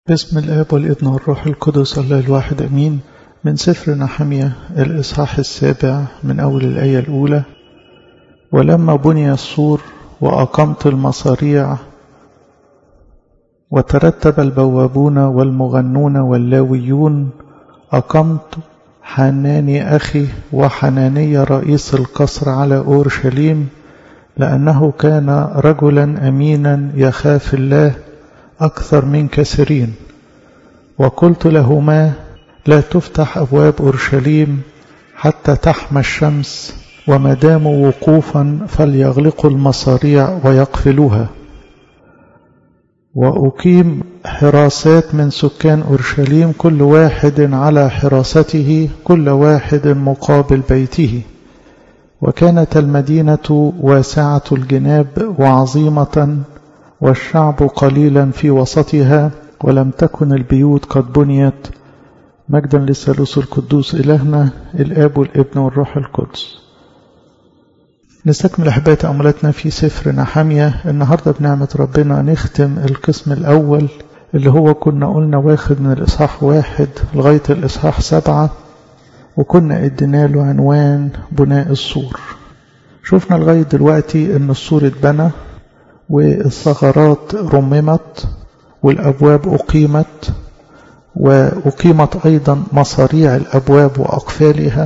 باسم الآب والابن والروح القدس الله الواحد أمين من سفر نحمية الإصحاح السابع من أول الآية الأولى ولما بني السور وأقمت المصاريع وترتب البوابون والمغنون واللاويون أقمت حناني أخي وحناني رئيس القصر على أورشليم لأنه كان رجلا أمينا يخاف الله أكثر من كثيرين وقلت لهما لا تفتح أبواب أورشليم حتى تحمى الشمس وما داموا وقوفا فليغلقوا المصاريع ويقفلوها وأقيم حراسات من سكان أورشليم كل واحد على حراسته كل واحد مقابل بيته وكانت المدينة واسعة الجناب وعظيمة والشعب قليلا في وسطها ولم تكن البيوت قد بنيت مجدا للثالوث القدوس إلهنا الآب والابن والروح القدس نستكمل أحباء تأملاتنا في سفر نحمية النهاردة بنعمة ربنا نختم القسم الأول اللي هو كنا قلنا واخد من الإصحاح واحد لغاية الإصحاح سبعة وكنا ادينا له عنوان بناء السور شفنا لغاية دلوقتي ان السور اتبنى والثغرات رممت والأبواب أقيمت وأقيمت أيضا مصاريع الأبواب وأقفالها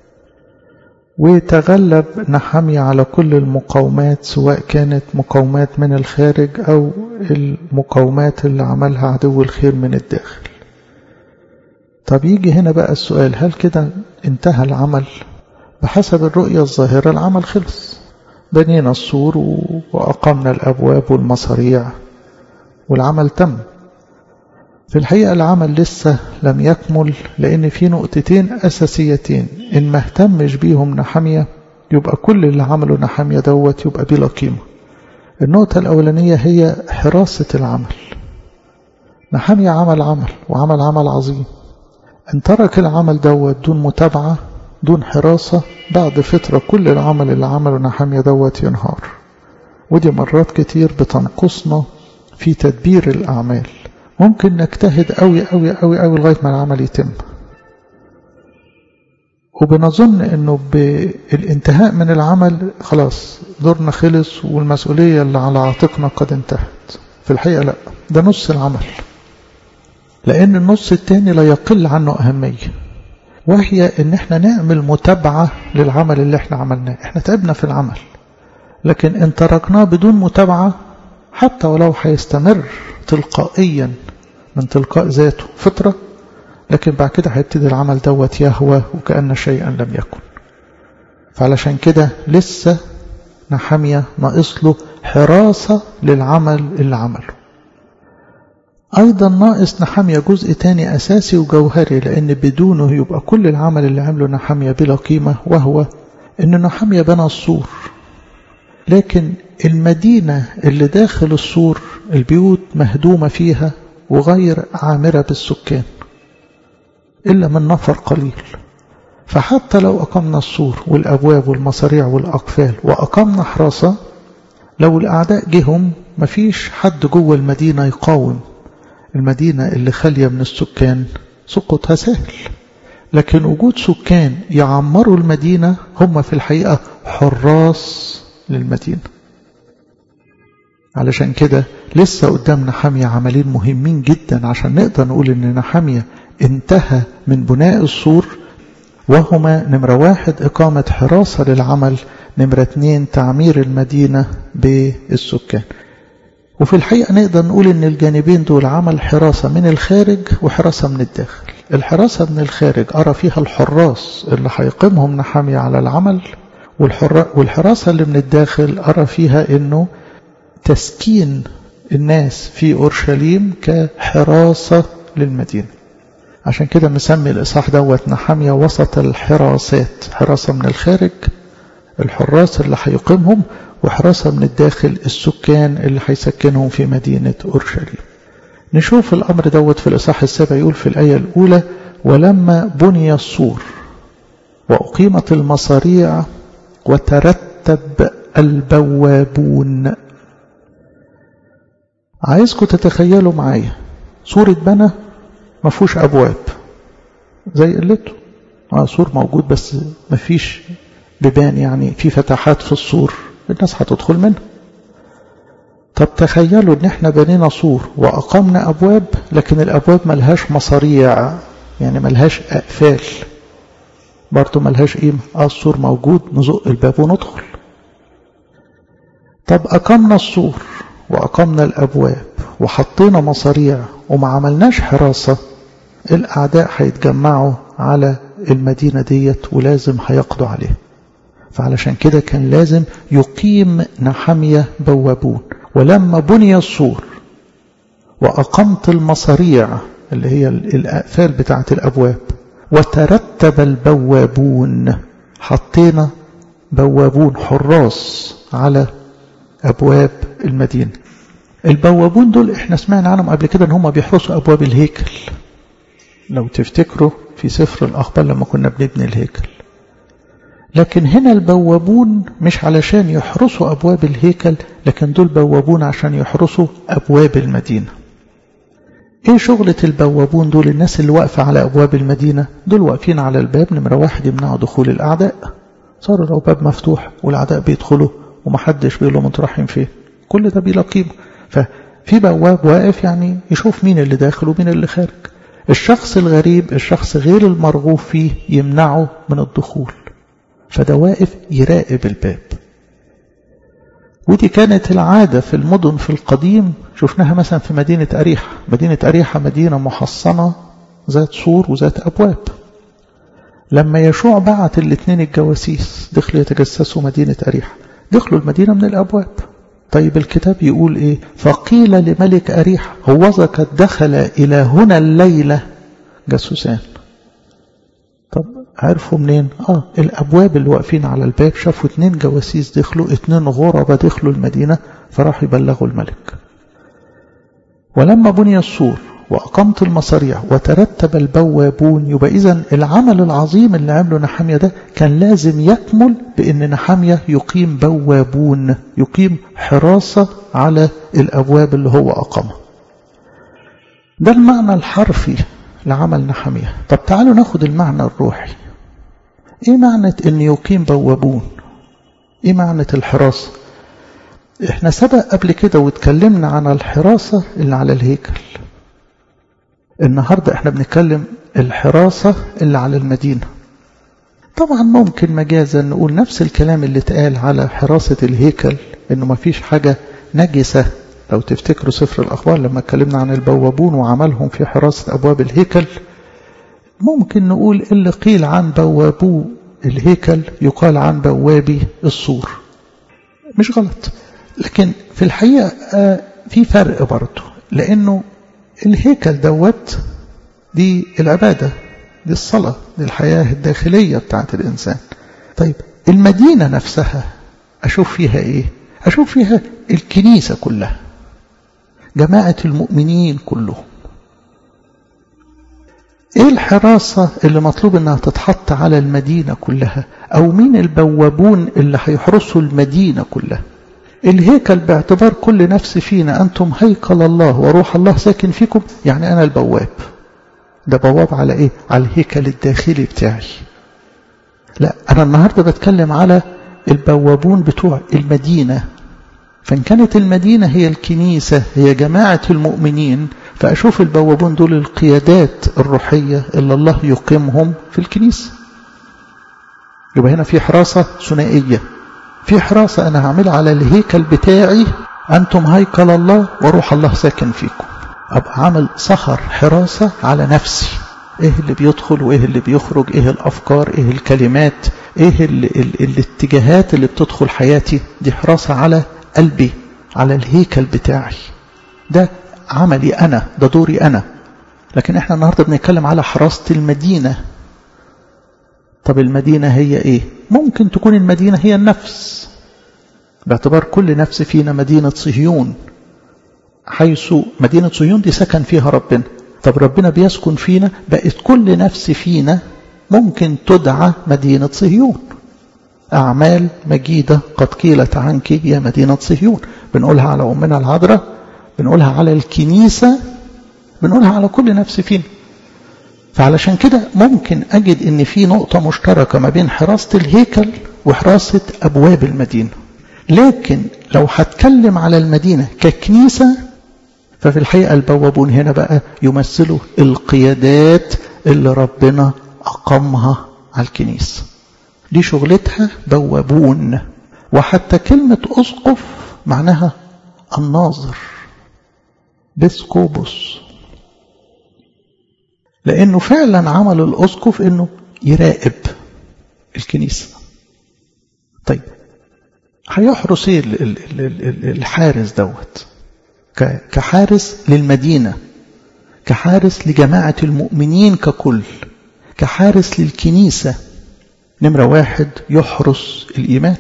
وتغلب نحمي على كل المقاومات سواء كانت مقاومات من الخارج أو المقاومات اللي عملها عدو الخير من الداخل طب يجي هنا بقى السؤال هل كده انتهى العمل بحسب الرؤية الظاهرة العمل خلص بنينا السور وأقمنا الأبواب والمصاريع والعمل تم في الحقيقة العمل لسه لم يكمل لأن في نقطتين أساسيتين إن ما اهتمش بيهم نحمية يبقى كل اللي عمله نحمية دوت يبقى بلا قيمة النقطة الأولانية هي حراسة العمل نحمية عمل عمل وعمل عمل عظيم ان ترك العمل دوت دون متابعة دون حراسة بعد فترة كل العمل اللي عمله نحمية دوت ينهار ودي مرات كتير بتنقصنا في تدبير الأعمال ممكن نجتهد قوي قوي قوي قوي لغاية ما العمل يتم وبنظن انه بالانتهاء من العمل خلاص دورنا خلص والمسؤولية اللي على عاتقنا قد انتهت في الحقيقة لا ده نص العمل لأن النص التاني لا يقل عنه أهمية وهي إن احنا نعمل متابعة للعمل اللي احنا عملناه احنا تعبنا في العمل لكن ان تركناه بدون متابعة حتى ولو هيستمر تلقائيا من تلقاء ذاته فترة لكن بعد كده هيبتدي العمل دوت يهوى وكأن شيئا لم يكن فعلشان كده لسه نحمية ناقص له حراسة للعمل اللي عمله أيضا ناقص نحمية جزء تاني أساسي وجوهري لأن بدونه يبقى كل العمل اللي عمله نحمية بلا قيمة وهو أن نحمية بنى السور لكن المدينة اللي داخل السور البيوت مهدومة فيها وغير عامرة بالسكان إلا من نفر قليل فحتى لو أقمنا السور والأبواب والمصاريع والأقفال وأقمنا حراسة لو الأعداء جهم مفيش حد جوه المدينة يقاوم المدينة اللي خالية من السكان سقوطها سهل لكن وجود سكان يعمروا المدينة هم في الحقيقة حراس للمدينة علشان كده لسه قدامنا حامية عملين مهمين جدا عشان نقدر نقول ان نحامية انتهى من بناء السور وهما نمرة واحد إقامة حراسة للعمل نمرة اتنين تعمير المدينة بالسكان وفي الحقيقة نقدر نقول ان الجانبين دول عمل حراسة من الخارج وحراسة من الداخل الحراسة من الخارج أرى فيها الحراس اللي هيقيمهم نحامية على العمل والحراسة اللي من الداخل أرى فيها انه تسكين الناس في أورشليم كحراسة للمدينة عشان كده مسمي الإصحاح دوت نحامية وسط الحراسات حراسة من الخارج الحراس اللي هيقيمهم وحراسة من الداخل السكان اللي هيسكنهم في مدينة أورشليم نشوف الأمر دوت في الإصحاح السابع يقول في الآية الأولى ولما بني السور وأقيمت المصاريع وترتب البوابون عايزكم تتخيلوا معايا سور اتبنى ما فيهوش أبواب زي قلته آه سور موجود بس ما فيش بيبان يعني في فتحات في السور الناس هتدخل منها طب تخيلوا ان احنا بنينا سور واقمنا ابواب لكن الابواب ملهاش مصاريع يعني ملهاش اقفال برضه ملهاش قيمة اه السور موجود نزق الباب وندخل طب اقمنا السور واقمنا الابواب وحطينا مصاريع وما عملناش حراسة الاعداء هيتجمعوا على المدينة ديت ولازم هيقضوا عليها فعلشان كده كان لازم يقيم نحمية بوابون ولما بني السور وأقمت المصاريع اللي هي الأقفال بتاعة الأبواب وترتب البوابون حطينا بوابون حراس على أبواب المدينة البوابون دول احنا سمعنا عنهم قبل كده ان هم بيحرسوا أبواب الهيكل لو تفتكروا في سفر الأخبار لما كنا بنبني الهيكل لكن هنا البوابون مش علشان يحرسوا أبواب الهيكل لكن دول بوابون عشان يحرسوا أبواب المدينة ايه شغلة البوابون دول الناس اللي واقفة على أبواب المدينة دول واقفين على الباب نمرة واحد يمنعوا دخول الأعداء صار لو باب مفتوح والأعداء بيدخلوا ومحدش بيقول لهم انتوا رايحين فين كل ده بلا قيمة ففي بواب واقف يعني يشوف مين اللي داخل ومين اللي خارج الشخص الغريب الشخص غير المرغوب فيه يمنعه من الدخول فده واقف يراقب الباب ودي كانت العادة في المدن في القديم شفناها مثلا في مدينة أريحة مدينة أريحة مدينة محصنة ذات سور وذات أبواب لما يشوع بعت الاثنين الجواسيس دخلوا يتجسسوا مدينة أريحة دخلوا المدينة من الأبواب طيب الكتاب يقول إيه فقيل لملك أريحة هوذا قد دخل إلى هنا الليلة جاسوسان طب عرفوا منين اه الابواب اللي واقفين على الباب شافوا اتنين جواسيس دخلوا اتنين غربة دخلوا المدينة فراحوا يبلغوا الملك ولما بني السور وأقمت المصاريع وترتب البوابون يبقى إذا العمل العظيم اللي عمله نحامية ده كان لازم يكمل بأن نحامية يقيم بوابون يقيم حراسة على الأبواب اللي هو أقامها ده المعنى الحرفي لعمل نحامية طب تعالوا ناخد المعنى الروحي ايه معنى ان يقيم بوابون ايه معنى الحراسة احنا سبق قبل كده واتكلمنا عن الحراسة اللي على الهيكل النهاردة احنا بنتكلم الحراسة اللي على المدينة طبعا ممكن مجازا نقول نفس الكلام اللي اتقال على حراسة الهيكل انه ما فيش حاجة نجسة لو تفتكروا سفر الأخبار لما اتكلمنا عن البوابون وعملهم في حراسة أبواب الهيكل ممكن نقول اللي قيل عن بوابو الهيكل يقال عن بوابي السور مش غلط لكن في الحقيقة في فرق برضه لأنه الهيكل دوت دي العبادة دي الصلاة دي الحياة الداخلية بتاعت الإنسان طيب المدينة نفسها أشوف فيها إيه أشوف فيها الكنيسة كلها جماعة المؤمنين كلهم ايه الحراسة اللي مطلوب انها تتحط على المدينة كلها او مين البوابون اللي هيحرسوا المدينة كلها الهيكل باعتبار كل نفس فينا انتم هيكل الله وروح الله ساكن فيكم يعني انا البواب ده بواب على ايه على الهيكل الداخلي بتاعي لا انا النهاردة بتكلم على البوابون بتوع المدينة فإن كانت المدينة هي الكنيسة هي جماعة المؤمنين فأشوف البوابون دول القيادات الروحية اللي الله يقيمهم في الكنيسة يبقى هنا في حراسة ثنائية في حراسة أنا هعملها على الهيكل بتاعي أنتم هيكل الله وروح الله ساكن فيكم أبقى عامل صخر حراسة على نفسي إيه اللي بيدخل وإيه اللي بيخرج إيه الأفكار إيه الكلمات إيه ال ال الاتجاهات اللي بتدخل حياتي دي حراسة على قلبي على الهيكل بتاعي ده عملي أنا ده دوري أنا لكن احنا النهاردة بنتكلم على حراسة المدينة طب المدينة هي ايه ممكن تكون المدينة هي النفس باعتبار كل نفس فينا مدينة صهيون حيث مدينة صهيون دي سكن فيها ربنا طب ربنا بيسكن فينا بقت كل نفس فينا ممكن تدعى مدينة صهيون أعمال مجيدة قد قيلت عنك يا مدينة صهيون بنقولها على أمنا العذراء بنقولها على الكنيسة بنقولها على كل نفس فينا فعلشان كده ممكن أجد إن في نقطة مشتركة ما بين حراسة الهيكل وحراسة أبواب المدينة لكن لو هتكلم على المدينة ككنيسة ففي الحقيقة البوابون هنا بقى يمثلوا القيادات اللي ربنا أقامها على الكنيسة دي شغلتها بوابون وحتى كلمة أسقف معناها الناظر بسكوبوس لأنه فعلا عمل الأسقف أنه يراقب الكنيسة طيب هيحرس ايه الحارس دوت كحارس للمدينة كحارس لجماعة المؤمنين ككل كحارس للكنيسة نمرة واحد يحرس الإيمان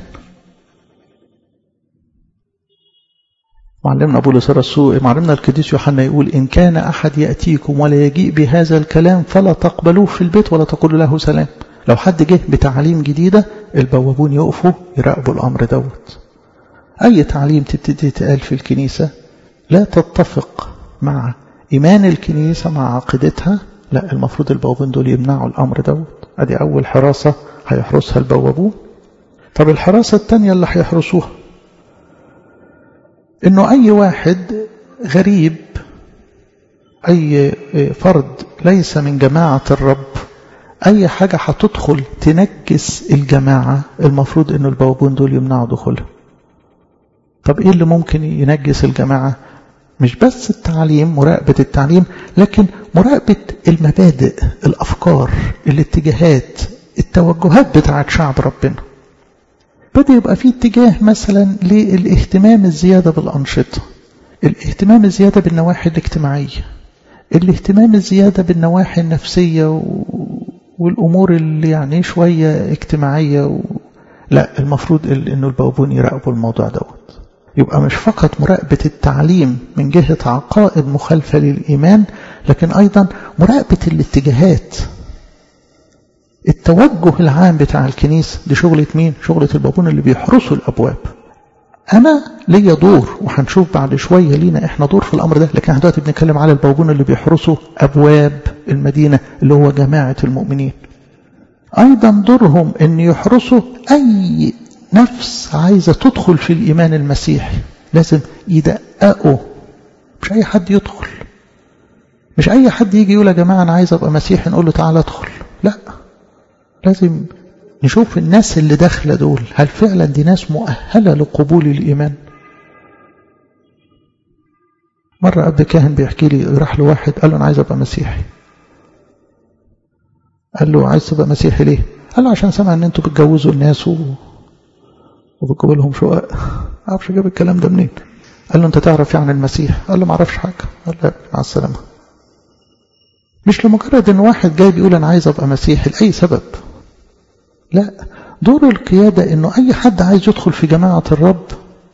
معلمنا بولس الرسول معلمنا القديس يوحنا يقول إن كان أحد يأتيكم ولا يجيء بهذا الكلام فلا تقبلوه في البيت ولا تقولوا له سلام لو حد جه بتعاليم جديدة البوابون يقفوا يراقبوا الأمر دوت أي تعليم تبتدي تقال في الكنيسة لا تتفق مع إيمان الكنيسة مع عقيدتها لا المفروض البوابون دول يمنعوا الأمر دوت أدي أول حراسة هيحرسها البوابون طب الحراسة الثانية اللي هيحرسوها إنه أي واحد غريب أي فرد ليس من جماعة الرب أي حاجة هتدخل تنكس الجماعة المفروض إنه البوابون دول يمنعوا دخولها طب إيه اللي ممكن ينجس الجماعة مش بس التعليم مراقبة التعليم لكن مراقبة المبادئ الأفكار الاتجاهات التوجهات بتاعت شعب ربنا بدأ يبقى في اتجاه مثلا للاهتمام الزيادة بالأنشطة الاهتمام الزيادة بالنواحي الاجتماعية الاهتمام الزيادة بالنواحي النفسية والأمور اللي يعني شوية اجتماعية و... لا المفروض انه البوابون يراقبوا الموضوع دوت يبقى مش فقط مراقبة التعليم من جهة عقائد مخالفة للإيمان لكن أيضا مراقبة الاتجاهات التوجه العام بتاع الكنيسة دي شغلة مين؟ شغلة البابون اللي بيحرسوا الأبواب أنا ليا دور وهنشوف بعد شوية لينا إحنا دور في الأمر ده لكن احنا دلوقتي بنتكلم على البابون اللي بيحرسوا أبواب المدينة اللي هو جماعة المؤمنين أيضا دورهم أن يحرسوا أي نفس عايزة تدخل في الإيمان المسيحي لازم يدققوا مش أي حد يدخل مش أي حد يجي يقول يا جماعة أنا عايز أبقى مسيحي نقول له تعالى ادخل لا لازم نشوف الناس اللي داخلة دول هل فعلا دي ناس مؤهلة لقبول الإيمان مرة أب كاهن بيحكي لي راح له واحد قال له أنا عايز أبقى مسيحي قال له عايز تبقى مسيحي ليه قال له عشان سمع ان انتوا بتجوزوا الناس و... وبتجيبوا لهم شقق عارفش جاب الكلام ده منين قال له انت تعرف يعني المسيح قال له ما اعرفش حاجه قال له مع السلامه مش لمجرد ان واحد جاي بيقول انا عايز ابقى مسيحي لاي سبب لا دور القياده انه اي حد عايز يدخل في جماعه الرب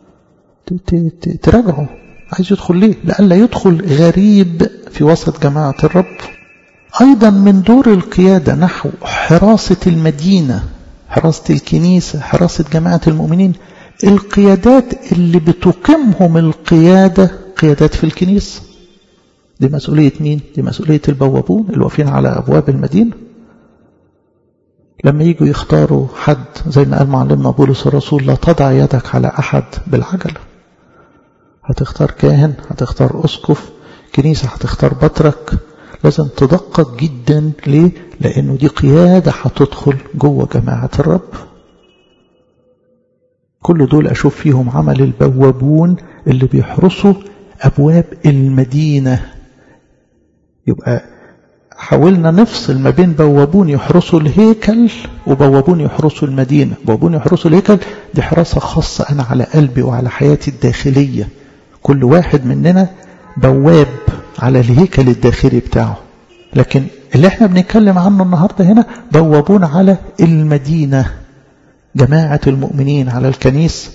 تراجعه عايز يدخل ليه لألا يدخل غريب في وسط جماعه الرب أيضا من دور القيادة نحو حراسة المدينة حراسة الكنيسة حراسة جماعة المؤمنين القيادات اللي بتقيمهم القيادة قيادات في الكنيسة دي مسؤولية مين؟ دي مسؤولية البوابون اللي واقفين على أبواب المدينة لما يجوا يختاروا حد زي ما قال معلمنا بولس الرسول لا تضع يدك على أحد بالعجلة هتختار كاهن هتختار أسقف كنيسة هتختار بطرك لازم تدقق جدا ليه لانه دي قيادة هتدخل جوه جماعة الرب كل دول اشوف فيهم عمل البوابون اللي بيحرسوا ابواب المدينة يبقى حاولنا نفصل ما بين بوابون يحرسوا الهيكل وبوابون يحرسوا المدينة بوابون يحرسوا الهيكل دي حراسة خاصة أنا على قلبي وعلى حياتي الداخلية كل واحد مننا بواب على الهيكل الداخلي بتاعه لكن اللي احنا بنتكلم عنه النهاردة هنا بوابون على المدينة جماعة المؤمنين على الكنيسة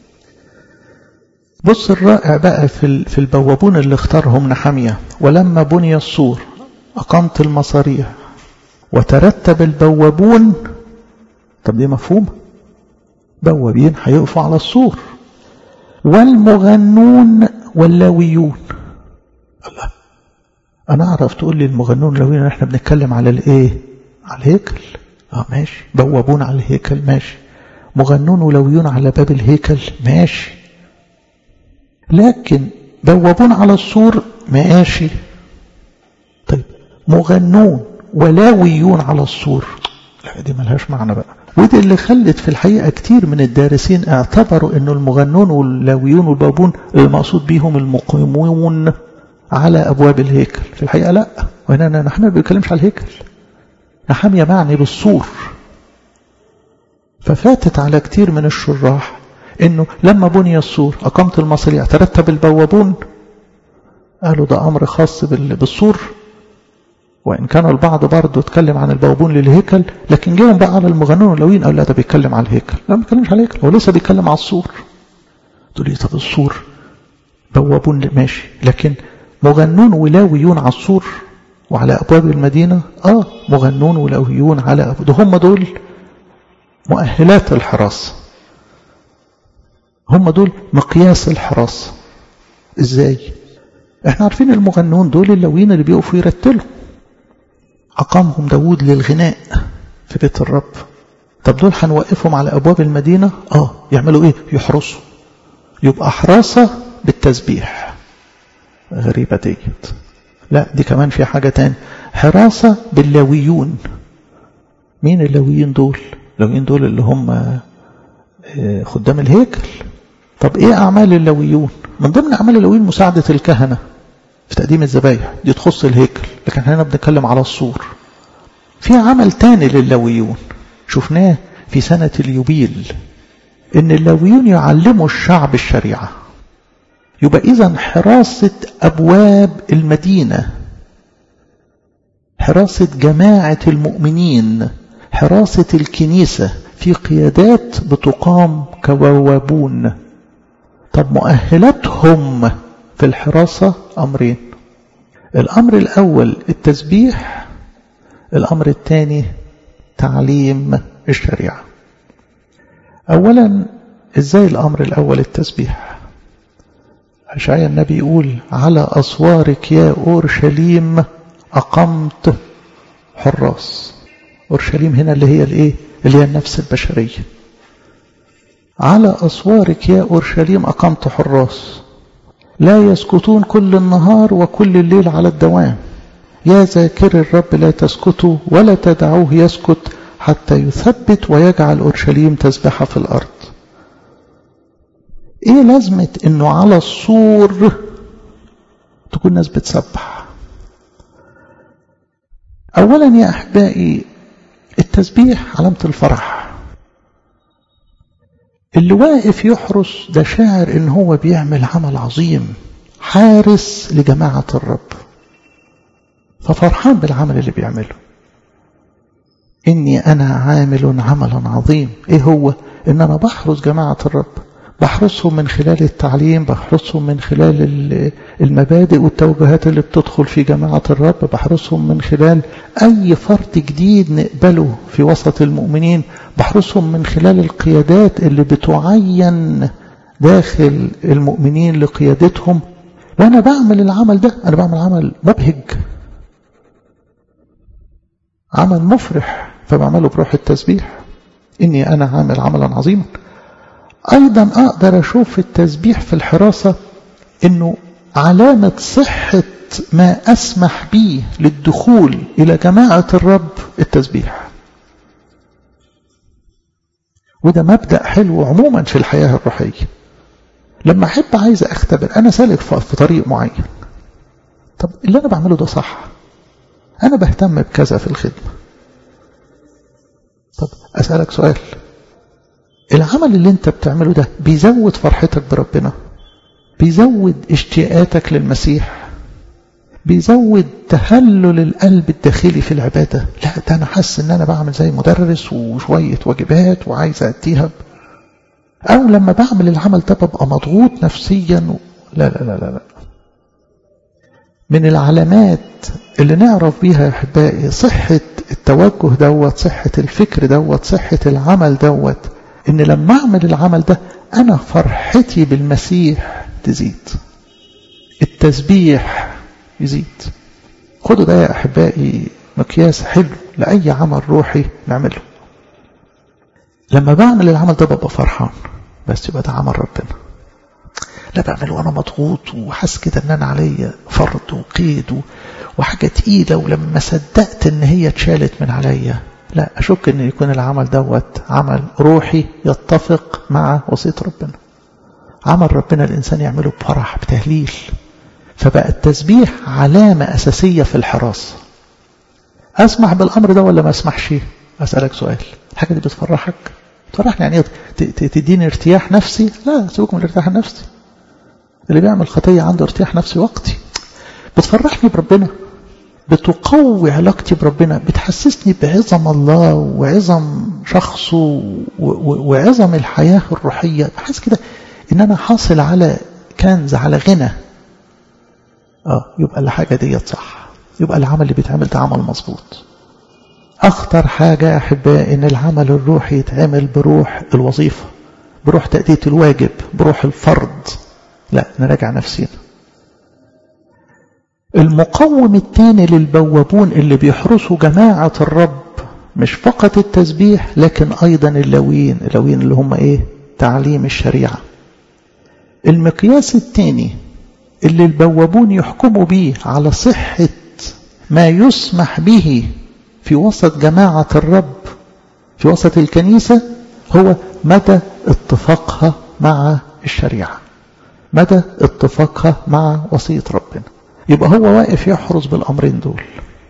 بص الرائع بقى في في البوابون اللي اختارهم نحمية ولما بني السور أقمت المصاريع وترتب البوابون طب دي مفهوم بوابين هيقفوا على السور والمغنون واللاويون الله انا اعرف تقول لي المغنون لو احنا بنتكلم على الايه على الهيكل اه ماشي بوابون على الهيكل ماشي مغنون ولويون على باب الهيكل ماشي لكن بوابون على السور ماشي طيب مغنون ولاويون على السور لا دي ملهاش معنى بقى ودي اللي خلت في الحقيقة كتير من الدارسين اعتبروا انه المغنون واللاويون والبابون المقصود بيهم المقيمون على ابواب الهيكل في الحقيقة لا وهنا نحن ما بنتكلمش على الهيكل نحامية معني بالسور ففاتت على كتير من الشراح انه لما بني السور اقامت المصرية ترتب البوابون قالوا ده امر خاص بالسور وإن كان البعض برضه اتكلم عن البوابون للهيكل لكن جاهم بقى على المغنون واللوين قال لا ده بيتكلم على الهيكل لا ما بيتكلمش على الهيكل هو لسه بيتكلم على السور تقول لي طب السور بوابون ماشي لكن مغنون ولاويون على السور وعلى أبواب المدينة آه مغنون ولاويون على أبواب ده هم دول مؤهلات الحراسة هم دول مقياس الحراسة ازاي احنا عارفين المغنون دول اللاويين اللي بيقفوا يرتلوا أقامهم داود للغناء في بيت الرب طب دول هنوقفهم على أبواب المدينة آه يعملوا إيه يحرسوا يبقى حراسة بالتسبيح غريبة ديت لا دي كمان في حاجة تاني حراسة باللاويون مين اللاويين دول اللاويين دول اللي هم خدام الهيكل طب ايه اعمال اللاويون من ضمن اعمال اللاويين مساعدة الكهنة في تقديم الذبايح دي تخص الهيكل لكن هنا بنتكلم على الصور في عمل تاني للاويون شفناه في سنة اليوبيل ان اللاويون يعلموا الشعب الشريعة يبقى اذا حراسة ابواب المدينة حراسة جماعة المؤمنين حراسة الكنيسة في قيادات بتقام كبوابون طب مؤهلاتهم في الحراسة أمرين الأمر الأول التسبيح الأمر الثاني تعليم الشريعة أولا إزاي الأمر الأول التسبيح أشعيا النبي يقول على أسوارك يا أورشليم أقمت حراس أورشليم هنا اللي هي الإيه اللي هي النفس البشرية على أسوارك يا أورشليم أقمت حراس لا يسكتون كل النهار وكل الليل على الدوام يا ذاكر الرب لا تسكتوا ولا تدعوه يسكت حتى يثبت ويجعل أورشليم تسبح في الأرض ايه لازمة انه على السور تكون ناس بتسبح اولا يا احبائي التسبيح علامة الفرح اللي واقف يحرس ده شاعر ان هو بيعمل عمل عظيم حارس لجماعة الرب ففرحان بالعمل اللي بيعمله إني أنا عامل عملا عظيم إيه هو إن أنا بحرس جماعة الرب بحرسهم من خلال التعليم بحرسهم من خلال المبادئ والتوجهات اللي بتدخل في جماعة الرب بحرسهم من خلال أي فرد جديد نقبله في وسط المؤمنين بحرسهم من خلال القيادات اللي بتعين داخل المؤمنين لقيادتهم وأنا بعمل العمل ده أنا بعمل عمل مبهج عمل مفرح فبعمله بروح التسبيح إني أنا عامل عملا عظيما أيضا أقدر أشوف في التسبيح في الحراسة أنه علامة صحة ما أسمح به للدخول إلى جماعة الرب التسبيح وده مبدأ حلو عموما في الحياة الروحية لما أحب عايز أختبر أنا سالك في طريق معين طب اللي أنا بعمله ده صح أنا بهتم بكذا في الخدمة طب أسألك سؤال العمل اللي انت بتعمله ده بيزود فرحتك بربنا بيزود اشتياقاتك للمسيح بيزود تهلل القلب الداخلي في العبادة لا ده أنا حاسس إن أنا بعمل زي مدرس وشوية واجبات وعايز أديها أو لما بعمل العمل ده ببقى مضغوط نفسيا و... لا لا لا لا لا من العلامات اللي نعرف بيها يا أحبائي صحة التوجه دوت صحة الفكر دوت صحة العمل دوت إن لما أعمل العمل ده أنا فرحتي بالمسيح تزيد التسبيح يزيد خدوا ده يا أحبائي مقياس حلو لأي عمل روحي نعمله لما بعمل العمل ده ببقى فرحان بس يبقى ده عمل ربنا لا بعمل وانا مضغوط وحاسس كده ان انا عليا فرض وقيد وحاجه تقيله ولما صدقت ان هي اتشالت من عليا لا اشك ان يكون العمل دوت عمل روحي يتفق مع وصيه ربنا عمل ربنا الانسان يعمله بفرح بتهليل فبقى التسبيح علامه اساسيه في الحراسه اسمح بالامر ده ولا ما اسمحش اسالك سؤال الحاجه دي بتفرحك بتفرحني يعني تديني ارتياح نفسي لا سيبكم من الارتياح النفسي اللي بيعمل خطية عنده ارتياح نفسي وقتي بتفرحني بربنا بتقوي علاقتي بربنا بتحسسني بعظم الله وعظم شخصه وعظم الحياة الروحية بحس كده ان انا حاصل على كنز على غنى اه يبقى الحاجة ديت صح يبقى العمل اللي بيتعمل ده عمل مظبوط اخطر حاجة يا احبائي ان العمل الروحي يتعمل بروح الوظيفة بروح تأدية الواجب بروح الفرض لا نراجع نفسنا المقوم الثاني للبوابون اللي بيحرسوا جماعة الرب مش فقط التسبيح لكن أيضا اللوين اللوين اللي هم إيه تعليم الشريعة المقياس الثاني اللي البوابون يحكموا به على صحة ما يسمح به في وسط جماعة الرب في وسط الكنيسة هو مدى اتفاقها مع الشريعة مدى اتفاقها مع وصية ربنا يبقى هو واقف يحرص بالأمرين دول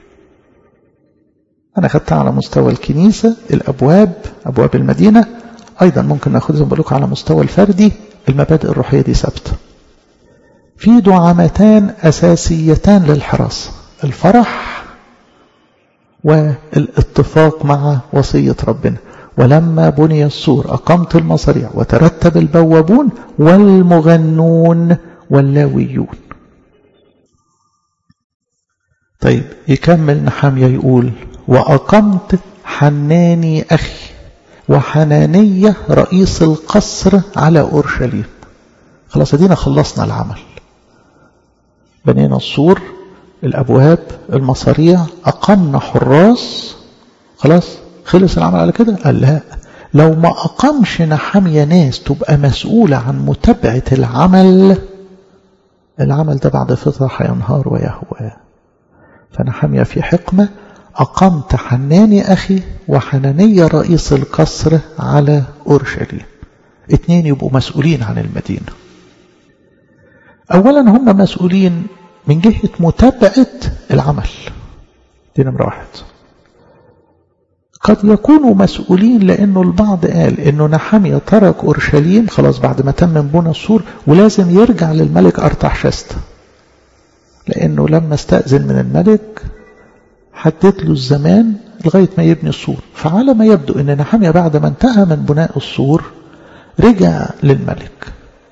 أنا خدتها على مستوى الكنيسة الأبواب أبواب المدينة أيضا ممكن ناخدهم بلوك على مستوى الفردي المبادئ الروحية دي ثابتة في دعامتان أساسيتان للحراسة الفرح والاتفاق مع وصية ربنا ولما بني السور أقمت المصاريع وترتب البوابون والمغنون واللاويون طيب يكمل نحامية يقول وأقمت حناني أخي وحنانية رئيس القصر على أورشليم خلاص ادينا خلصنا العمل بنينا السور الأبواب المصاريع أقمنا حراس خلاص خلص العمل على كده قال لا لو ما أقامش نحامية ناس تبقى مسؤولة عن متابعة العمل العمل ده بعد فترة هينهار ويهوى فنحامية في حكمة أقمت حناني أخي وحنانية رئيس القصر على أورشليم اتنين يبقوا مسؤولين عن المدينة أولا هم مسؤولين من جهة متابعة العمل دي نمرة واحد قد يكونوا مسؤولين لأنه البعض قال أنه نحمية ترك أورشليم خلاص بعد ما تم بنى السور ولازم يرجع للملك أرتحشست لأنه لما استأذن من الملك حدد له الزمان لغاية ما يبني السور فعلى ما يبدو أن نحمية بعد ما انتهى من بناء السور رجع للملك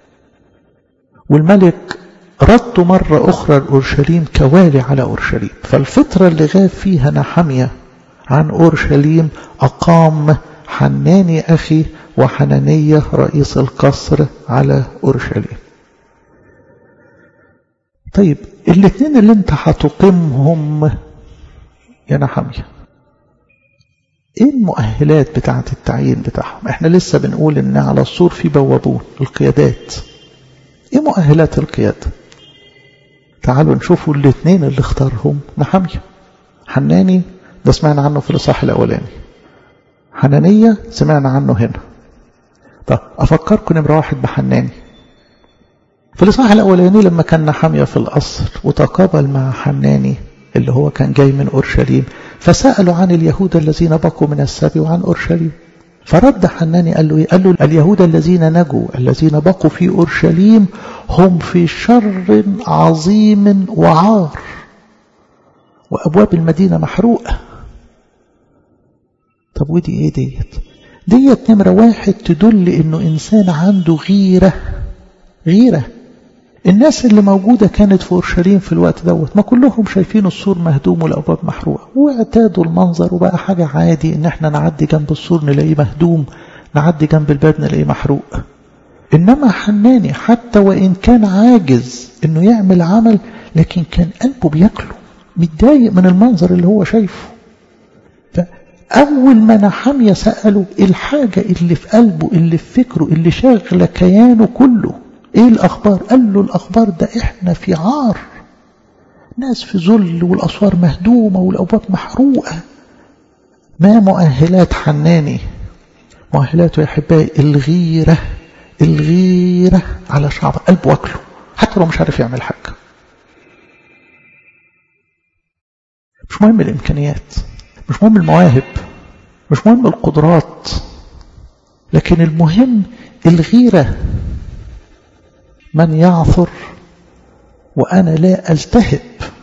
والملك رد مرة أخرى لأورشليم كوالي على أورشليم فالفترة اللي غاب فيها نحمية عن أورشليم أقام حناني أخي وحنانية رئيس القصر على أورشليم طيب الاثنين اللي انت هتقيمهم يا نحمية ايه المؤهلات بتاعة التعيين بتاعهم احنا لسه بنقول ان على السور في بوابون القيادات ايه مؤهلات القيادة تعالوا نشوفوا الاثنين اللي اختارهم نحمية حناني ده سمعنا عنه في الإصحاح الأولاني حنانية سمعنا عنه هنا طب أفكركم نمرة واحد بحناني في الإصحاح الأولاني لما كان نحمية في القصر وتقابل مع حناني اللي هو كان جاي من أورشليم فسألوا عن اليهود الذين بقوا من السبي وعن أورشليم فرد حناني قال له إيه؟ قال له اليهود الذين نجوا الذين بقوا في أورشليم هم في شر عظيم وعار وأبواب المدينة محروقة طب ودي ايه ديت ديت نمرة واحد تدل انه انسان عنده غيرة غيرة الناس اللي موجودة كانت في أورشليم في الوقت دوت ما كلهم شايفين السور مهدوم والأبواب محروقة واعتادوا المنظر وبقى حاجة عادي ان احنا نعدي جنب السور نلاقيه مهدوم نعدي جنب الباب نلاقيه محروق إنما حناني حتى وإن كان عاجز إنه يعمل عمل لكن كان قلبه بياكله متضايق من المنظر اللي هو شايفه فأول ما نحمية سأله الحاجة اللي في قلبه اللي في فكره اللي شاغلة كيانه كله ايه الأخبار قال له الأخبار ده احنا في عار ناس في ذل والأسوار مهدومة والأبواب محروقة ما مؤهلات حناني مؤهلاته يا أحبائي الغيرة الغيرة على شعب قلبه واكله حتى لو مش عارف يعمل حاجة مش مهم الإمكانيات مش مهم المواهب مش مهم القدرات لكن المهم الغيرة من يعثر وأنا لا ألتهب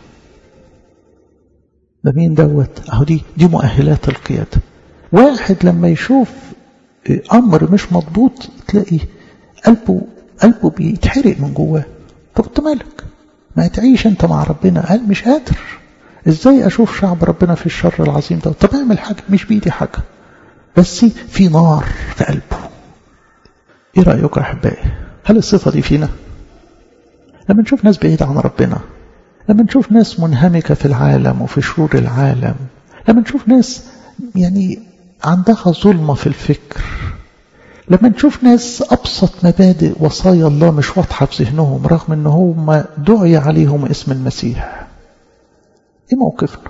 ده مين دوت اهو دي دي مؤهلات القيادة واحد لما يشوف أمر مش مضبوط تلاقي قلبه قلبه بيتحرق من جواه طب انت مالك ما تعيش انت مع ربنا قال مش قادر ازاي اشوف شعب ربنا في الشر العظيم ده طب اعمل حاجة مش بيدي حاجة بس في نار في قلبه ايه رأيكم يا احبائي هل الصفة دي فينا لما نشوف ناس بعيدة عن ربنا لما نشوف ناس منهمكة في العالم وفي شرور العالم لما نشوف ناس يعني عندها ظلمة في الفكر لما نشوف ناس أبسط مبادئ وصايا الله مش واضحة في ذهنهم رغم أن هم دعي عليهم اسم المسيح إيه موقفنا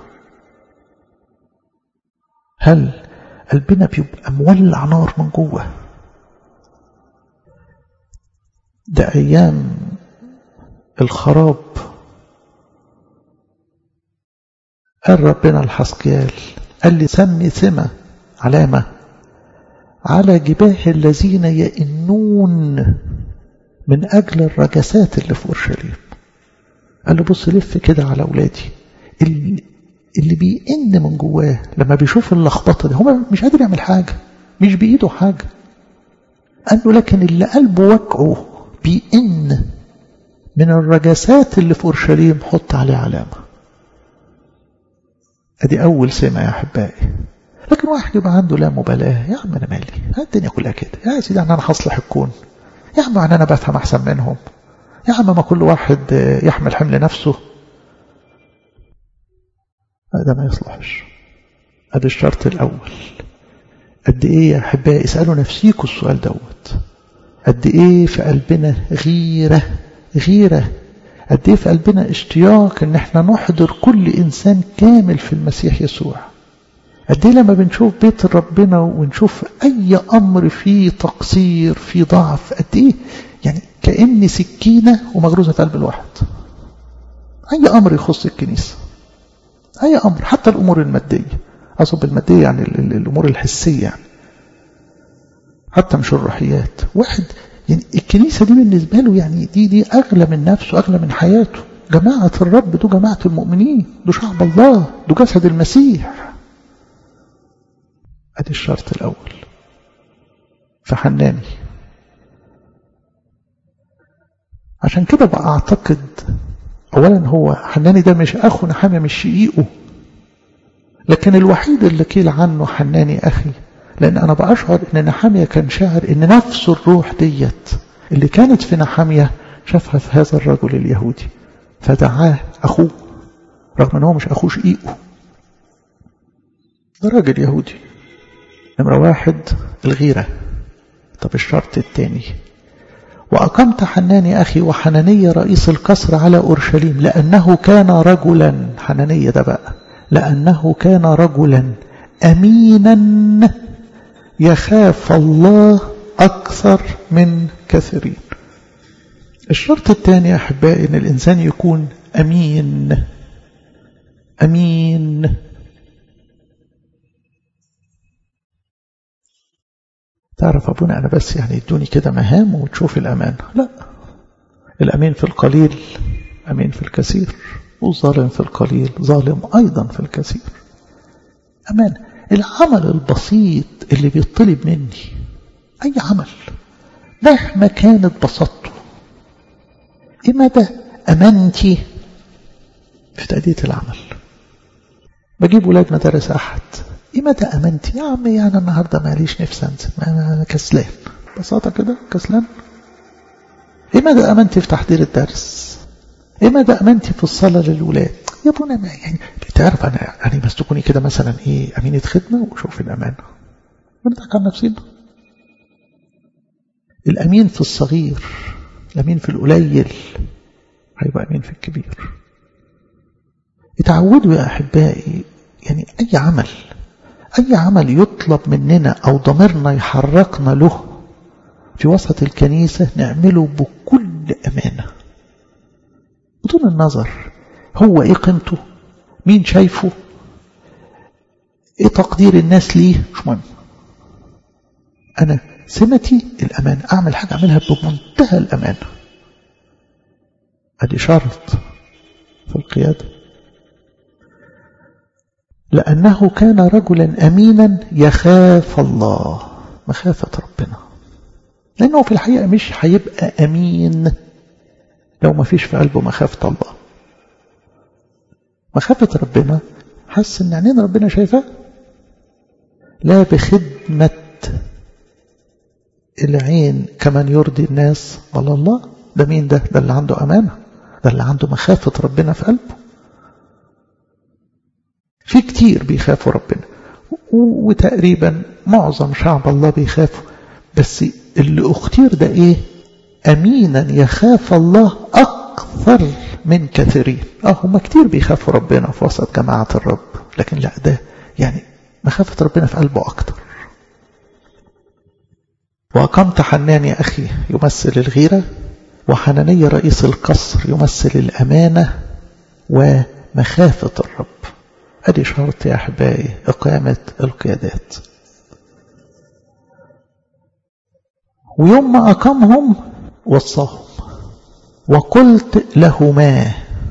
هل قلبنا بيبقى مولع نار من جوه ده أيام الخراب قال ربنا الحسقيال قال لي سمي سمة علامة على جباه الذين يئنون من أجل الرجسات اللي في أورشليم قال له بص لف كده على أولادي اللي, اللي بيئن من جواه لما بيشوف اللخبطة دي هو مش قادر يعمل حاجة مش بإيده حاجة قال له لكن اللي قلبه وجعه بيئن من الرجسات اللي في أورشليم حط عليه علامة ادي اول سمة يا احبائي لكن واحد يبقى عنده لا مبالاة يا عم انا مالي الدنيا كلها كده يا سيدي انا هصلح الكون يا عم انا بفهم احسن منهم يا عم ما كل واحد يحمل حمل نفسه هذا ما يصلحش ادي الشرط الاول قد ايه يا احبائي اسالوا نفسيكم السؤال دوت قد ايه في قلبنا غيره غيره قد ايه في قلبنا اشتياق ان احنا نحضر كل انسان كامل في المسيح يسوع قد ايه لما بنشوف بيت ربنا ونشوف اي امر فيه تقصير فيه ضعف قد ايه يعني كأن سكينة ومغروزة في قلب الواحد اي امر يخص الكنيسة اي امر حتى الامور المادية اقصد بالمادية يعني الامور الحسية يعني حتى مش الروحيات واحد يعني الكنيسة دي بالنسبة له يعني دي دي أغلى من نفسه أغلى من حياته جماعة الرب دو جماعة المؤمنين دو شعب الله دو جسد المسيح أدي الشرط الأول فحناني عشان كده بقى أعتقد أولا هو حناني ده مش أخو نحامي مش شقيقه لكن الوحيد اللي قيل عنه حناني أخي لأن أنا بأشعر أن نحامية كان شاعر أن نفس الروح ديت اللي كانت في نحامية شافها في هذا الرجل اليهودي فدعاه أخوه رغم أنه مش أخوه شقيقه ده راجل يهودي نمرة واحد الغيرة طب الشرط الثاني وأقمت حناني أخي وحنانية رئيس القصر على أورشليم لأنه كان رجلا حنانية ده بقى لأنه كان رجلا أمينا يخاف الله أكثر من كثيرين الشرط الثاني يا أحبائي أن الإنسان يكون أمين أمين تعرف أبونا أنا بس يعني ادوني كده مهام وتشوف الأمان لا الأمين في القليل أمين في الكثير والظالم في القليل ظالم أيضا في الكثير أمان العمل البسيط اللي بيطلب مني أي عمل مهما كانت بساطته إيه مدى أمانتي في تأدية العمل بجيب ولاد مدارس أحد إيه مدى أمانتي يا عمي يعني النهاردة ماليش نفسي أنزل أنا كسلان ببساطة كده كسلان إيه مدى أمانتي في تحضير الدرس إيه مدى أمانتي في الصلاة للولاد يا ابونا ما يعني تعرف انا يعني بس تكوني كده مثلا ايه امينه خدمه وشوف الامانه بنضحك على نفسنا الامين في الصغير الامين في القليل هيبقى امين في الكبير اتعودوا يا احبائي يعني اي عمل اي عمل يطلب مننا او ضميرنا يحركنا له في وسط الكنيسه نعمله بكل امانه بدون النظر هو ايه قيمته مين شايفه ايه تقدير الناس ليه مش مهم انا سمتي الامان اعمل حاجه اعملها بمنتهى الامانه ادي شرط في القياده لانه كان رجلا امينا يخاف الله مخافه ربنا لانه في الحقيقه مش هيبقى امين لو ما فيش في قلبه مخافه الله مخافة ربنا حس ان عينين ربنا شايفاه لا بخدمة العين كمن يرضي الناس ولا الله ده مين ده ده اللي عنده أمانة ده اللي عنده مخافة ربنا في قلبه في كتير بيخافوا ربنا وتقريبا معظم شعب الله بيخافوا بس اللي اختير ده ايه امينا يخاف الله اكثر من كثيرين اه هم كتير بيخافوا ربنا في وسط جماعة الرب لكن لا ده يعني مخافة ربنا في قلبه أكتر وأقمت حنان يا أخي يمثل الغيرة وحنانية رئيس القصر يمثل الأمانة ومخافة الرب أدي شرط يا أحبائي إقامة القيادات ويوم ما أقامهم وصاهم وقلت لهما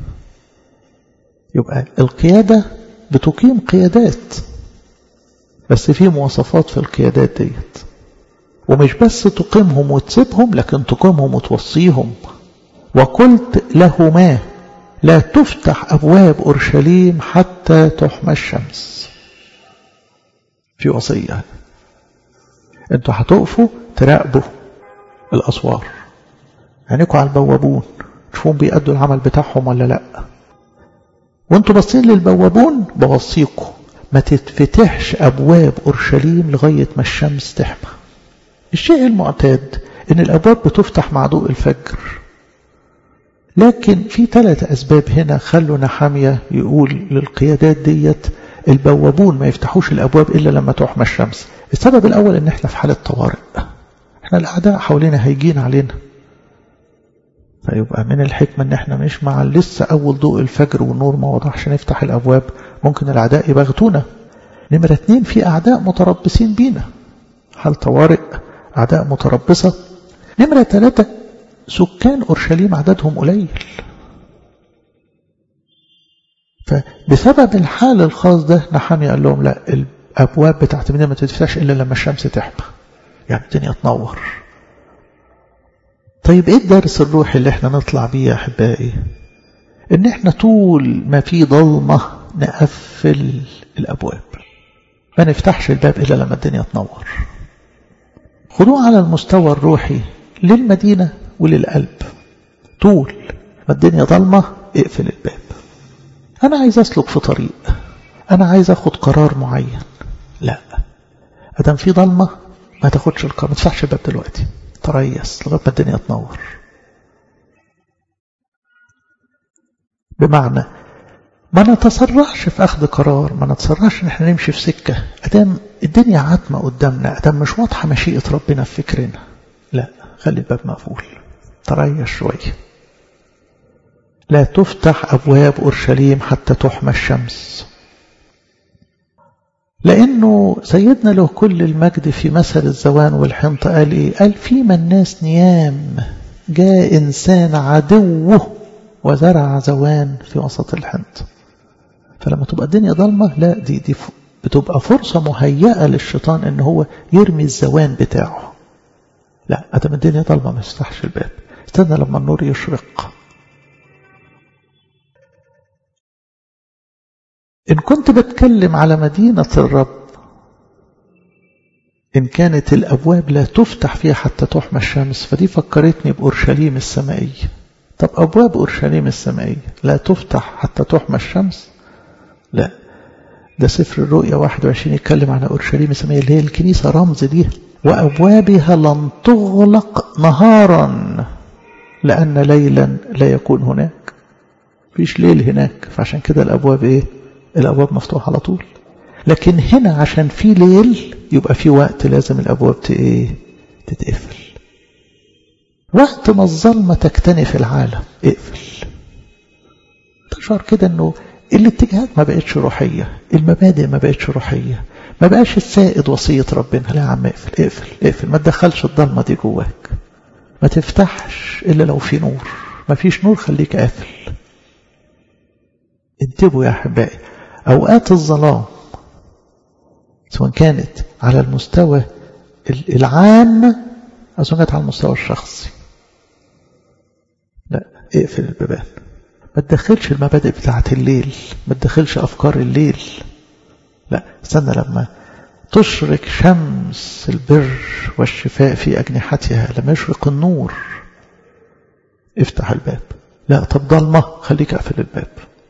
يبقى القيادة بتقيم قيادات بس في مواصفات في القيادات ديت ومش بس تقيمهم وتسيبهم لكن تقيمهم وتوصيهم وقلت لهما لا تفتح أبواب أورشليم حتى تحمى الشمس في وصية انتوا هتقفوا تراقبوا الأسوار عينيكوا على البوابون تشوفون بيأدوا العمل بتاعهم ولا لا وانتوا باصين للبوابون بوصيكوا ما تتفتحش أبواب أورشليم لغاية ما الشمس تحمى الشيء المعتاد ان الأبواب بتفتح مع ضوء الفجر لكن في ثلاث أسباب هنا خلوا نحامية يقول للقيادات ديت البوابون ما يفتحوش الأبواب إلا لما تحمى الشمس السبب الأول ان احنا في حالة طوارئ احنا الأعداء حوالينا هيجين علينا فيبقى من الحكمة ان احنا مش مع لسه اول ضوء الفجر والنور ما وضحش نفتح الابواب ممكن الاعداء يبغتونا نمرة اتنين في اعداء متربصين بينا حال طوارئ اعداء متربصة نمرة ثلاثة سكان اورشليم عددهم قليل فبسبب الحال الخاص ده نحامي قال لهم لا الابواب بتاعت المدينة ما تتفتحش الا لما الشمس تحمى يعني الدنيا تنور طيب ايه الدرس الروحي اللي احنا نطلع بيه يا احبائي ان احنا طول ما في ضلمة نقفل الابواب ما نفتحش الباب الا لما الدنيا تنور خدوه على المستوى الروحي للمدينة وللقلب طول ما الدنيا ضلمة اقفل الباب انا عايز اسلك في طريق انا عايز اخد قرار معين لا ادام في ضلمة ما تاخدش القرار ما تفتحش الباب دلوقتي تريس لغاية ما الدنيا تنور بمعنى ما نتسرعش في أخذ قرار ما نتسرعش إن احنا نمشي في سكة أدام الدنيا عاتمة قدامنا أدام مش واضحة مشيئة ربنا في فكرنا لا خلي الباب مقفول تريش شوية لا تفتح أبواب أورشليم حتى تحمى الشمس لأنه سيدنا له كل المجد في مثل الزوان والحنطة قال إيه قال فيما الناس نيام جاء إنسان عدوه وزرع زوان في وسط الحنطة فلما تبقى الدنيا ضلمة لا دي, دي بتبقى فرصة مهيئة للشيطان إن هو يرمي الزوان بتاعه لا أدام الدنيا ضلمة ما يفتحش الباب استنى لما النور يشرق إن كنت بتكلم على مدينة الرب إن كانت الأبواب لا تفتح فيها حتى تحمى الشمس فدي فكرتني بأورشليم السمائية طب أبواب أورشليم السمائية لا تفتح حتى تحمى الشمس لا ده سفر الرؤيا 21 يتكلم عن أورشليم السمائية اللي هي الكنيسة رمز ليها وأبوابها لن تغلق نهارا لأن ليلا لا يكون هناك فيش ليل هناك فعشان كده الأبواب إيه الأبواب مفتوحة على طول لكن هنا عشان في ليل يبقى في وقت لازم الأبواب إيه تتقفل وقت ما الظلمة تكتنف العالم اقفل تشعر كده انه الاتجاهات ما بقتش روحية المبادئ ما بقتش روحية ما بقاش السائد وصية ربنا لا يا عم اقفل اقفل اقفل ما تدخلش الضلمة دي جواك ما تفتحش إلا لو في نور ما فيش نور خليك قافل انتبهوا يا أحبائي أوقات الظلام سواء كانت على المستوى العام أو سواء كانت على المستوى الشخصي لا اقفل البيبان ما تدخلش المبادئ بتاعت الليل ما تدخلش أفكار الليل لا استنى لما تشرق شمس البر والشفاء في أجنحتها لما يشرق النور افتح الباب لا طب ضلمة خليك أقفل الباب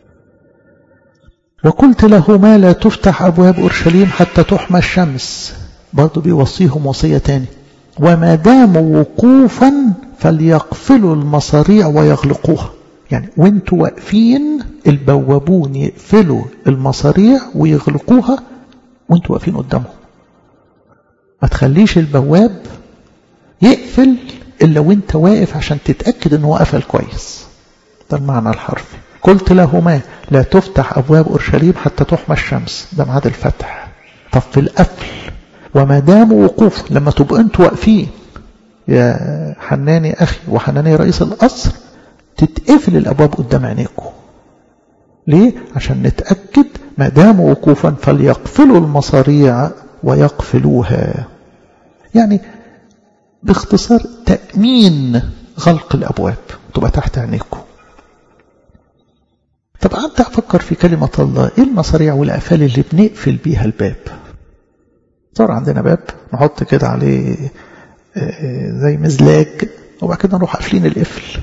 وقلت له ما لا تفتح أبواب أورشليم حتى تحمى الشمس برضو بيوصيهم وصية تاني وما داموا وقوفا فليقفلوا المصاريع ويغلقوها يعني وانتوا واقفين البوابون يقفلوا المصاريع ويغلقوها وانتوا واقفين قدامهم ما تخليش البواب يقفل إلا وانت واقف عشان تتأكد انه قفل كويس ده المعنى الحرفي قلت لهما لا تفتح أبواب أورشليم حتى تحمى الشمس ده ميعاد الفتح طب في القفل وما دام وقوف لما تبقوا انتوا واقفين يا حناني أخي وحناني رئيس القصر تتقفل الأبواب قدام عينيكم ليه؟ عشان نتأكد ما داموا وقوفا فليقفلوا المصاريع ويقفلوها يعني باختصار تأمين غلق الأبواب تبقى تحت عينيكم طب قعدت أفكر في كلمة الله إيه المصاريع والأقفال اللي بنقفل بيها الباب صار عندنا باب نحط كده عليه زي مزلاج وبعد كده نروح قافلين القفل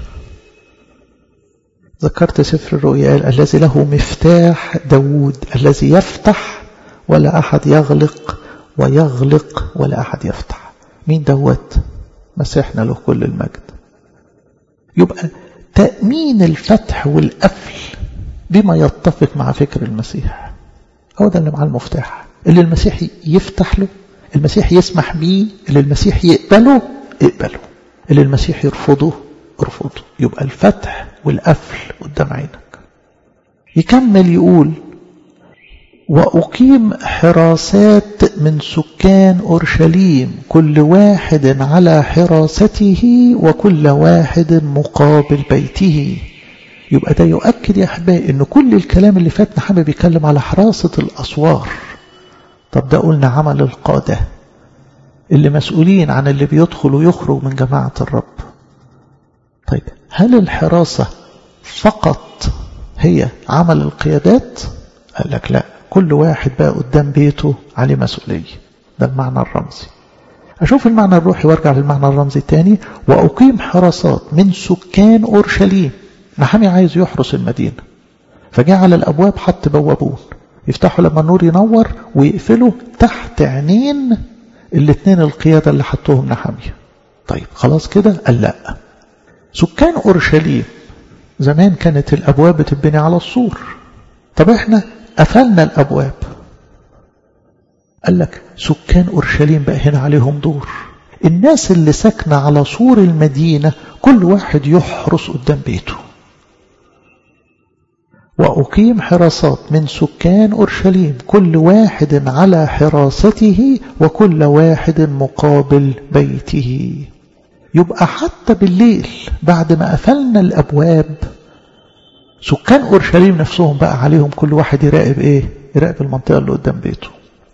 ذكرت سفر الرؤيا الذي له مفتاح داود الذي يفتح ولا أحد يغلق ويغلق ولا أحد يفتح مين دوت مسيحنا له كل المجد يبقى تأمين الفتح والقفل بما يتفق مع فكر المسيح هو ده اللي مع المفتاح اللي المسيح يفتح له المسيح يسمح بيه اللي المسيح يقبله اقبله اللي المسيح يرفضه ارفضه يبقى الفتح والقفل قدام عينك يكمل يقول وأقيم حراسات من سكان أورشليم كل واحد على حراسته وكل واحد مقابل بيته يبقى ده يؤكد يا أحبائي أن كل الكلام اللي فاتنا حابب يتكلم على حراسة الأسوار طب ده قلنا عمل القادة اللي مسؤولين عن اللي بيدخل ويخرج من جماعة الرب طيب هل الحراسة فقط هي عمل القيادات قال لك لا كل واحد بقى قدام بيته عليه مسؤولية ده المعنى الرمزي أشوف المعنى الروحي وارجع للمعنى الرمزي الثاني وأقيم حراسات من سكان أورشليم نحمي عايز يحرس المدينة فجعل الأبواب حط بوابون يفتحوا لما النور ينور ويقفلوا تحت عينين الاثنين القيادة اللي حطوهم نحمية طيب خلاص كده قال لا سكان أورشليم زمان كانت الأبواب بتبني على السور طب احنا قفلنا الأبواب قال لك سكان أورشليم بقى هنا عليهم دور الناس اللي ساكنة على سور المدينة كل واحد يحرس قدام بيته وأقيم حراسات من سكان أورشليم كل واحد على حراسته وكل واحد مقابل بيته يبقى حتى بالليل بعد ما قفلنا الأبواب سكان أورشليم نفسهم بقى عليهم كل واحد يراقب إيه يراقب المنطقة اللي قدام بيته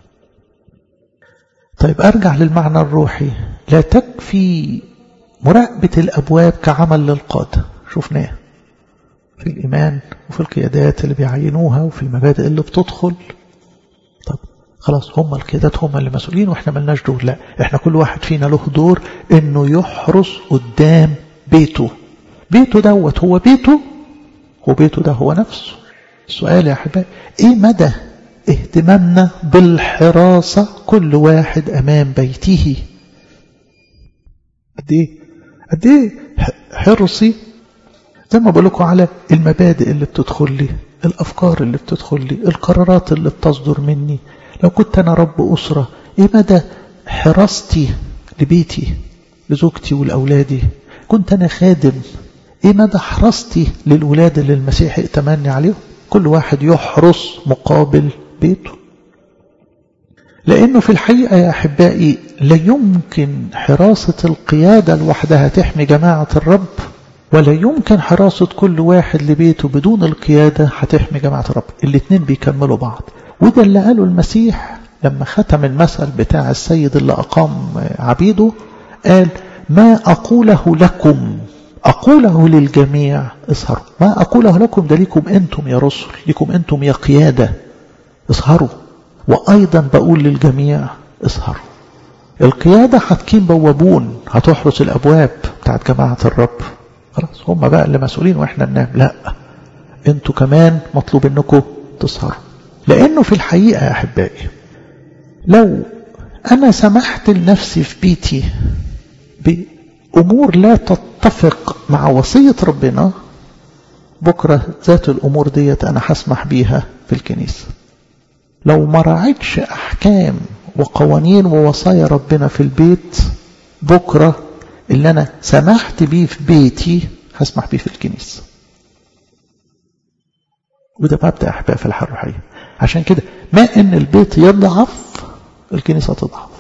طيب أرجع للمعنى الروحي لا تكفي مراقبة الأبواب كعمل للقادة شفناه في الإيمان وفي القيادات اللي بيعينوها وفي المبادئ اللي بتدخل طب خلاص هم القيادات هم اللي مسؤولين واحنا ملناش دور لا احنا كل واحد فينا له دور انه يحرس قدام بيته بيته دوت هو بيته وبيته ده هو نفسه السؤال يا أحبائي إيه مدى اهتمامنا بالحراسة كل واحد أمام بيته قد إيه قد إيه حرصي زي ما بقول لكم على المبادئ اللي بتدخل لي الأفكار اللي بتدخل لي القرارات اللي بتصدر مني لو كنت أنا رب أسرة إيه مدى حراستي لبيتي لزوجتي ولأولادي كنت أنا خادم إيه مدى حراستي للولاد اللي المسيح ائتمني عليهم كل واحد يحرس مقابل بيته لأنه في الحقيقة يا أحبائي لا يمكن حراسة القيادة لوحدها تحمي جماعة الرب ولا يمكن حراسة كل واحد لبيته بدون القيادة هتحمي جماعة الرب الاثنين بيكملوا بعض وده اللي قاله المسيح لما ختم المثل بتاع السيد اللي أقام عبيده قال ما أقوله لكم أقوله للجميع اسهروا ما أقوله لكم ده لكم أنتم يا رسل لكم أنتم يا قيادة اسهروا وأيضا بقول للجميع اسهروا القيادة هتكون بوابون هتحرس الأبواب بتاعت جماعة الرب خلاص هم بقى اللي مسؤولين وإحنا ننام لا أنتوا كمان مطلوب أنكم تسهروا لأنه في الحقيقة يا أحبائي لو أنا سمحت لنفسي في بيتي بأمور لا تتفق مع وصية ربنا بكرة ذات الأمور ديت أنا هسمح بيها في الكنيسة لو ما راعيتش أحكام وقوانين ووصايا ربنا في البيت بكرة اللي أنا سمحت بيه في بيتي هسمح بيه في الكنيسة وده مبدأ أحباء في الحياة الروحية عشان كده ما إن البيت يضعف الكنيسة تضعف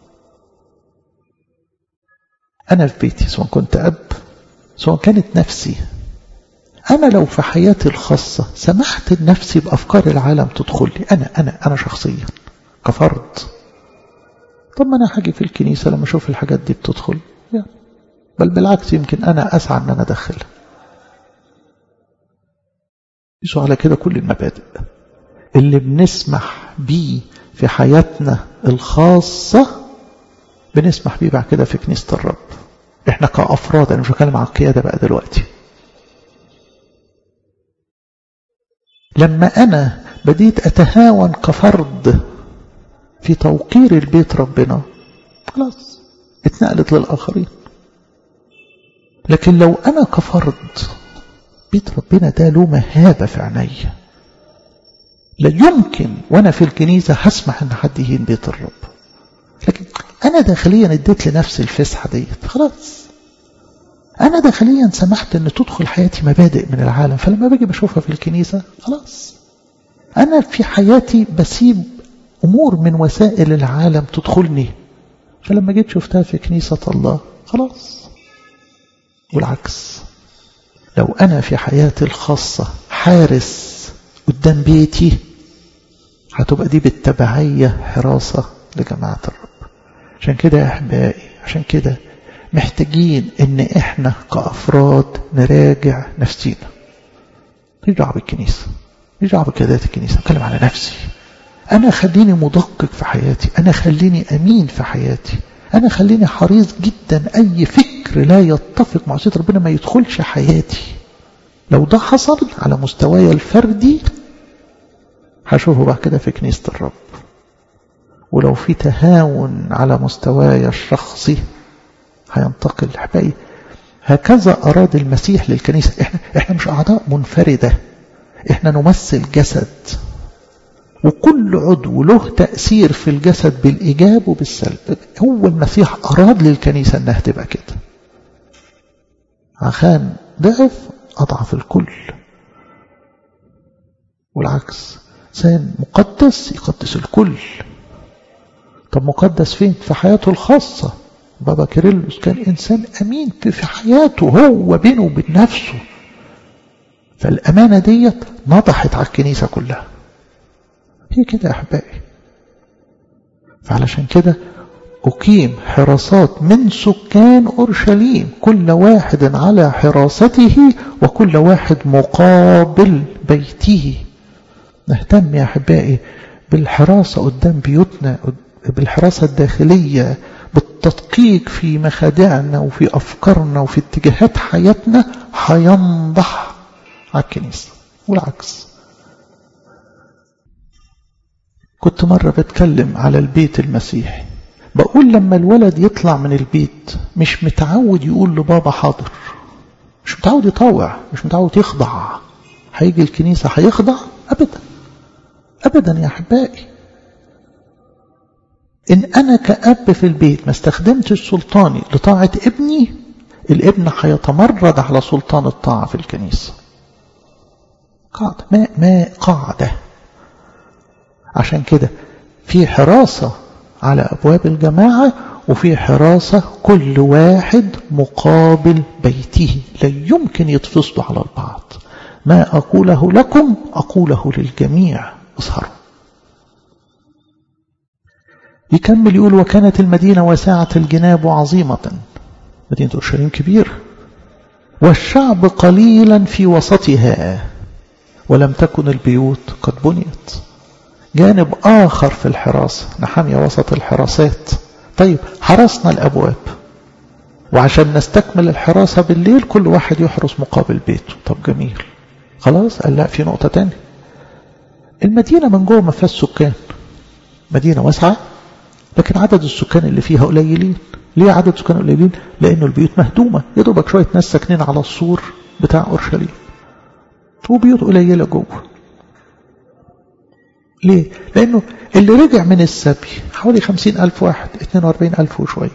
أنا في بيتي سواء كنت أب سواء كانت نفسي أنا لو في حياتي الخاصة سمحت لنفسي بأفكار العالم تدخل لي أنا أنا أنا شخصيا كفرد طب ما أنا هاجي في الكنيسة لما أشوف الحاجات دي بتدخل يعني بل بالعكس يمكن أنا أسعى أن أنا أدخلها يسوع على كده كل المبادئ اللي بنسمح بيه في حياتنا الخاصة بنسمح بيه بعد كده في كنيسة الرب احنا كأفراد انا مش بتكلم عن القيادة بقى دلوقتي لما انا بديت اتهاون كفرد في توقير البيت ربنا خلاص اتنقلت للآخرين لكن لو انا كفرد بيت ربنا ده له مهابة في عينيا لا يمكن وانا في الكنيسة هسمح ان حد يهين بيت الرب لكن انا داخليا اديت لنفسي الفسحة ديت خلاص انا داخليا سمحت ان تدخل حياتي مبادئ من العالم فلما باجي بشوفها في الكنيسة خلاص انا في حياتي بسيب امور من وسائل العالم تدخلني فلما جيت شفتها في كنيسة الله خلاص والعكس لو انا في حياتي الخاصة حارس قدام بيتي هتبقى دي بالتبعية حراسة لجماعة الرب عشان كده يا أحبائي عشان كده محتاجين ان احنا كأفراد نراجع نفسينا مش دعوة بالكنيسة مش دعوة بكيادات الكنيسة اتكلم على نفسي انا خليني مدقق في حياتي انا خليني امين في حياتي انا خليني حريص جدا اي فكر لا يتفق مع وصية ربنا ما يدخلش حياتي لو ده حصل على مستواي الفردي هشوفه بعد كده في كنيسة الرب ولو في تهاون على مستواي الشخصي هينتقل حبائي هكذا أراد المسيح للكنيسة إحنا, إحنا مش أعضاء منفردة إحنا نمثل جسد وكل عضو له تأثير في الجسد بالإيجاب وبالسلب هو المسيح أراد للكنيسة أنها تبقى كده عشان ضعف أضعف الكل والعكس إنسان مقدس يقدس الكل طب مقدس فين في حياته الخاصة بابا كيرلس كان إنسان أمين في حياته هو بينه وبين نفسه فالأمانة ديت نضحت على الكنيسة كلها هي كده يا أحبائي فعلشان كده أقيم حراسات من سكان أورشليم كل واحد على حراسته وكل واحد مقابل بيته نهتم يا أحبائي بالحراسة قدام بيوتنا بالحراسة الداخلية بالتدقيق في مخادعنا وفي أفكارنا وفي اتجاهات حياتنا هينضح على الكنيسة والعكس كنت مرة بتكلم على البيت المسيحي بقول لما الولد يطلع من البيت مش متعود يقول لبابا حاضر مش متعود يطوع مش متعود يخضع هيجي الكنيسة هيخضع أبدا أبدا يا أحبائي إن أنا كأب في البيت ما استخدمتش سلطاني لطاعة ابني الابن هيتمرد على سلطان الطاعة في الكنيسة قاعدة ما, ما قاعدة عشان كده في حراسة على أبواب الجماعة وفي حراسة كل واحد مقابل بيته لا يمكن يتفصلوا على البعض ما أقوله لكم أقوله للجميع اظهروا يكمل يقول وكانت المدينة واسعة الجناب عظيمة مدينة أورشليم كبير والشعب قليلا في وسطها ولم تكن البيوت قد بنيت جانب آخر في الحراسة نحمي وسط الحراسات طيب حرسنا الأبواب وعشان نستكمل الحراسة بالليل كل واحد يحرس مقابل بيته طب جميل خلاص قال لا في نقطة تانية المدينة من جوه ما فيهاش سكان مدينة واسعة لكن عدد السكان اللي فيها قليلين ليه عدد سكان قليلين لأنه البيوت مهدومة يا دوبك شوية ناس ساكنين على السور بتاع أورشليم وبيوت قليلة جوه ليه؟ لأنه اللي رجع من السبي حوالي خمسين ألف واحد اتنين واربعين ألف وشوية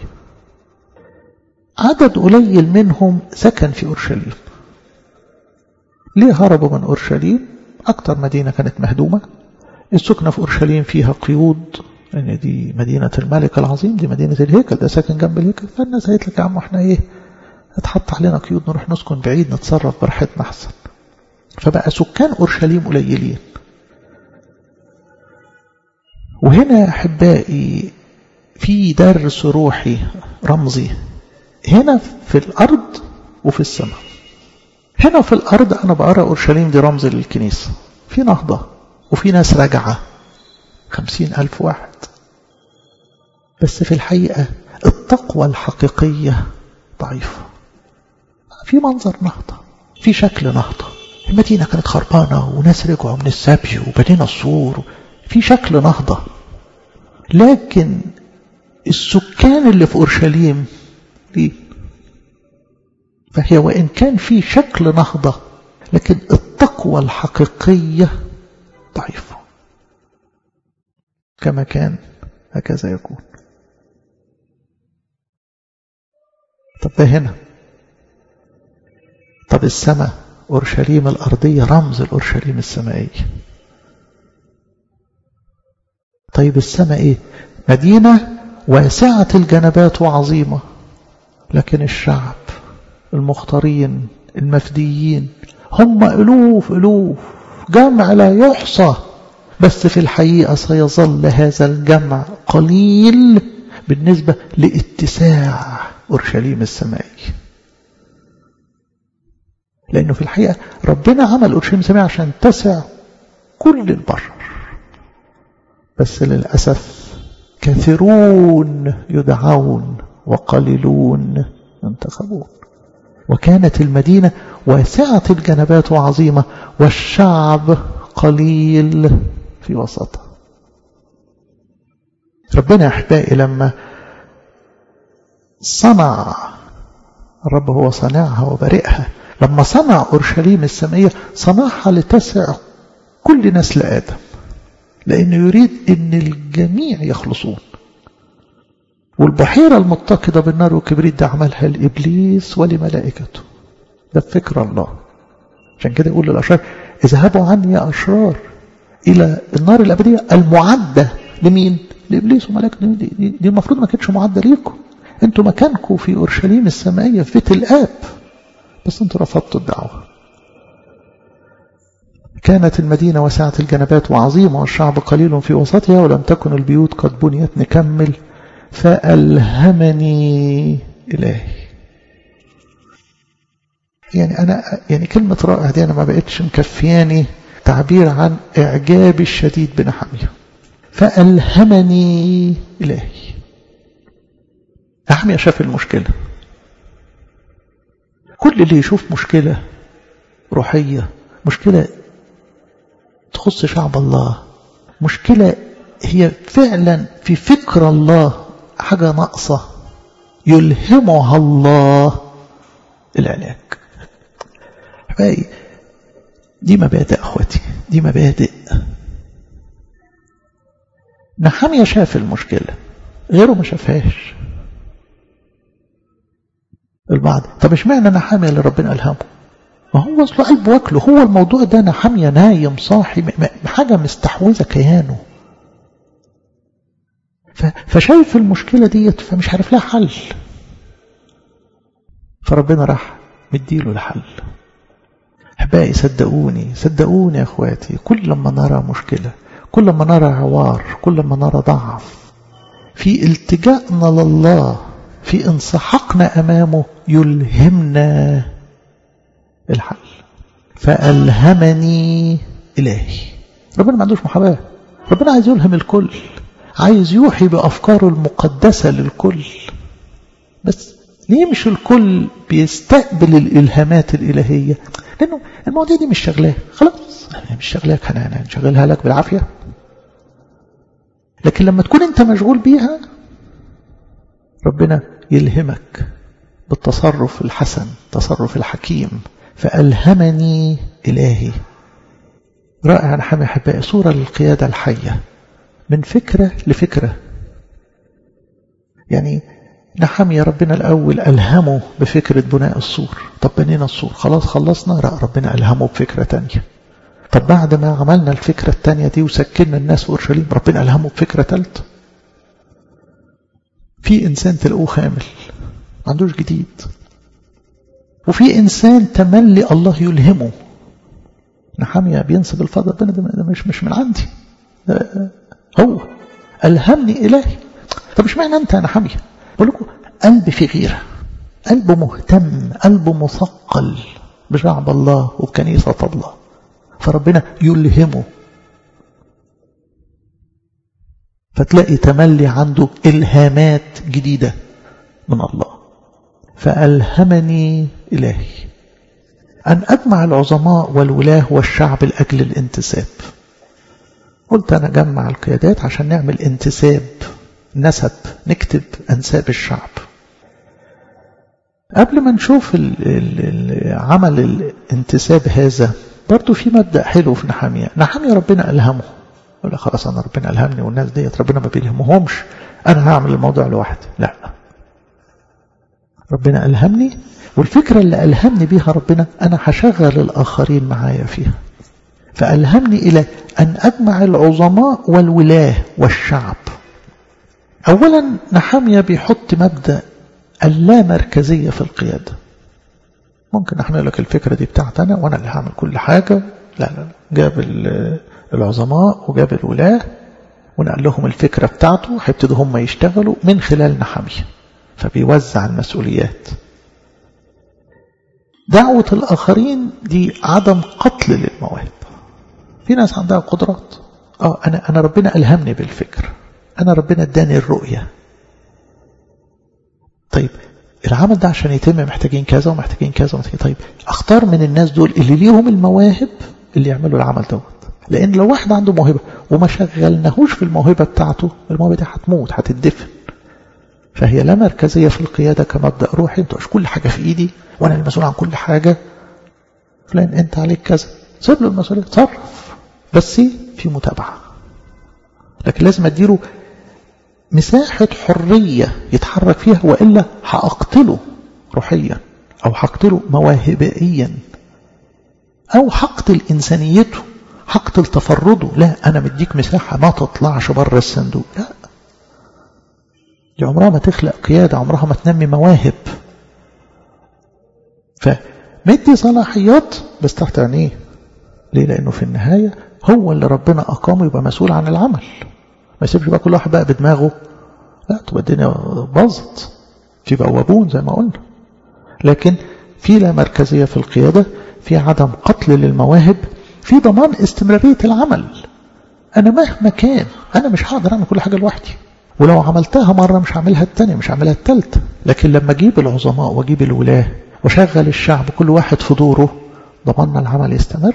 عدد قليل منهم سكن في أورشليم ليه هربوا من أورشليم أكتر مدينة كانت مهدومة السكنة في أورشليم فيها قيود لأن دي مدينة الملك العظيم دي مدينة الهيكل ده ساكن جنب الهيكل فالناس قالت لك يا عم احنا ايه اتحط علينا قيود نروح نسكن بعيد نتصرف براحتنا أحسن فبقى سكان أورشليم قليلين وهنا يا أحبائي في درس روحي رمزي هنا في الأرض وفي السماء هنا في الأرض أنا بقرأ أورشليم دي رمز للكنيسة في نهضة وفي ناس راجعة خمسين ألف واحد بس في الحقيقة التقوى الحقيقية ضعيفة في منظر نهضة في شكل نهضة المدينة كانت خربانة وناس رجعوا من السبي وبنينا السور في شكل نهضة لكن السكان اللي في أورشليم دي فهي وإن كان في شكل نهضة لكن التقوى الحقيقية ضعيفة كما كان هكذا يكون طب ده هنا طب السماء أورشليم الأرضية رمز الأورشليم السمائية طيب السماء إيه مدينة واسعة الجنبات وعظيمة لكن الشعب المختارين المفديين هم ألوف ألوف جمع لا يحصى بس في الحقيقة سيظل هذا الجمع قليل بالنسبة لاتساع أورشليم السمائي لأنه في الحقيقة ربنا عمل أورشليم السمائي عشان تسع كل البشر بس للأسف كثيرون يدعون وقليلون ينتخبون وكانت المدينة واسعة الجنبات وعظيمة والشعب قليل في وسطها ربنا أحبائي لما صنع الرب هو صانعها وبارئها لما صنع أورشليم السمائية صنعها لتسع كل نسل آدم لأنه يريد أن الجميع يخلصون والبحيرة المتقدة بالنار والكبريت ده عملها لإبليس ولملائكته ده فكر الله عشان كده يقول للأشرار اذهبوا عني يا أشرار إلى النار الأبدية المعدة لمين؟ لإبليس وملائكته دي, دي, دي المفروض ما كانتش معدة ليكم انتوا مكانكم في أورشليم السمائية في بيت الآب بس انتوا رفضتوا الدعوة كانت المدينة وسعة الجنبات وعظيمة والشعب قليل في وسطها ولم تكن البيوت قد بنيت نكمل فألهمني إلهي يعني أنا يعني كلمة رائع دي أنا ما بقتش مكفياني تعبير عن إعجابي الشديد بنحمية فألهمني إلهي نحمية شاف المشكلة كل اللي يشوف مشكلة روحية مشكلة تخص شعب الله مشكلة هي فعلا في فكر الله حاجة ناقصة يلهمها الله العلاج حبايبي دي مبادئ أخواتي دي مبادئ نحامية شاف المشكلة غيره ما شافهاش البعض طب اشمعنى نحامية اللي ربنا ألهمه ما هو اصله قلب واكله هو الموضوع ده نحامية نايم صاحي حاجة مستحوذة كيانه فشايف المشكلة ديت فمش عارف لها حل فربنا راح مديله الحل احبائي صدقوني صدقوني يا اخواتي كل ما نرى مشكلة كل ما نرى عوار كل ما نرى ضعف في التجائنا لله في انسحاقنا امامه يلهمنا الحل فألهمني إلهي ربنا ما عندوش محاباة ربنا عايز يلهم الكل عايز يوحي بأفكاره المقدسة للكل بس ليه مش الكل بيستقبل الإلهامات الإلهية لأنه المواضيع دي مش شغلاه خلاص مش شغلاك هنشغلها لك بالعافية لكن لما تكون انت مشغول بيها ربنا يلهمك بالتصرف الحسن تصرف الحكيم فألهمني إلهي رائع نحن أحبائي صورة للقيادة الحية من فكرة لفكرة يعني نحمي ربنا الأول ألهمه بفكرة بناء السور طب بنينا السور خلاص خلصنا لا ربنا ألهمه بفكرة تانية طب بعد ما عملنا الفكرة التانية دي وسكننا الناس في أورشليم ربنا ألهمه بفكرة تالتة في إنسان تلقوه خامل ما عندوش جديد وفي إنسان تملي الله يلهمه نحمية بينسب الفضل ربنا ده مش مش من عندي هو ألهمني إلهي طب مش معنى أنت يا نحمية بقول لكم قلب في غيرة قلب مهتم قلب مثقل بشعب الله وبكنيسة الله فربنا يلهمه فتلاقي تملي عنده إلهامات جديدة من الله فألهمني إلهي أن أجمع العظماء والولاه والشعب لأجل الانتساب قلت أنا أجمع القيادات عشان نعمل انتساب نسب نكتب أنساب الشعب قبل ما نشوف ال ال عمل الانتساب هذا برضو في مبدأ حلو في نحامية نحامية ربنا ألهمه ولا خلاص أنا ربنا ألهمني والناس ديت ربنا ما بيلهمهمش أنا هعمل الموضوع لوحدي لا ربنا ألهمني والفكرة اللي ألهمني بيها ربنا أنا هشغل الآخرين معايا فيها فألهمني إلى أن أجمع العظماء والولاه والشعب أولا نحامية بيحط مبدأ اللامركزية في القيادة ممكن احنا لك الفكرة دي بتاعت أنا وأنا اللي هعمل كل حاجة لا لا لا جاب العظماء وجاب الولاه ونقل لهم الفكرة بتاعته هيبتدوا هم يشتغلوا من خلال نحامية فبيوزع المسؤوليات دعوة الآخرين دي عدم قتل للمواهب في ناس عندها قدرات اه أنا, أنا ربنا ألهمني بالفكر أنا ربنا اداني الرؤية طيب العمل ده عشان يتم محتاجين كذا ومحتاجين كذا ومحتاجين طيب اختار من الناس دول اللي ليهم المواهب اللي يعملوا العمل دوت لان لو واحد عنده موهبة وما شغلناهوش في الموهبة بتاعته الموهبة دي هتموت هتدفن فهي لا مركزية في القيادة كمبدأ روحي انتوا كل حاجة في ايدي وانا المسؤول عن كل حاجة فلان انت عليك كذا سيب له المسؤولية تصرف بس في متابعة لكن لازم اديله مساحة حرية يتحرك فيها وإلا هأقتله روحيا أو هقتله مواهبيا أو هقتل إنسانيته هقتل تفرده لا أنا مديك مساحة ما تطلعش بره الصندوق لا دي عمرها ما تخلق قيادة عمرها ما تنمي مواهب فمدي صلاحيات بس تحت عينيه ليه لأنه في النهاية هو اللي ربنا أقامه يبقى مسؤول عن العمل ما يسيبش بقى كل واحد بقى بدماغه لا تبقى الدنيا باظت في بوابون زي ما قلنا لكن في لا مركزية في القيادة في عدم قتل للمواهب في ضمان استمرارية العمل أنا مهما كان أنا مش هقدر أعمل كل حاجة لوحدي ولو عملتها مرة مش هعملها التانية مش هعملها التالتة لكن لما أجيب العظماء وأجيب الولاة وشغل الشعب كل واحد في دوره ضمننا العمل يستمر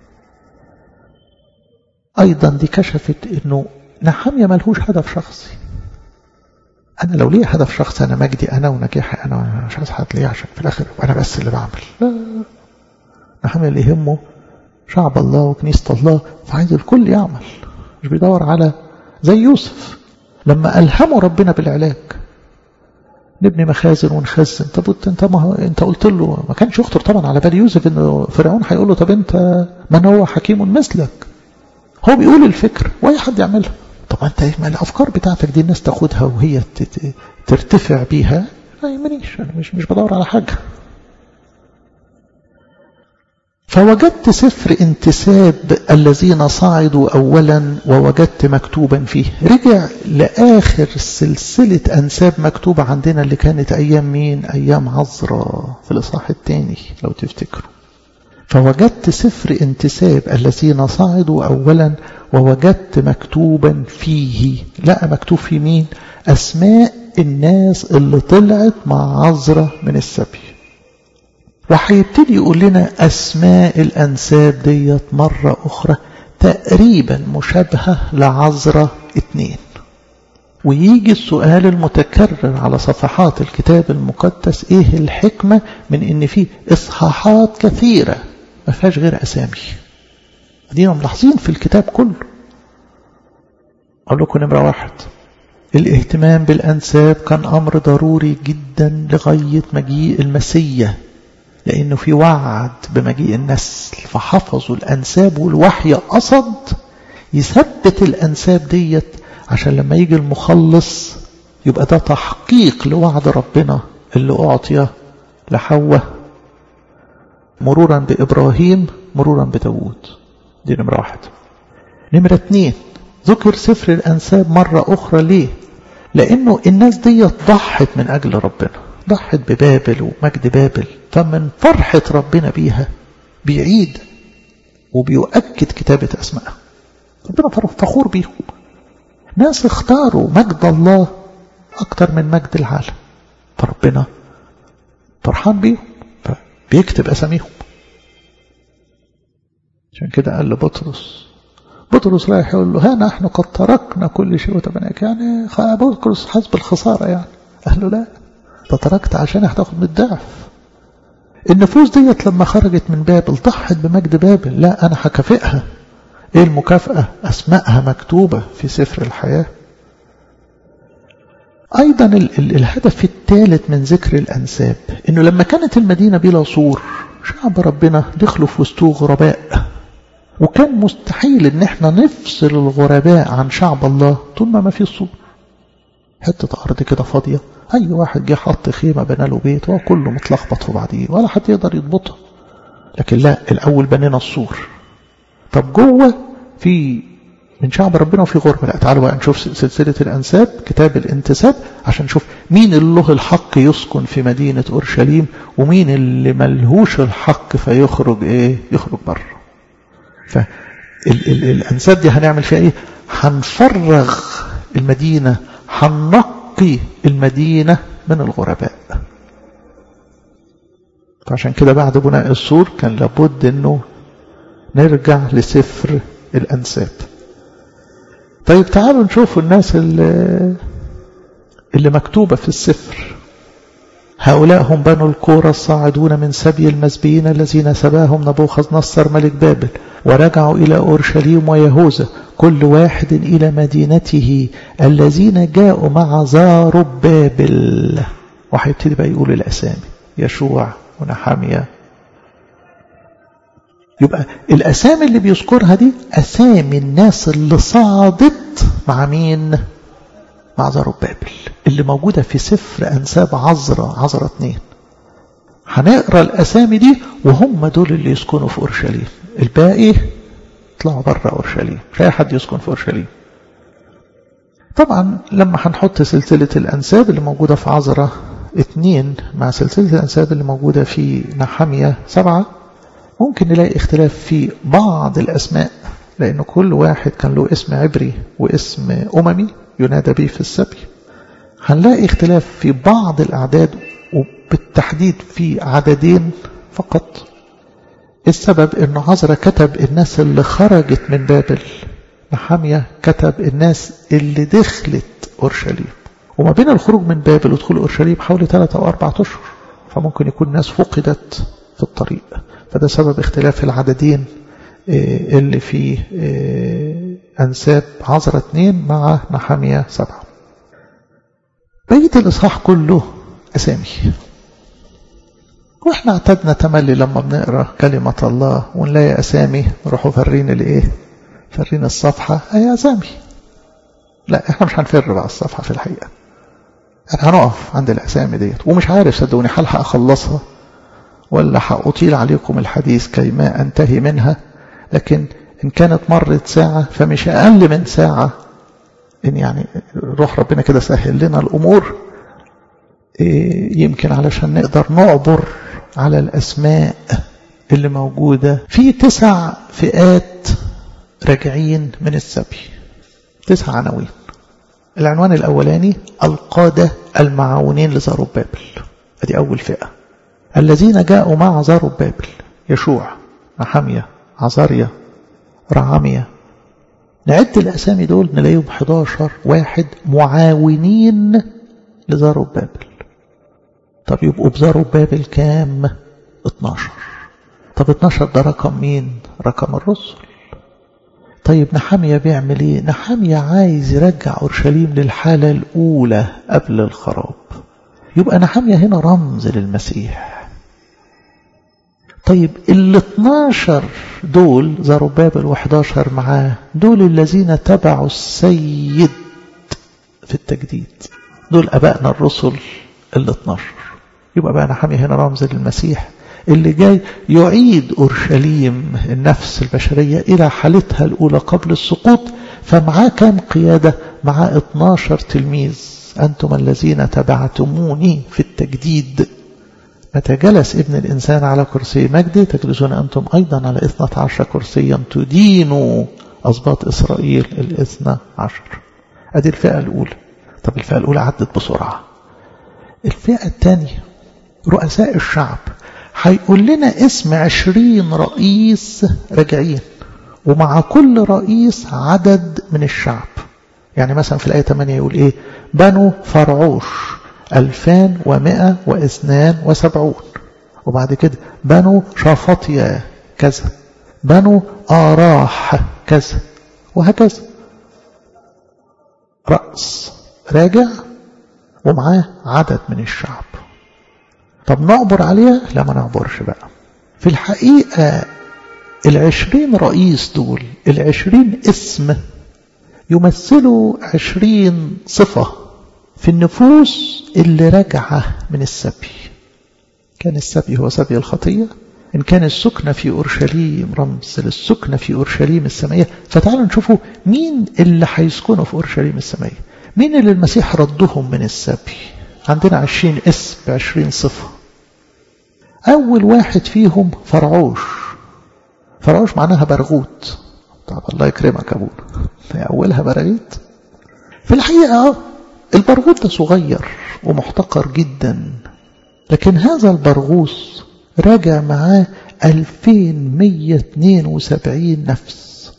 أيضا دي كشفت أنه نحامية ملهوش هدف شخصي أنا لو ليه هدف شخصي أنا مجدي أنا ونجاحي أنا مش عايز حد ليه عشان في الآخر أنا بس اللي بعمل لا نحامية اللي يهمه شعب الله وكنيسة الله فعايز الكل يعمل مش بيدور على زي يوسف لما ألهمه ربنا بالعلاج نبني مخازن ونخزن طب انت ما انت قلت له ما كانش يخطر طبعا على بال يوسف انه فرعون هيقول له طب انت من هو حكيم مثلك هو بيقول الفكر واي حد يعملها طب انت ما الافكار بتاعتك دي الناس تاخدها وهي ترتفع بيها ما يهمنيش انا مش مش بدور على حاجه فوجدت سفر انتساب الذين صعدوا أولا ووجدت مكتوبا فيه رجع لآخر سلسلة أنساب مكتوبة عندنا اللي كانت أيام مين أيام عذراء في الإصحاح الثاني لو تفتكروا فوجدت سفر انتساب الذين صعدوا أولا ووجدت مكتوبا فيه لا مكتوب في مين أسماء الناس اللي طلعت مع عذراء من السبي وهيبتدي يقول لنا أسماء الأنساب ديت مرة أخرى تقريبا مشابهة لعذراء اتنين ويجي السؤال المتكرر على صفحات الكتاب المقدس ايه الحكمة من ان في اصحاحات كثيرة ما فيهاش غير اسامي دينا ملاحظين في الكتاب كله اقول لكم نمرة واحد الاهتمام بالانساب كان امر ضروري جدا لغاية مجيء المسيح لأنه في وعد بمجيء النسل فحفظوا الأنساب والوحي قصد يثبت الأنساب ديت عشان لما يجي المخلص يبقى ده تحقيق لوعد ربنا اللي أعطي لحواء مرورا بإبراهيم مرورا بداود دي نمرة واحد نمرة اتنين ذكر سفر الأنساب مرة أخرى ليه لأنه الناس دي ضحت من أجل ربنا ضحت ببابل ومجد بابل فمن فرحة ربنا بيها بيعيد وبيؤكد كتابة أسمائها ربنا فخور بيهم ناس اختاروا مجد الله أكتر من مجد العالم فربنا فرحان بيهم فبيكتب أساميهم عشان كده قال لبطرس بطرس رايح يقول له ها نحن قد تركنا كل شيء وتبناك يعني بطرس حسب الخسارة يعني قال له لا ده تركت عشان هتاخد من الضعف النفوس ديت لما خرجت من بابل ضحت بمجد بابل لا أنا هكافئها إيه المكافأة أسمائها مكتوبة في سفر الحياة أيضا ال ال الهدف الثالث من ذكر الأنساب إنه لما كانت المدينة بلا سور شعب ربنا دخلوا في وسطه غرباء وكان مستحيل إن احنا نفصل الغرباء عن شعب الله طول ما ما في سور حتة أرض كده فاضية أي واحد جه حط خيمة بنى له بيت وهو كله متلخبط في بعضيه ولا حد يقدر يضبطها لكن لا الأول بنينا السور طب جوه في من شعب ربنا وفي غربة لا تعالوا بقى نشوف سلسلة الأنساب كتاب الانتساب عشان نشوف مين اللي له الحق يسكن في مدينة أورشليم ومين اللي ملهوش الحق فيخرج إيه يخرج بره فالأنساب دي هنعمل فيها إيه هنفرغ المدينة هنقي المدينة من الغرباء فعشان كده بعد بناء السور كان لابد انه نرجع لسفر الأنساب طيب تعالوا نشوف الناس اللي, اللي مكتوبة في السفر هؤلاء هم بنو الكورة الصاعدون من سبي المسبيين الذين سباهم نبوخذ نصر ملك بابل ورجعوا إلى أورشليم ويهوذا كل واحد إلى مدينته الذين جاءوا مع زارب بابل وهيبتدي بقى يقول الأسامي يشوع ونحامية يبقى الأسامي اللي بيذكرها دي أسامي الناس اللي صعدت مع مين مع زربابل اللي موجودة في سفر أنساب عذرة عذرة اتنين هنقرا الأسامي دي وهم دول اللي يسكنوا في أورشليم الباقي طلعوا بره أورشليم مش أي حد يسكن في أورشليم طبعا لما هنحط سلسلة الأنساب اللي موجودة في عذرة اتنين مع سلسلة الأنساب اللي موجودة في نحمية سبعة ممكن نلاقي اختلاف في بعض الأسماء لأن كل واحد كان له اسم عبري واسم أممي ينادى به في السبي هنلاقي اختلاف في بعض الأعداد وبالتحديد في عددين فقط السبب أن عزرا كتب الناس اللي خرجت من بابل نحامية كتب الناس اللي دخلت أورشليم وما بين الخروج من بابل ودخول أورشليم حوالي ثلاثة أو أربعة أشهر فممكن يكون ناس فقدت في الطريق فده سبب اختلاف العددين اللي في أنساب عزرة اثنين مع نحامية سبعة بقية الإصحاح كله أسامي واحنا اعتدنا تملي لما بنقرا كلمة الله ونلاقي أسامي نروحوا فرين الإيه؟ فرين الصفحة هي أسامي لا احنا مش هنفر بقى الصفحة في الحقيقة احنا هنقف عند الأسامي ديت ومش عارف صدقوني هل هأخلصها ولا هأطيل عليكم الحديث كيما أنتهي منها لكن إن كانت مرت ساعة فمش أقل من ساعة إن يعني روح ربنا كده سهل لنا الأمور يمكن علشان نقدر نعبر على الأسماء اللي موجودة في تسع فئات راجعين من السبي تسع عناوين العنوان الأولاني القادة المعاونين لزاروبابل ادي أول فئة الذين جاءوا مع زاروبابل يشوع نحمية عزاريا رعامية نعد الأسامي دول نلاقيهم 11 واحد معاونين لزاروبابل طب يبقوا بزاروبابل كام 12 طب 12 ده رقم مين رقم الرسل طيب نحامية بيعمل ايه نحامية عايز يرجع أورشليم للحالة الأولى قبل الخراب يبقى نحامية هنا رمز للمسيح طيب ال 12 دول زاروبابل و11 معاه دول الذين تبعوا السيد في التجديد دول أبائنا الرسل ال 12 يبقى بقى نحامية هنا رمز للمسيح اللي جاي يعيد أورشليم النفس البشرية إلى حالتها الأولى قبل السقوط فمعاه كام قيادة معاه 12 تلميذ أنتم الذين تبعتموني في التجديد متى جلس ابن الإنسان على كرسي مجده تجلسون أنتم أيضا على إثنى عشر كرسيا تدينوا أسباط إسرائيل الإثنى عشر أدي الفئة الأولى طب الفئة الأولى عدت بسرعة الفئة الثانية رؤساء الشعب هيقول لنا اسم عشرين رئيس راجعين ومع كل رئيس عدد من الشعب يعني مثلا في الآية 8 يقول إيه بنو فرعوش ألفان ومائة واثنان وسبعون وبعد كده بنو شافطيا كذا بنو آراح كذا وهكذا رأس راجع ومعاه عدد من الشعب طب نعبر عليها لا ما نعبرش بقى في الحقيقة العشرين رئيس دول العشرين اسم يمثلوا عشرين صفة في النفوس اللي رجعة من السبي كان السبي هو سبي الخطية إن كان السكنة في أورشليم رمز للسكنة في أورشليم السمائية فتعالوا نشوفوا مين اللي هيسكنوا في أورشليم السمائية مين اللي المسيح ردهم من السبي عندنا عشرين اسم بعشرين صفة أول واحد فيهم فرعوش فرعوش معناها برغوت طب الله يكرمك أبونا أولها براغيت في الحقيقة البرغوث ده صغير ومحتقر جدا لكن هذا البرغوث راجع معاه 2172 نفس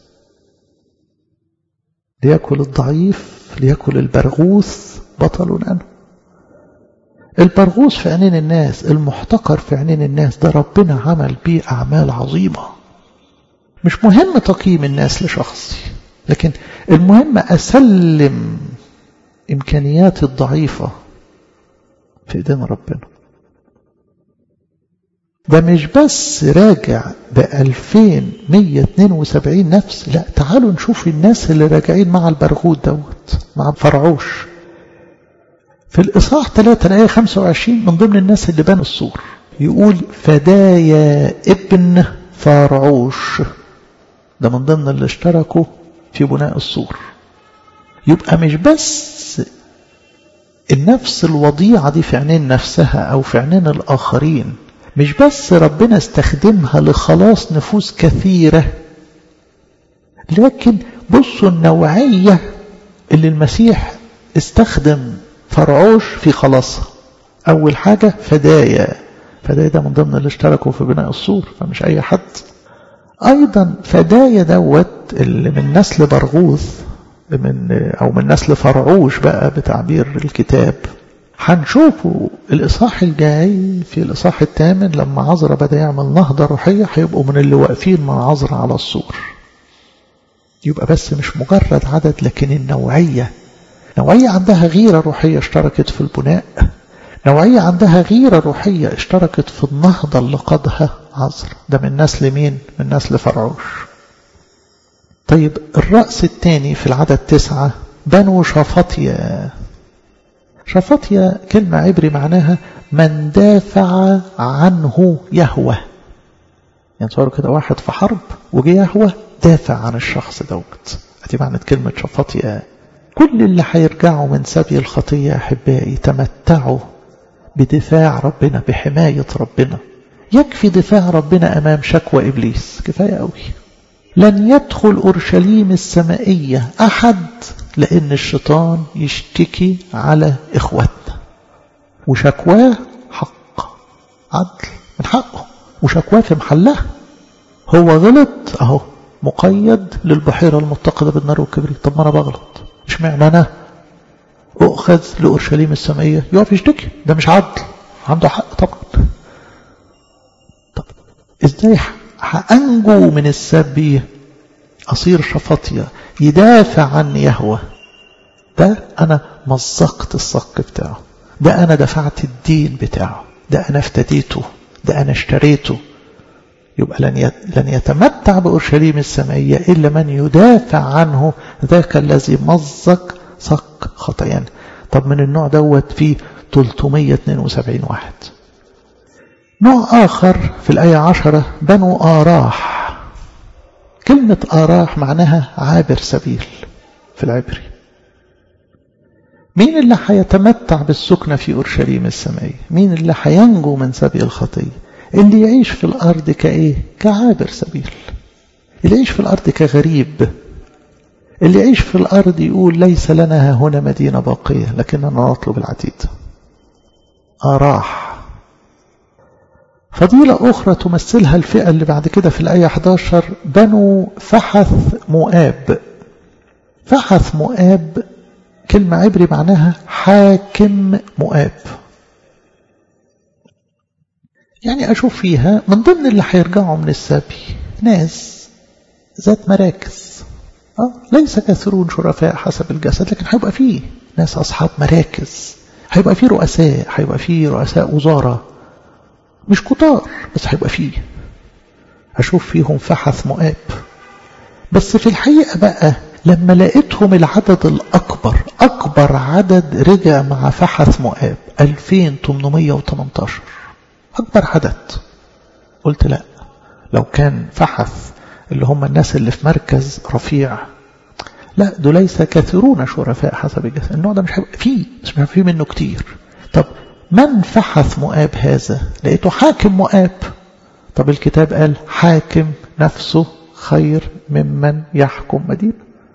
ليأكل الضعيف ليأكل البرغوث بطل أنه البرغوث في عينين الناس المحتقر في عينين الناس ده ربنا عمل بيه أعمال عظيمة مش مهم تقييم الناس لشخصي لكن المهم أسلم إمكانياتي الضعيفة في إيدين ربنا ده مش بس راجع ب 2172 نفس لا تعالوا نشوف الناس اللي راجعين مع البرغوث دوت مع فرعوش في الإصحاح 3 الآية 25 من ضمن الناس اللي بنوا السور يقول فدايا ابن فرعوش ده من ضمن اللي اشتركوا في بناء السور يبقى مش بس النفس الوضيعة دي في عينين نفسها أو في عينين الآخرين مش بس ربنا استخدمها لخلاص نفوس كثيرة لكن بصوا النوعية اللي المسيح استخدم فرعوش في خلاصها أول حاجة فدايا فدايا ده من ضمن اللي اشتركوا في بناء السور فمش أي حد أيضا فدايا دوت اللي من نسل برغوث من أو من نسل فرعوش بقى بتعبير الكتاب هنشوفوا الإصحاح الجاي في الإصحاح الثامن لما عذرا بدأ يعمل نهضة روحية هيبقوا من اللي واقفين مع عذرا على السور يبقى بس مش مجرد عدد لكن النوعية نوعية عندها غيرة روحية اشتركت في البناء نوعية عندها غيرة روحية اشتركت في النهضة اللي قادها عذرا ده من نسل مين؟ من نسل فرعوش طيب الرأس الثاني في العدد تسعة بنو شفطيا شفطيا كلمة عبري معناها من دافع عنه يهوى يعني صاروا كده واحد في حرب وجي يهوى دافع عن الشخص دوت ادي معنى كلمة شفطيا كل اللي هيرجعوا من سبي الخطية أحبائي تمتعوا بدفاع ربنا بحماية ربنا يكفي دفاع ربنا أمام شكوى إبليس كفاية قوي لن يدخل أورشليم السمائية أحد لأن الشيطان يشتكي على إخواتنا وشكواه حق عدل من حقه وشكواه في محلها هو غلط أهو مقيد للبحيرة المتقدة بالنار والكبريت طب ما أنا بغلط مش معنى أنا أؤخذ لأورشليم السمائية يقف يشتكي ده مش عدل عنده حق طبعا طب إزاي هأنجو من السبي أصير شفطية يدافع عني يهوى ده أنا مزقت الصك بتاعه ده أنا دفعت الدين بتاعه ده أنا افتديته ده أنا اشتريته يبقى لن لن يتمتع بأورشليم السمائية إلا من يدافع عنه ذاك الذي مزق صك خطايانا طب من النوع دوت فيه 372 واحد نوع آخر في الآية عشرة بنو آراح كلمة آراح معناها عابر سبيل في العبري مين اللي هيتمتع بالسكنة في أورشليم السمائية مين اللي هينجو من سبي الخطية اللي يعيش في الأرض كإيه كعابر سبيل اللي يعيش في الأرض كغريب اللي يعيش في الأرض يقول ليس لنا هنا مدينة باقية لكننا نطلب العتيد أراح فضيلة أخرى تمثلها الفئة اللي بعد كده في الآية 11 بنو فحث مؤاب فحث مؤاب كلمة عبري معناها حاكم مؤاب يعني أشوف فيها من ضمن اللي هيرجعوا من السبي ناس ذات مراكز أه؟ ليس كثيرون شرفاء حسب الجسد لكن هيبقى فيه ناس أصحاب مراكز هيبقى فيه رؤساء هيبقى فيه رؤساء وزارة مش كتار بس هيبقى فيه أشوف فيهم فحث مؤاب بس في الحقيقة بقى لما لقيتهم العدد الأكبر أكبر عدد رجع مع فحث مؤاب 2818 أكبر عدد قلت لا لو كان فحث اللي هم الناس اللي في مركز رفيع لا دول ليس كثيرون شرفاء حسب الجسد النوع ده مش هيبقى فيه مش هيبقى فيه منه كتير طب من فحث مؤاب هذا لقيته حاكم مؤاب طب الكتاب قال حاكم نفسه خير ممن يحكم مدينة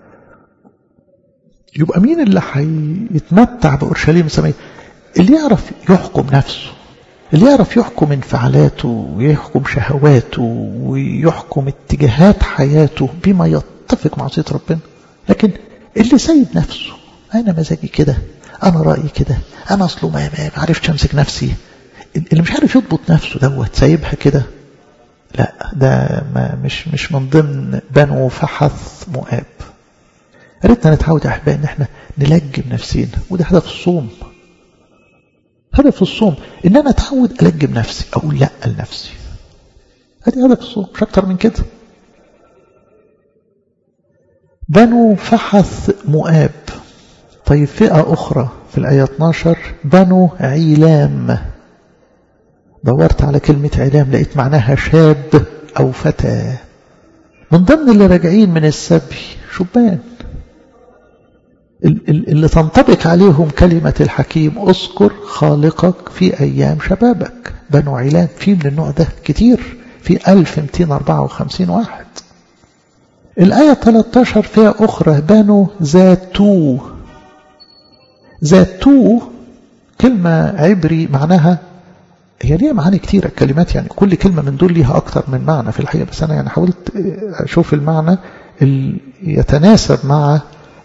يبقى مين اللي هيتمتع بأورشليم السمائية اللي يعرف يحكم نفسه اللي يعرف يحكم انفعالاته ويحكم شهواته ويحكم اتجاهات حياته بما يتفق مع وصية ربنا لكن اللي سايب نفسه أنا مزاجي كده أنا رأيي كده أنا أصله ما ما عرفتش أمسك نفسي اللي مش عارف يضبط نفسه دوت سايبها كده لا ده ما مش مش من ضمن بنو فحث مؤاب ريتنا نتعود يا احبائي ان احنا نلجم نفسينا وده هدف الصوم هدف الصوم ان انا اتعود الجم نفسي اقول لا لنفسي ادي هدف الصوم مش اكتر من كده بنو فحث مؤاب طيب فئة أخرى في الآية 12 بنو عيلام دورت على كلمة عيلام لقيت معناها شاب أو فتى من ضمن اللي راجعين من السبي شبان اللي تنطبق عليهم كلمة الحكيم اذكر خالقك في أيام شبابك بنو عيلام في من النوع ده كتير في 1254 واحد الآية 13 فيها أخرى بنو ذاتو ذاتو كلمة عبري معناها هي ليها معاني كتيرة الكلمات يعني كل كلمة من دول ليها أكتر من معنى في الحقيقة بس أنا يعني حاولت أشوف المعنى اللي يتناسب مع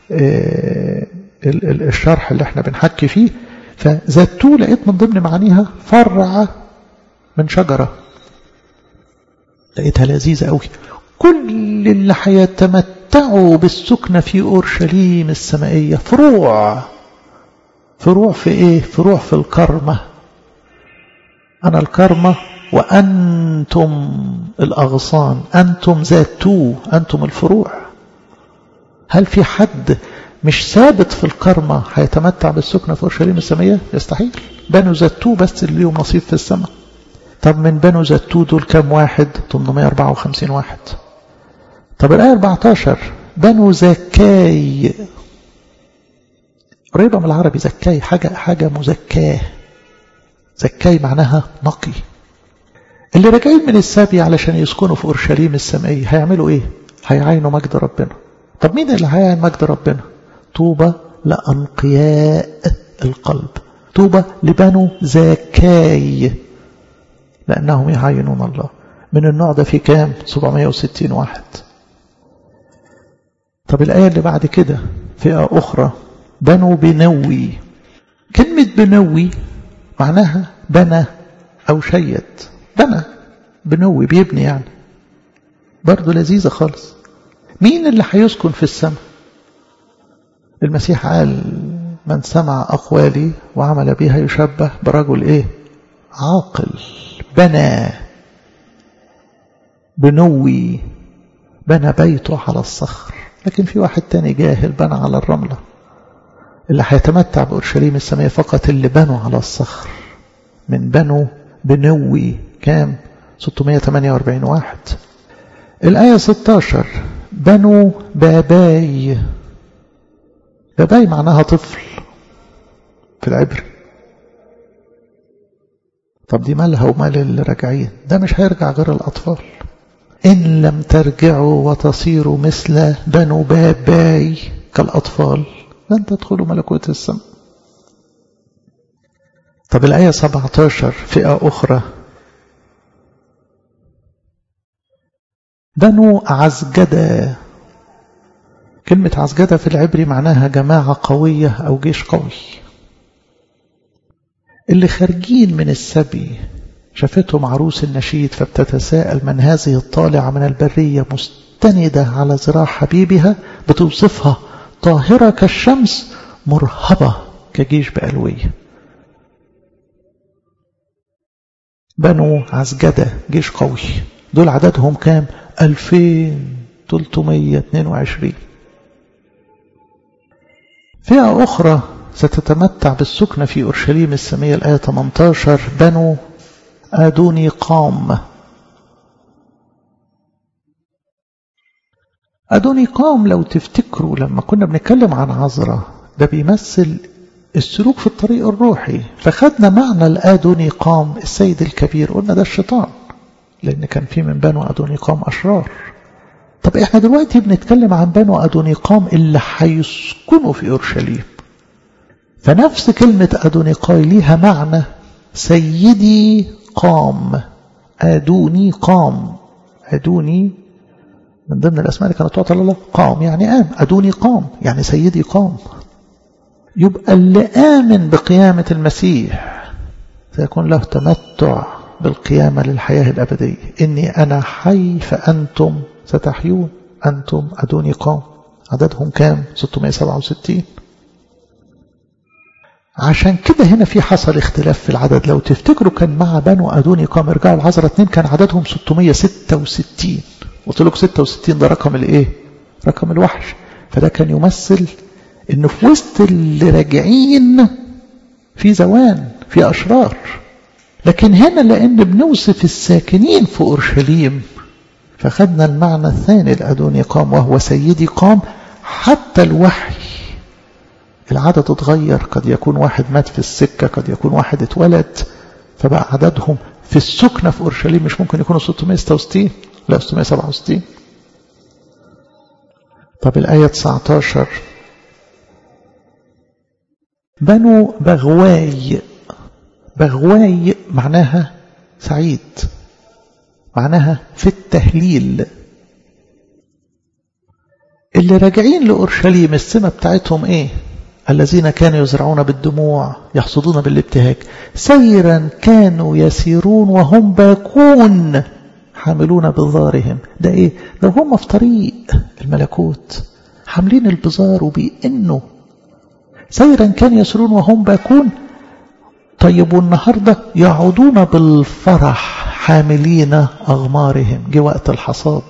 الشرح اللي احنا بنحكي فيه فذاتو لقيت من ضمن معانيها فرع من شجرة لقيتها لذيذة قوي كل اللي هيتمتعوا بالسكنة في أورشليم السمائية فروع فروع في ايه فروع في الكرمة أنا الكرمة وأنتم الأغصان أنتم ذاتو أنتم الفروع هل في حد مش ثابت في الكرمة هيتمتع بالسكنة في أورشليم السمائية يستحيل بنو ذاتو بس اللي ليهم نصيب في السماء طب من بنو ذاتو دول كام واحد 854 واحد طب الآية 14 بنو زكاي قريبة من العربي زكاي حاجة حاجة مزكاه زكاي معناها نقي اللي راجعين من السبي علشان يسكنوا في أورشليم السمائية هيعملوا إيه؟ هيعينوا مجد ربنا طب مين اللي هيعين مجد ربنا؟ طوبى لأنقياء القلب طوبى لبنو زكاي لأنهم يعينون الله من النوع ده في كام 760 واحد طب الآية اللي بعد كده فئة أخرى بنو بنوي كلمة بنوي معناها بنى أو شيد بنى بنوي بيبني يعني برضه لذيذة خالص مين اللي هيسكن في السماء المسيح قال من سمع أقوالي وعمل بها يشبه برجل إيه عاقل بنى بنوي بنى بيته على الصخر لكن في واحد تاني جاهل بنى على الرملة اللي هيتمتع بأورشليم السماء فقط اللي بنوا على الصخر من بنو بنوي كام 648 واحد الآية 16 بنو باباي باباي معناها طفل في العبري طب دي مالها ومال اللي راجعين ده مش هيرجع غير الأطفال إن لم ترجعوا وتصيروا مثل بنو باباي كالأطفال لن تدخلوا ملكوت السماء طب الآية 17 فئة أخرى بنو عزجدة كلمة عزجدة في العبري معناها جماعة قوية أو جيش قوي اللي خارجين من السبي شافتهم عروس النشيد فبتتساءل من هذه الطالعة من البرية مستندة على ذراع حبيبها بتوصفها طاهرة كالشمس مرهبة كجيش بألوية بنو عزجدة جيش قوي دول عددهم كام 2322 فئة أخرى ستتمتع بالسكنة في أورشليم السمية الآية 18 بنو آدوني قام أدوني قام لو تفتكروا لما كنا بنتكلم عن عذراء ده بيمثل السلوك في الطريق الروحي فخدنا معنى الآدوني قام السيد الكبير قلنا ده الشيطان لأن كان في من بنو أدوني قام أشرار طب احنا دلوقتي بنتكلم عن بنو أدوني قام اللي هيسكنوا في أورشليم فنفس كلمة أدونيقاي ليها معنى سيدي قام أدوني قام أدوني من ضمن الأسماء اللي كانت تعطى الله قام يعني قام أدوني قام يعني سيدي قام يبقى اللي آمن بقيامة المسيح سيكون له تمتع بالقيامة للحياة الأبدية إني أنا حي فأنتم ستحيون أنتم أدوني قام عددهم كام 667 عشان كده هنا في حصل اختلاف في العدد لو تفتكروا كان مع بنو أدوني قام ارجعوا العذراء اتنين كان عددهم 666 قلت لكم 66 ده رقم الايه رقم الوحش فده كان يمثل انه في وسط اللي راجعين في زوان في اشرار لكن هنا لان بنوصف الساكنين في اورشليم فخدنا المعنى الثاني لأدوني قام وهو سيدي قام حتى الوحي العدد اتغير قد يكون واحد مات في السكة قد يكون واحد اتولد فبقى عددهم في السكنة في أورشليم مش ممكن يكونوا 666 لا 667 طب الآية 19 بنو بغواي بغواي معناها سعيد معناها في التهليل اللي راجعين لأورشليم السمة بتاعتهم ايه الذين كانوا يزرعون بالدموع يحصدون بالابتهاج سيرا كانوا يسيرون وهم باكون حاملون بظارهم ده ايه ده هم في طريق الملكوت حاملين البزار وبيئنوا سيرا كانوا يسيرون وهم باكون طيب والنهاردة يعودون بالفرح حاملين أغمارهم جه وقت الحصاد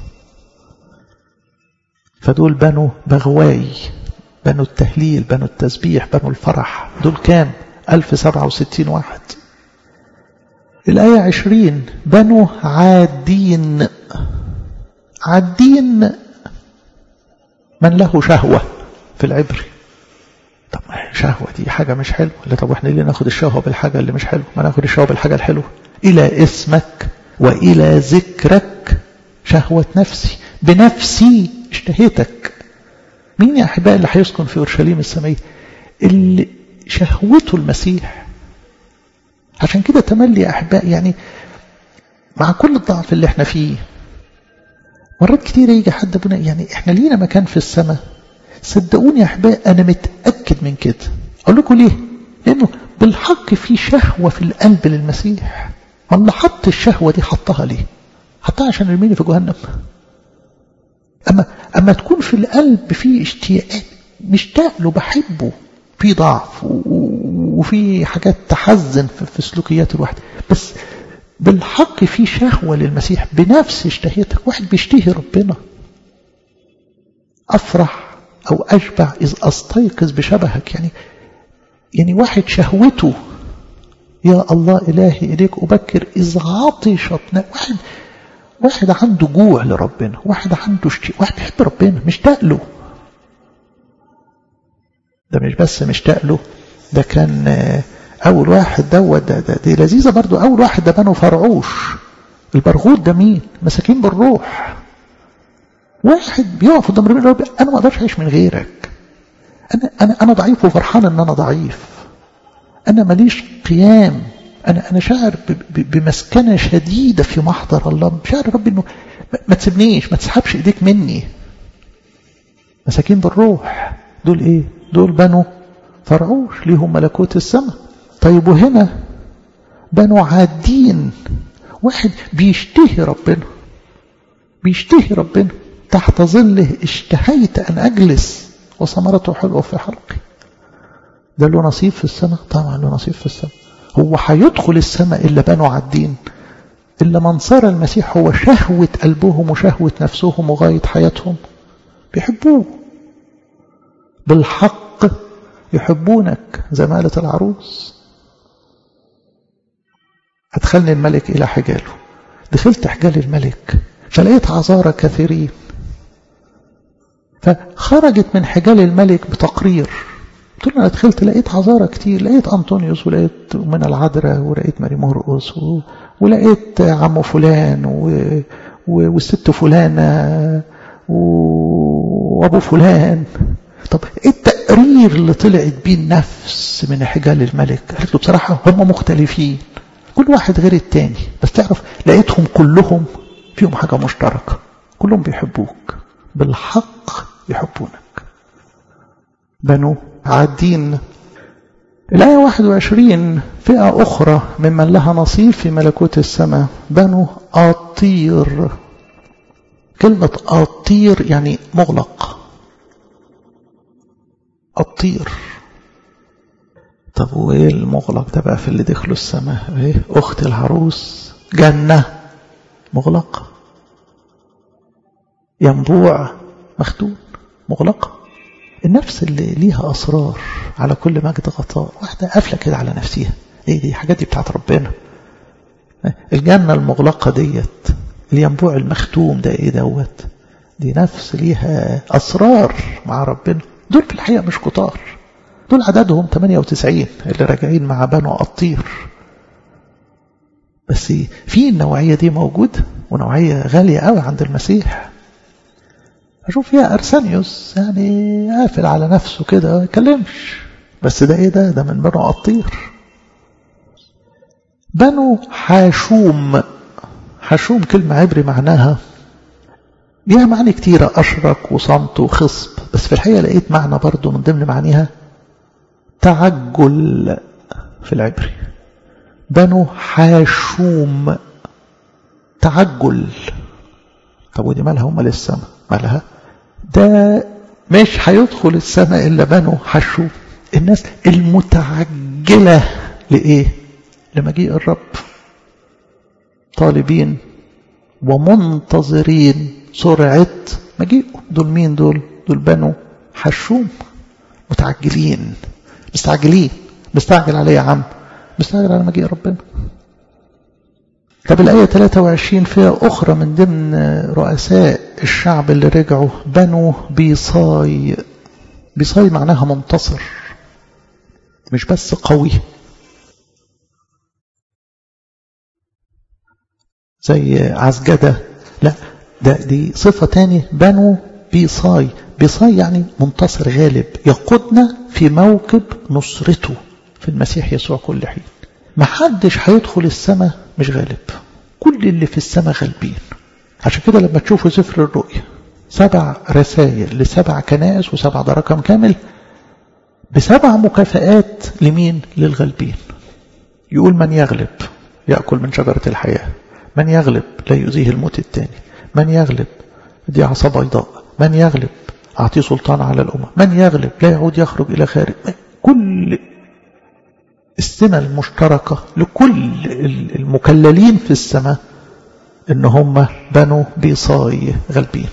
فدول بنو بغواي بنو التهليل بنو التسبيح بنو الفرح دول كام 1067 واحد الآية عشرين بنو عادين عادين من له شهوة في العبري طب شهوة دي حاجة مش حلوة اللي طب واحنا ليه ناخد الشهوة بالحاجة اللي مش حلوة ما ناخد الشهوة بالحاجة الحلوة إلى اسمك وإلى ذكرك شهوة نفسي بنفسي اشتهيتك مين يا أحبائي اللي هيسكن في أورشليم السمائية اللي شهوته المسيح عشان كده تملي يا أحبائي يعني مع كل الضعف اللي احنا فيه مرات كتير يجي حد بنا يعني احنا لينا مكان في السماء صدقوني يا أحبائي أنا متأكد من كده أقول لكم ليه لأنه بالحق في شهوة في القلب للمسيح الله حط الشهوة دي حطها ليه حطها عشان يرميني في جهنم أما, أما تكون في القلب في اشتياقات مشتاق له بحبه في ضعف وفي حاجات تحزن في سلوكيات الواحد بس بالحق في شهوة للمسيح بنفس اشتهيتك واحد بيشتهي ربنا أفرح أو أشبع إذ أستيقظ بشبهك يعني يعني واحد شهوته يا الله إلهي إليك أبكر إذ عطشت واحد واحد عنده جوع لربنا واحد عنده اشتياق واحد بيحب ربنا مشتاق له ده مش بس مشتاق له ده كان أول واحد دوت ده, ده دي لذيذة برضو أول واحد ده بنو فرعوش البرغوث ده مين مساكين بالروح واحد بيقف قدام ربنا رب أنا ما أقدرش أعيش من غيرك أنا أنا أنا ضعيف وفرحان إن أنا ضعيف أنا ماليش قيام أنا أنا شاعر بمسكنة شديدة في محضر الله شاعر ربي إنه ما تسيبنيش ما تسحبش إيديك مني مساكين بالروح دول إيه دول بنو فرعوش ليهم ملكوت السماء طيب وهنا بنو عادين واحد بيشتهي ربنا بيشتهي ربنا تحت ظله اشتهيت أن أجلس وثمرته حلوة في حلقي ده له نصيب في السماء طبعا له نصيب في السماء هو هيدخل السماء إلا بنو عادين إلا من صار المسيح هو شهوة قلبهم وشهوة نفسهم وغاية حياتهم بيحبوه بالحق يحبونك زي ما قالت العروس أدخلني الملك إلى حجاله دخلت حجال الملك فلقيت عذارى كثيرين فخرجت من حجال الملك بتقرير قلت له أنا دخلت لقيت عذارى كتير لقيت أنطونيوس ولقيت من العذراء ولقيت ماري مرقس و... ولقيت عمو فلان و... و... والست فلانة و... وأبو فلان طب ايه التقرير اللي طلعت بيه النفس من حجال الملك قالت له بصراحة هم مختلفين كل واحد غير التاني بس تعرف لقيتهم كلهم فيهم حاجة مشتركة كلهم بيحبوك بالحق يحبونك بنو عادين الآية 21 فئة أخرى ممن لها نصيب في ملكوت السماء بنو أطير كلمة أطير يعني مغلق الطير طب وايه المغلق ده بقى في اللي دخلوا السماء ايه اخت العروس جنة مغلقة ينبوع مختون مغلقة النفس اللي ليها أسرار على كل مجد غطاء واحدة قافلة كده على نفسها ايه دي حاجات دي بتاعت ربنا الجنة المغلقة ديت الينبوع المختوم ده ايه دوت دي نفس ليها أسرار مع ربنا دول في الحقيقة مش كتار دول عددهم 98 اللي راجعين مع بنو الطير بس في النوعية دي موجودة ونوعية غالية قوي عند المسيح أشوف فيها أرسانيوس يعني قافل على نفسه كده ما يكلمش بس ده ايه ده ده من بنو قطير بنو حاشوم حاشوم كلمة عبري معناها ليها معاني كتيرة أشرك وصمت وخصب بس في الحقيقة لقيت معنى برضو من ضمن معانيها تعجل في العبري بنو حاشوم تعجل طب ودي مالها هم للسماء مالها ده مش هيدخل السماء إلا بنو حشوم الناس المتعجلة لإيه لمجيء الرب طالبين ومنتظرين سرعة مجيئه دول مين دول دول بنو حشوم متعجلين مستعجلين مستعجل عليه يا عم مستعجل على مجيء ربنا طب الآية 23 فيها أخرى من ضمن رؤساء الشعب اللي رجعوا بنو بيصاي بيصاي معناها منتصر مش بس قوي زي عزجدة لا ده دي صفة تاني بنو بيصاي بيصاي يعني منتصر غالب يقودنا في موكب نصرته في المسيح يسوع كل حين ما حدش هيدخل السماء مش غالب كل اللي في السماء غالبين عشان كده لما تشوفوا سفر الرؤيا سبع رسائل لسبع كنائس وسبع ده رقم كامل بسبع مكافآت لمين للغالبين يقول من يغلب يأكل من شجرة الحياة من يغلب لا يؤذيه الموت الثاني من يغلب دي عصا بيضاء من يغلب أعطيه سلطان على الأمة من يغلب لا يعود يخرج إلى خارج كل السمة المشتركة لكل المكللين في السماء ان هم بنوا بيصاي غالبين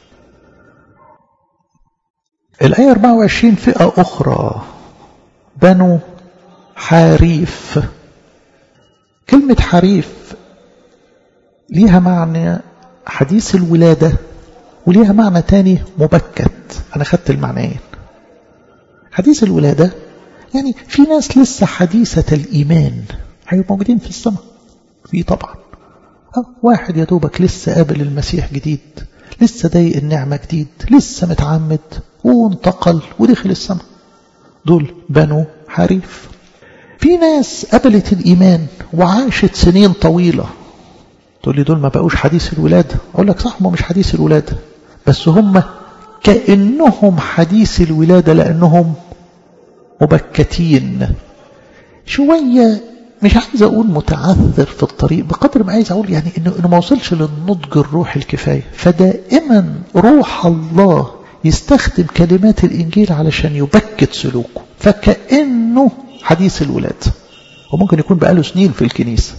الآية 24 فئة أخرى بنوا حريف كلمة حريف ليها معنى حديث الولادة وليها معنى تاني مبكت أنا خدت المعنيين حديث الولادة يعني في ناس لسه حديثة الإيمان هيبقوا موجودين في السماء في طبعا واحد يا دوبك لسه قابل المسيح جديد لسه ضايق النعمة جديد لسه متعمد وانتقل ودخل السماء دول بنو حريف في ناس قبلت الإيمان وعاشت سنين طويلة تقول لي دول ما بقوش حديث الولادة أقول لك صح ما مش حديث الولادة بس هم كأنهم حديث الولادة لأنهم مبكتين شوية مش عايز أقول متعذر في الطريق بقدر ما عايز أقول يعني إنه, إنه ما وصلش للنضج الروح الكفاية فدائما روح الله يستخدم كلمات الإنجيل علشان يبكت سلوكه فكأنه حديث الولاد وممكن يكون بقاله سنين في الكنيسة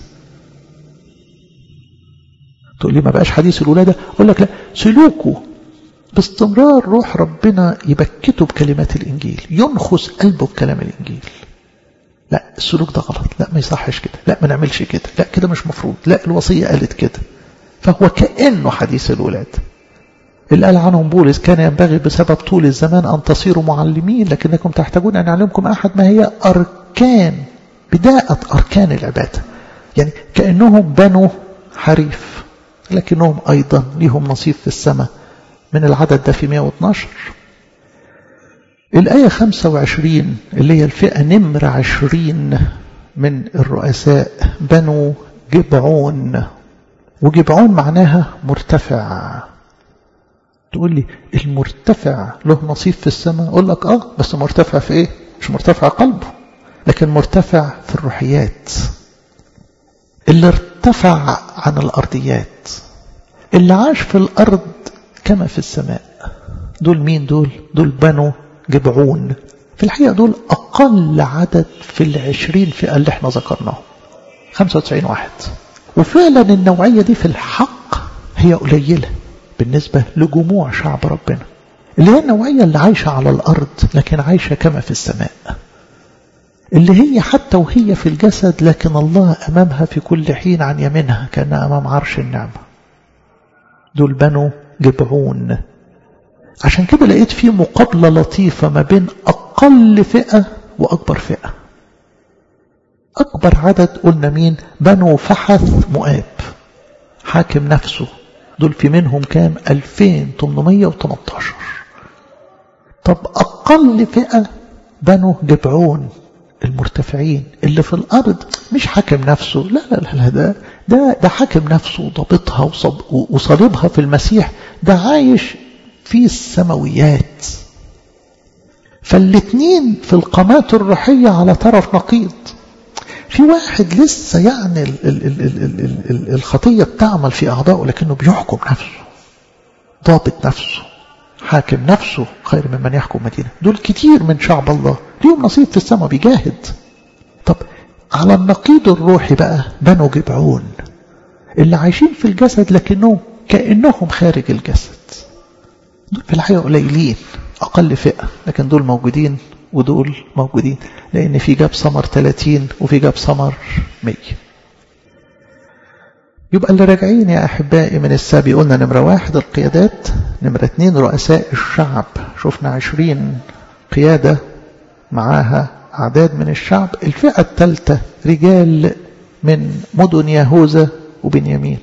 تقول لي ما بقاش حديث الولادة أقول لك لا سلوكه باستمرار روح ربنا يبكته بكلمات الإنجيل ينخس قلبه بكلام الإنجيل لا السلوك ده غلط لا ما يصحش كده لا ما نعملش كده لا كده مش مفروض لا الوصية قالت كده فهو كأنه حديث الولاد اللي قال عنهم بولس كان ينبغي بسبب طول الزمان أن تصيروا معلمين لكنكم تحتاجون أن يعلمكم أحد ما هي أركان بداية أركان العبادة يعني كأنهم بنوا حريف لكنهم أيضا لهم نصيب في السماء من العدد ده في 112 الآية 25 اللي هي الفئة نمرة 20 من الرؤساء بنو جبعون وجبعون معناها مرتفع تقول لي المرتفع له نصيب في السماء أقول لك آه بس مرتفع في إيه مش مرتفع قلبه لكن مرتفع في الروحيات اللي ارتفع عن الأرضيات اللي عاش في الأرض كما في السماء دول مين دول دول بنو جبعون في الحقيقة دول أقل عدد في العشرين فئة اللي احنا ذكرناهم 95 واحد وفعلا النوعية دي في الحق هي قليلة بالنسبة لجموع شعب ربنا اللي هي النوعية اللي عايشة على الأرض لكن عايشة كما في السماء اللي هي حتى وهي في الجسد لكن الله أمامها في كل حين عن يمينها كأنها أمام عرش النعمة دول بنو جبعون عشان كده لقيت في مقابلة لطيفة ما بين أقل فئة وأكبر فئة أكبر عدد قلنا مين بنو فحث مؤاب حاكم نفسه دول في منهم كام 2818 طب أقل فئة بنو جبعون المرتفعين اللي في الأرض مش حاكم نفسه لا لا لا, لا ده, ده, ده حاكم نفسه ضابطها وصليبها في المسيح ده عايش في السماويات فالاتنين في القامات الروحية على طرف نقيض في واحد لسه يعني ال ال ال ال ال ال الخطية بتعمل في أعضائه لكنه بيحكم نفسه ضابط نفسه حاكم نفسه خير من من يحكم مدينة دول كتير من شعب الله ليهم نصيب في السماء بيجاهد طب على النقيض الروحي بقى بنو جبعون اللي عايشين في الجسد لكنهم كأنهم خارج الجسد دول في الحقيقة قليلين أقل فئة لكن دول موجودين ودول موجودين لأن في جاب سمر 30 وفي جاب سمر 100 يبقى اللي راجعين يا أحبائي من السابي قلنا نمرة واحد القيادات نمرة اتنين رؤساء الشعب شفنا عشرين قيادة معاها أعداد من الشعب الفئة الثالثة رجال من مدن يهوذا وبنيامين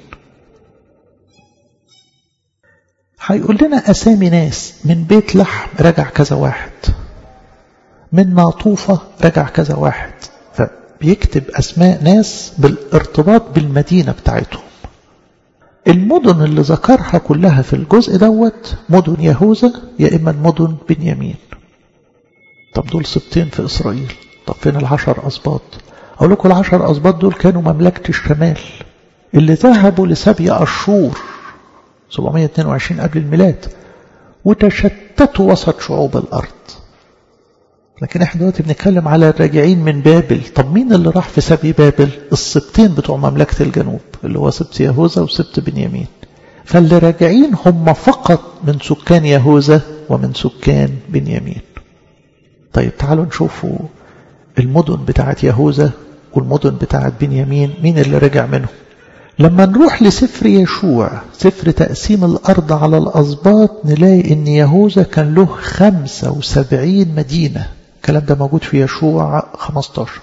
هيقول لنا أسامي ناس من بيت لحم رجع كذا واحد من ناطوفة رجع كذا واحد فبيكتب أسماء ناس بالارتباط بالمدينة بتاعتهم المدن اللي ذكرها كلها في الجزء دوت مدن يهوذا يا إما مدن بنيامين طب دول سبتين في إسرائيل طب فين العشر أسباط أقول لكم العشر أسباط دول كانوا مملكة الشمال اللي ذهبوا لسبي أشور 722 قبل الميلاد وتشتتوا وسط شعوب الأرض لكن احنا دلوقتي بنتكلم على الراجعين من بابل طب مين اللي راح في سبي بابل السبتين بتوع مملكة الجنوب اللي هو سبت يهوذا وسبت بنيامين فاللي راجعين هم فقط من سكان يهوذا ومن سكان بنيامين طيب تعالوا نشوفوا المدن بتاعت يهوذا والمدن بتاعت بنيامين مين اللي رجع منهم لما نروح لسفر يشوع سفر تقسيم الأرض على الأسباط نلاقي أن يهوذا كان له 75 مدينة الكلام ده موجود في يشوع 15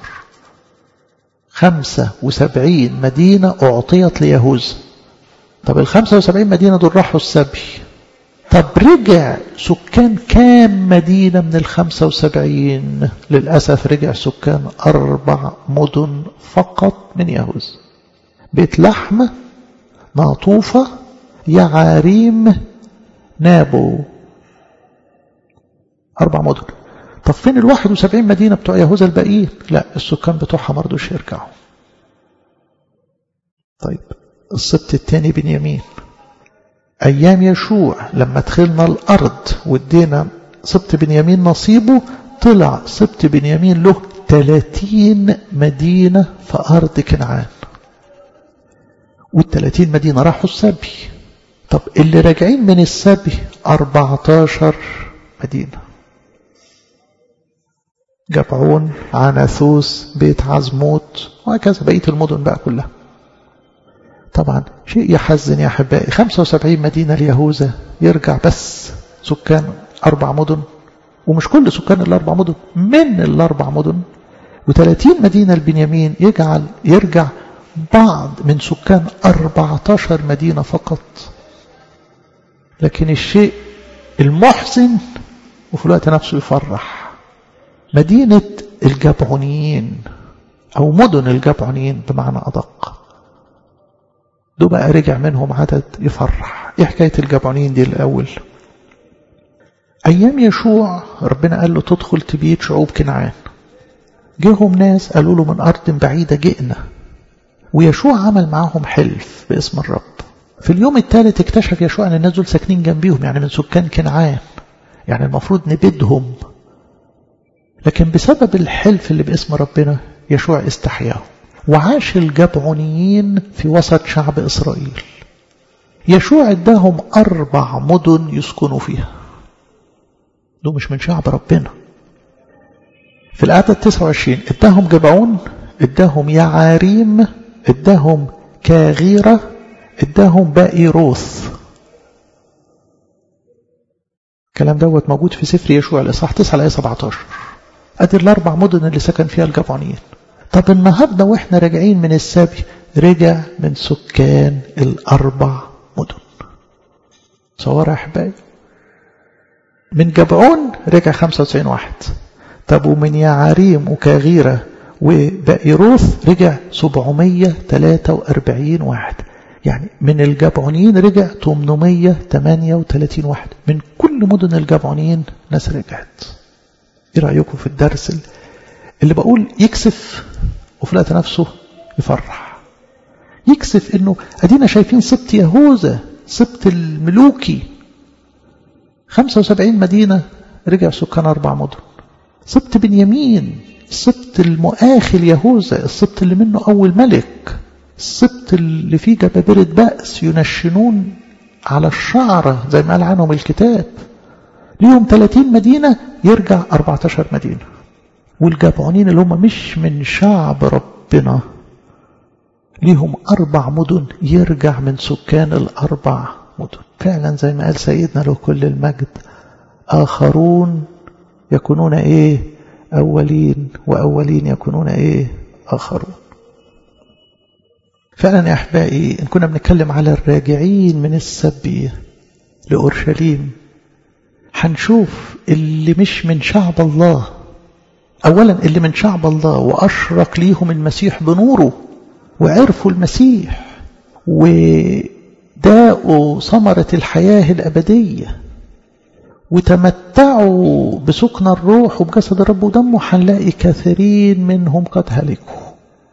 75 مدينة أعطيت ليهوذا طب ال 75 مدينة دول راحوا السبي طب رجع سكان كام مدينة من ال 75 للأسف رجع سكان أربع مدن فقط من يهوذا بيت لحم ناطوفة يعاريم نابو أربع مدن طب فين الواحد وسبعين مدينة بتوع يهوذا الباقيين لا السكان بتوعها مرضوش يرجعوا طيب السبت الثاني بنيامين أيام يشوع لما دخلنا الأرض وادينا سبت بنيامين نصيبه طلع سبت بنيامين له 30 مدينة في أرض كنعان والثلاثين مدينة راحوا السبي طب اللي راجعين من السبي 14 مدينة جبعون عناثوس بيت عزموت وهكذا بقية المدن بقى كلها طبعا شيء يحزن يا أحبائي 75 مدينة ليهوذا يرجع بس سكان أربع مدن ومش كل سكان الأربع مدن من الأربع مدن و30 مدينة البنيامين يجعل يرجع بعض من سكان 14 مدينة فقط لكن الشيء المحزن وفي الوقت نفسه يفرح مدينة الجبعونيين أو مدن الجبعونيين بمعنى أدق دول بقى رجع منهم عدد يفرح ايه حكاية الجبعونيين دي الأول أيام يشوع ربنا قال له تدخل تبيت شعوب كنعان جيهم ناس قالوا له من أرض بعيدة جئنا ويشوع عمل معاهم حلف باسم الرب في اليوم الثالث اكتشف يشوع ان الناس دول ساكنين جنبيهم يعني من سكان كنعان يعني المفروض نبدهم لكن بسبب الحلف اللي باسم ربنا يشوع استحياهم وعاش الجبعونيين في وسط شعب إسرائيل يشوع اداهم أربع مدن يسكنوا فيها دول مش من شعب ربنا في الآية 29 اداهم جبعون اداهم يعاريم اداهم كاغيرة اداهم بائروث الكلام دوت موجود في سفر يشوع الإصحاح 9 الآية 17 ادي الأربع مدن اللي سكن فيها الجبعونيين طب النهاردة واحنا راجعين من السبي رجع من سكان الأربع مدن صور يا أحبائي من جبعون رجع 95 واحد طب ومن يعاريم وكاغيرة وبائروث رجع 743 واحد يعني من الجبعونيين رجع 838 واحد من كل مدن الجبعونيين ناس رجعت ايه رأيكم في الدرس اللي بقول يكسف وفي الوقت نفسه يفرح يكسف انه ادينا شايفين سبت يهوذا سبت الملوكي 75 مدينة رجع سكان أربع مدن سبت بنيامين السبت المؤاخي ليهوذا السبت اللي منه أول ملك السبت اللي فيه جبابرة بأس ينشنون على الشعرة زي ما قال عنهم الكتاب ليهم 30 مدينة يرجع 14 مدينة والجبعونين اللي هم مش من شعب ربنا ليهم أربع مدن يرجع من سكان الأربع مدن فعلا زي ما قال سيدنا له كل المجد آخرون يكونون إيه أولين وأولين يكونون إيه آخرون فعلا يا أحبائي إن كنا بنتكلم على الراجعين من السبي لأورشليم هنشوف اللي مش من شعب الله أولا اللي من شعب الله وأشرق ليهم المسيح بنوره وعرفوا المسيح وداقوا ثمرة الحياة الأبدية وتمتعوا بسكن الروح وبجسد الرب ودمه هنلاقي كثيرين منهم قد هلكوا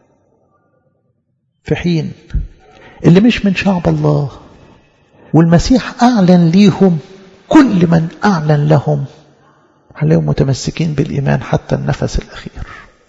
في حين اللي مش من شعب الله والمسيح أعلن ليهم كل من أعلن لهم هنلاقيهم متمسكين بالإيمان حتى النفس الأخير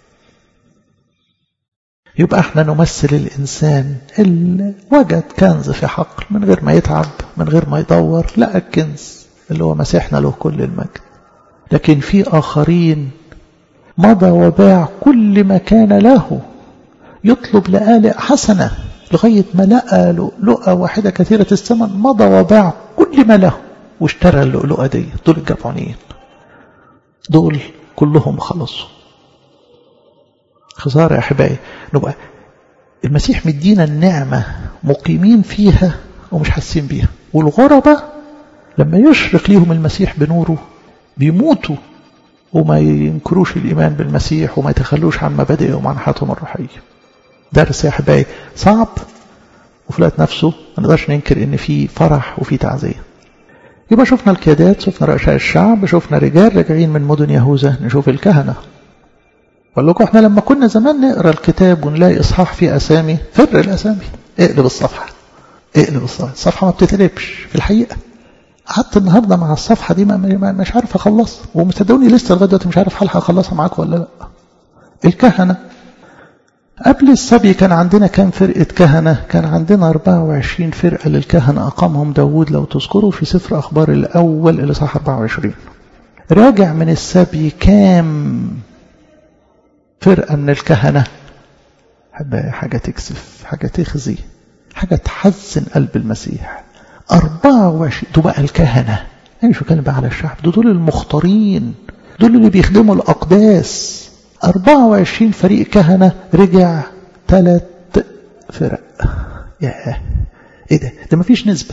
يبقى احنا نمثل الإنسان اللي وجد كنز في حقل من غير ما يتعب من غير ما يدور لقى الكنز اللي هو مسيحنا له كل المجد لكن في آخرين مضى وباع كل ما كان له يطلب لآلئ حسنة لغاية ما لقى لؤلؤة واحدة كثيرة الثمن مضى وباع كل ما له واشترى اللؤلؤة دي دول الجبعونيين دول كلهم خلصوا خسارة يا أحبائي نبقى المسيح مدينا النعمة مقيمين فيها ومش حاسين بيها والغربة لما يشرق ليهم المسيح بنوره بيموتوا وما ينكروش الإيمان بالمسيح وما يتخلوش عن مبادئهم وعن حياتهم الروحية درس يا أحبائي صعب وفي الوقت نفسه ما نقدرش ننكر إن في فرح وفي تعزية يبقى شفنا الكيادات شفنا رؤساء الشعب شفنا رجال راجعين من مدن يهوذا نشوف الكهنة بقول لكم احنا لما كنا زمان نقرا الكتاب ونلاقي اصحاح فيه اسامي فر الاسامي اقلب الصفحه اقلب الصفحه الصفحه ما بتتقلبش في الحقيقه قعدت النهارده مع الصفحه دي ما مش عارف اخلصها ومصدقوني لسه لغايه دلوقتي مش عارف هل هخلصها معاكم ولا لا الكهنه قبل السبي كان عندنا كام فرقة كهنة كان عندنا 24 فرقة للكهنة أقامهم داود لو تذكروا في سفر أخبار الأول اللي صح 24 راجع من السبي كام فرقة من الكهنة حاجة تكسف حاجة تخزي حاجة تحزن قلب المسيح 24 دول بقى الكهنة أنا مش بتكلم بقى على الشعب دول, دول المختارين دول اللي بيخدموا الأقداس 24 فريق كهنة رجع ثلاث فرق يا ايه ده ده مفيش نسبة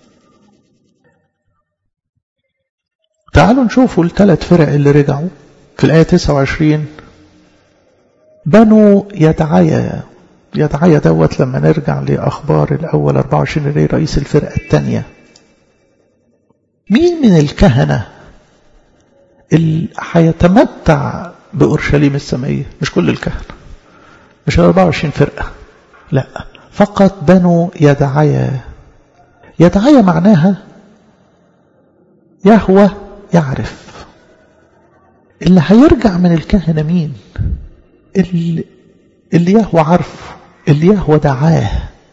تعالوا نشوفوا الثلاث فرق اللي رجعوا في الآية 29 بنو يدعيا يدعيا دوت لما نرجع لأخبار الأول 24 اللي رئيس الفرقة الثانية مين من الكهنة اللي هيتمتع بأورشليم السمائية مش كل الكهنة مش 24 فرقة لا فقط بنو يدعيا يدعيا معناها يهوى يعرف اللي هيرجع من الكهنة مين اللي, اللي يهوى عارفه اللي يهوى دعاه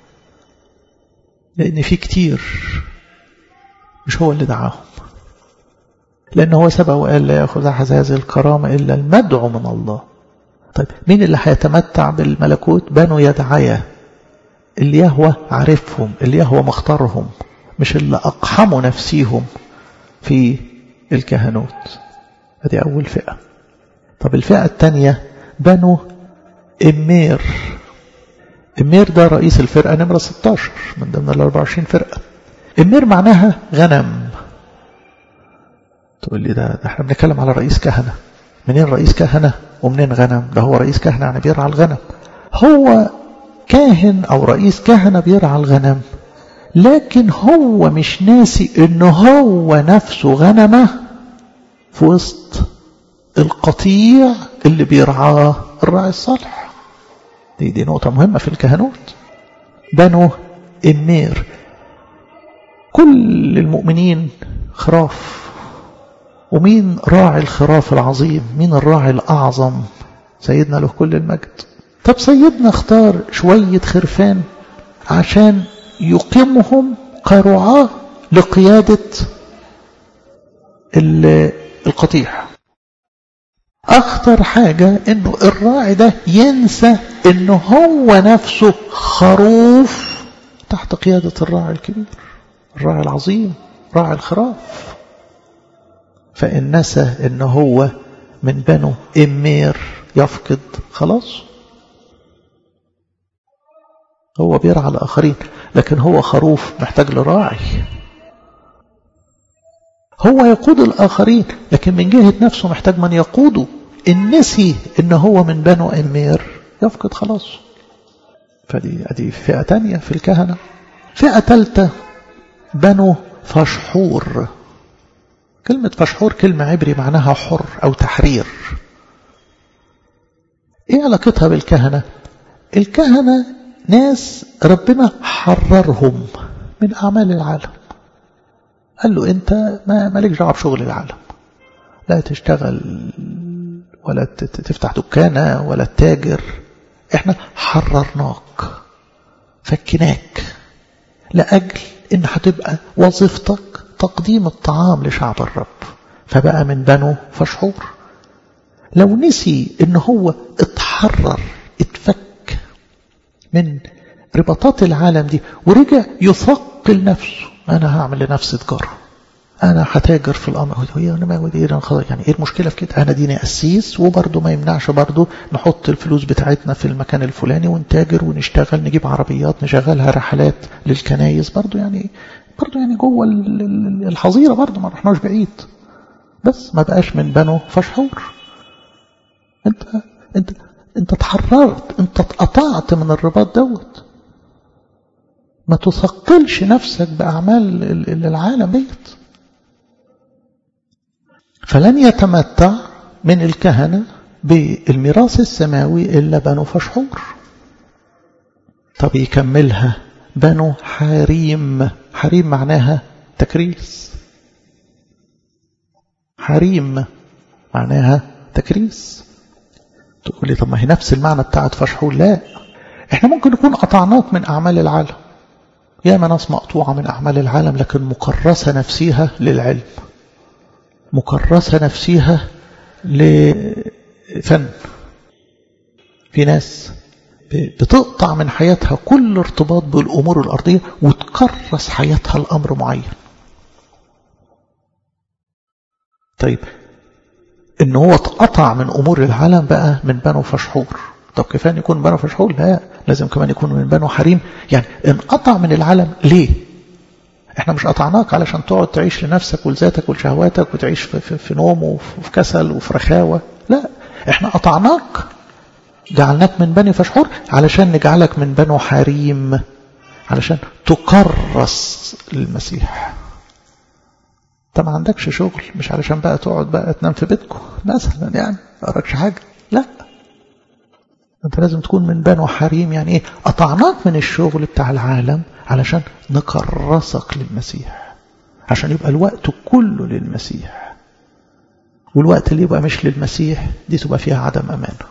لأن في كتير مش هو اللي دعاهم لأن هو سبق وقال لا يأخذ أحد هذه الكرامة إلا المدعو من الله طيب مين اللي هيتمتع بالملكوت بنو يدعيا اللي يهوى عارفهم اللي يهوى مختارهم مش اللي أقحموا نفسيهم في الكهنوت هذه أول فئة طب الفئة الثانية بنو إمير إمير ده رئيس الفرقة نمرة 16 من ضمن ال 24 فرقة إمير معناها غنم تقول لي ده, ده احنا بنتكلم على رئيس كهنة منين رئيس كهنة ومنين غنم ده هو رئيس كهنة يعني بيرعى الغنم هو كاهن أو رئيس كهنة بيرعى الغنم لكن هو مش ناسي ان هو نفسه غنمه في وسط القطيع اللي بيرعاه الراعي الصالح دي دي نقطة مهمة في الكهنوت بنو النير كل المؤمنين خراف ومين راعي الخراف العظيم مين الراعي الأعظم سيدنا له كل المجد طب سيدنا اختار شوية خرفان عشان يقيمهم كرعاة لقيادة القطيع أخطر حاجة إنه الراعي ده ينسى إنه هو نفسه خروف تحت قيادة الراعي الكبير الراعي العظيم راعي الخراف فإن نسى إنه هو من بنو إمير يفقد خلاص هو بيرعى الآخرين لكن هو خروف محتاج لراعي هو يقود الآخرين لكن من جهة نفسه محتاج من يقوده إن نسي إن هو من بنو أمير يفقد خلاص فدي أدي فئة تانية في الكهنة فئة ثالثة بنو فشحور كلمة فشحور كلمة عبري معناها حر أو تحرير إيه علاقتها بالكهنة الكهنة ناس ربنا حررهم من أعمال العالم قال له أنت ما مالك دعوه بشغل العالم لا تشتغل ولا تفتح دكانة ولا تتاجر احنا حررناك فكناك لأجل ان هتبقى وظيفتك تقديم الطعام لشعب الرب فبقى من بنو فشحور لو نسي ان هو اتحرر اتفك من رباطات العالم دي ورجع يثقل نفسه انا هعمل لنفسي تجاره انا هتاجر في الامر هي انا ما يعني ايه المشكله في كده انا ديني قسيس وبرضه ما يمنعش برضه نحط الفلوس بتاعتنا في المكان الفلاني ونتاجر ونشتغل نجيب عربيات نشغلها رحلات للكنايس برضه يعني برضه يعني جوه الحظيره برضه ما رحناش بعيد بس ما بقاش من بنو فشحور انت انت انت اتحررت انت اتقطعت من الرباط دوت ما تثقلش نفسك بأعمال العالم ديت فلن يتمتع من الكهنة بالميراث السماوي إلا بنو فشحور طب يكملها بنو حريم حريم معناها تكريس حريم معناها تكريس تقول لي طب ما هي نفس المعنى بتاعت فشحور لا احنا ممكن نكون قطعناك من أعمال العالم ياما ناس مقطوعة من أعمال العالم لكن مكرسة نفسيها للعلم مكرسة نفسيها لفن في ناس بتقطع من حياتها كل ارتباط بالأمور الأرضية وتكرس حياتها لأمر معين طيب ان هو اتقطع من أمور العالم بقى من بنو فشحور طب كفاية ان يكون بنو فشحور لا لازم كمان يكون من بنو حريم يعني انقطع من العالم ليه احنا مش قطعناك علشان تقعد تعيش لنفسك ولذاتك ولشهواتك وتعيش في, في, في نوم وفي كسل وفي رخاوة لا احنا قطعناك جعلناك من بني فشحور علشان نجعلك من بنو حريم علشان تكرس للمسيح انت ما عندكش شغل مش علشان بقى تقعد بقى تنام في بيتكم مثلا يعني ما وراكش حاجه لا انت لازم تكون من بنو حريم يعني ايه قطعناك من الشغل بتاع العالم علشان نكرسك للمسيح عشان يبقى الوقت كله للمسيح والوقت اللي يبقى مش للمسيح دي تبقى فيها عدم أمانة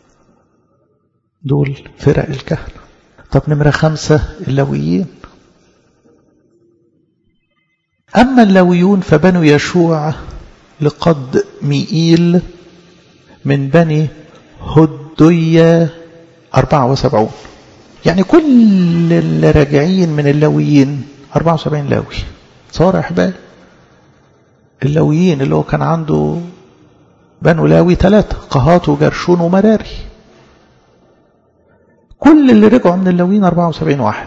دول فرق الكهنة طب نمرة خمسة اللويين أما اللويون فبنوا يشوع لقد مئيل من بني هدية أربعة وسبعون يعني كل اللي راجعين من اللويين 74 لاوي صار يا احبائي اللويين اللي هو كان عنده بنو لاوي ثلاثة قهات وجرشون ومراري كل اللي رجعوا من اللويين 74 واحد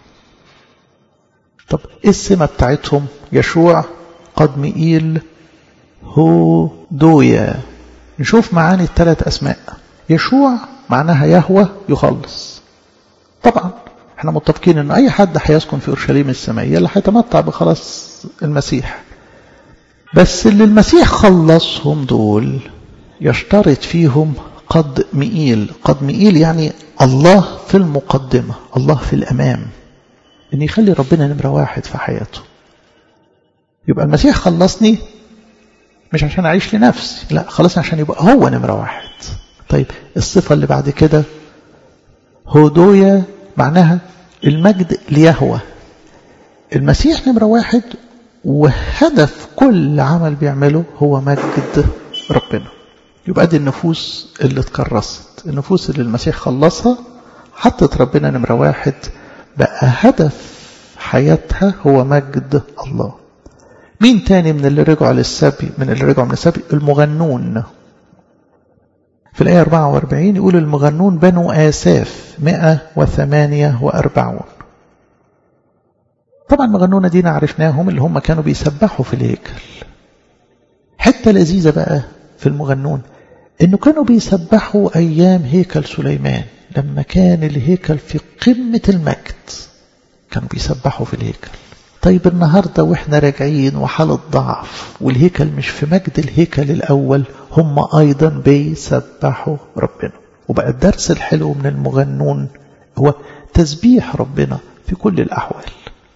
طب ايه السمة بتاعتهم يشوع قد مئيل هودويا نشوف معاني الثلاث أسماء يشوع معناها يهوى يخلص طبعا احنا متفقين ان اي حد هيسكن في اورشليم السمائيه اللي هيتمتع بخلاص المسيح بس اللي المسيح خلصهم دول يشترط فيهم قد مئيل قد مئيل يعني الله في المقدمة الله في الأمام إن يخلي ربنا نمرة واحد في حياته يبقى المسيح خلصني مش عشان أعيش لنفسي لا خلصني عشان يبقى هو نمرة واحد طيب الصفة اللي بعد كده هودويا معناها المجد ليهوى المسيح نمرة واحد وهدف كل عمل بيعمله هو مجد ربنا يبقى دي النفوس اللي اتكرست النفوس اللي المسيح خلصها حطت ربنا نمرة واحد بقى هدف حياتها هو مجد الله مين تاني من اللي رجعوا للسبي من اللي رجعوا من السبي المغنون في الآية 44 يقول المغنون بنو آساف 148 طبعا المغنون دينا عرفناهم اللي هم كانوا بيسبحوا في الهيكل حتة لذيذة بقى في المغنون انه كانوا بيسبحوا ايام هيكل سليمان لما كان الهيكل في قمة المجد كانوا بيسبحوا في الهيكل طيب النهاردة واحنا راجعين وحالة ضعف والهيكل مش في مجد الهيكل الاول هم ايضا بيسبحوا ربنا وبقى الدرس الحلو من المغنون هو تسبيح ربنا في كل الاحوال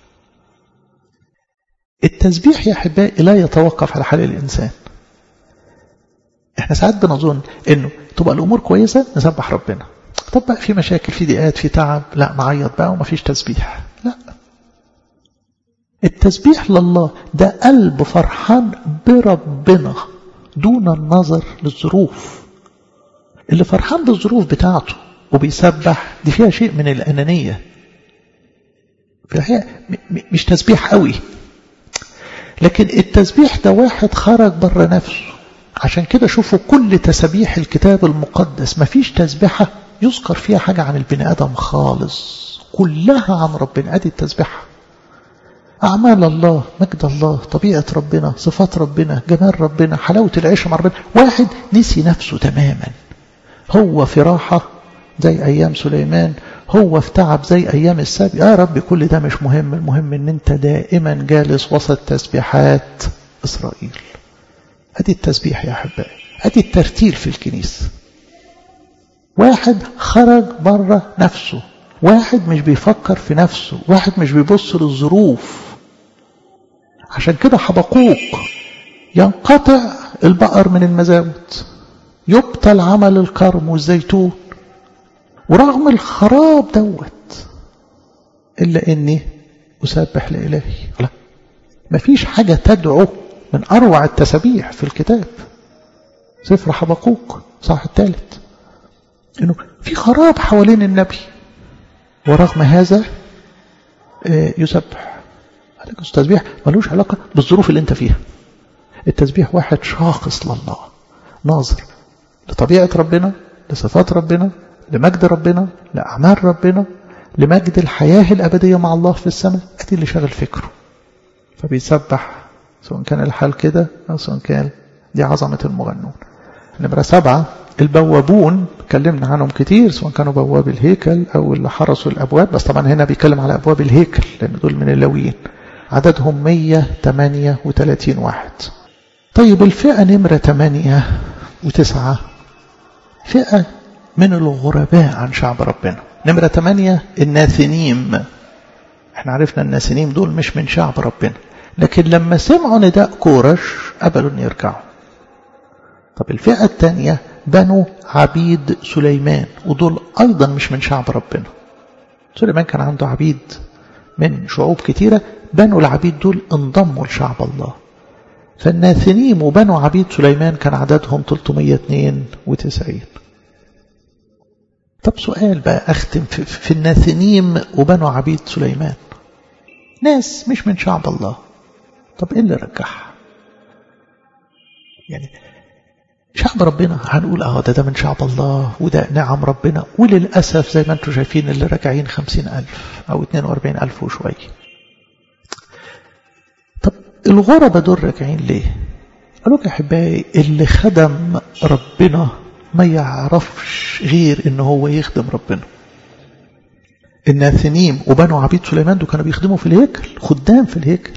التسبيح يا احبائي لا يتوقف على حال الانسان احنا ساعات بنظن انه تبقى الامور كويسه نسبح ربنا طب بقى في مشاكل في ضيقات في تعب لا نعيط بقى وما فيش تسبيح لا التسبيح لله ده قلب فرحان بربنا دون النظر للظروف اللي فرحان بالظروف بتاعته وبيسبح دي فيها شيء من الأنانية في الحقيقة مش تسبيح قوي لكن التسبيح ده واحد خرج بره نفسه عشان كده شوفوا كل تسبيح الكتاب المقدس مفيش تسبيحة يذكر فيها حاجة عن البني آدم خالص كلها عن ربنا ادي التسبيحة أعمال الله مجد الله طبيعة ربنا صفات ربنا جمال ربنا حلاوة العيش مع ربنا واحد نسي نفسه تماما هو في راحة زي أيام سليمان هو في تعب زي أيام السبي يا رب كل ده مش مهم المهم أن أنت دائما جالس وسط تسبيحات إسرائيل أدي التسبيح يا أحبائي أدي الترتيل في الكنيسة واحد خرج بره نفسه واحد مش بيفكر في نفسه واحد مش بيبص للظروف عشان كده حبقوق ينقطع البقر من المزاود يبطل عمل الكرم والزيتون ورغم الخراب دوت إلا إني أسبح لإلهي لا مفيش حاجة تدعو من أروع التسابيح في الكتاب سفر حبقوق صح الثالث إنه في خراب حوالين النبي ورغم هذا يسبح التسبيح ملوش علاقة بالظروف اللي انت فيها التسبيح واحد شاخص لله ناظر لطبيعة ربنا لصفات ربنا لمجد ربنا لأعمال ربنا لمجد الحياة الأبدية مع الله في السماء أدي اللي شغل فكره فبيسبح سواء كان الحال كده أو سواء كان دي عظمة المغنون نمرة سبعة البوابون اتكلمنا عنهم كتير سواء كانوا بواب الهيكل أو اللي حرسوا الأبواب بس طبعا هنا بيتكلم على أبواب الهيكل لأن دول من اللويين عددهم 138 واحد طيب الفئة نمرة 8 وتسعة فئة من الغرباء عن شعب ربنا نمرة 8 الناثنيم احنا عرفنا الناثنيم دول مش من شعب ربنا لكن لما سمعوا نداء كورش قبلوا ان يرجعوا طب الفئة الثانية بنو عبيد سليمان ودول أيضا مش من شعب ربنا سليمان كان عنده عبيد من شعوب كتيرة بنو العبيد دول انضموا لشعب الله فالناثنيم وبنو عبيد سليمان كان عددهم 392 طب سؤال بقى أختم في, في الناثنيم وبنو عبيد سليمان ناس مش من شعب الله طب إيه اللي رجعها يعني شعب ربنا هنقول اه ده ده من شعب الله وده نعم ربنا وللأسف زي ما انتم شايفين اللي راجعين خمسين ألف أو اتنين واربعين ألف وشوية طب الغربة دول راجعين ليه قالوا يا أحبائي اللي خدم ربنا ما يعرفش غير إن هو يخدم ربنا الناثنيم وبنو عبيد سليمان دول كانوا بيخدموا في الهيكل خدام في الهيكل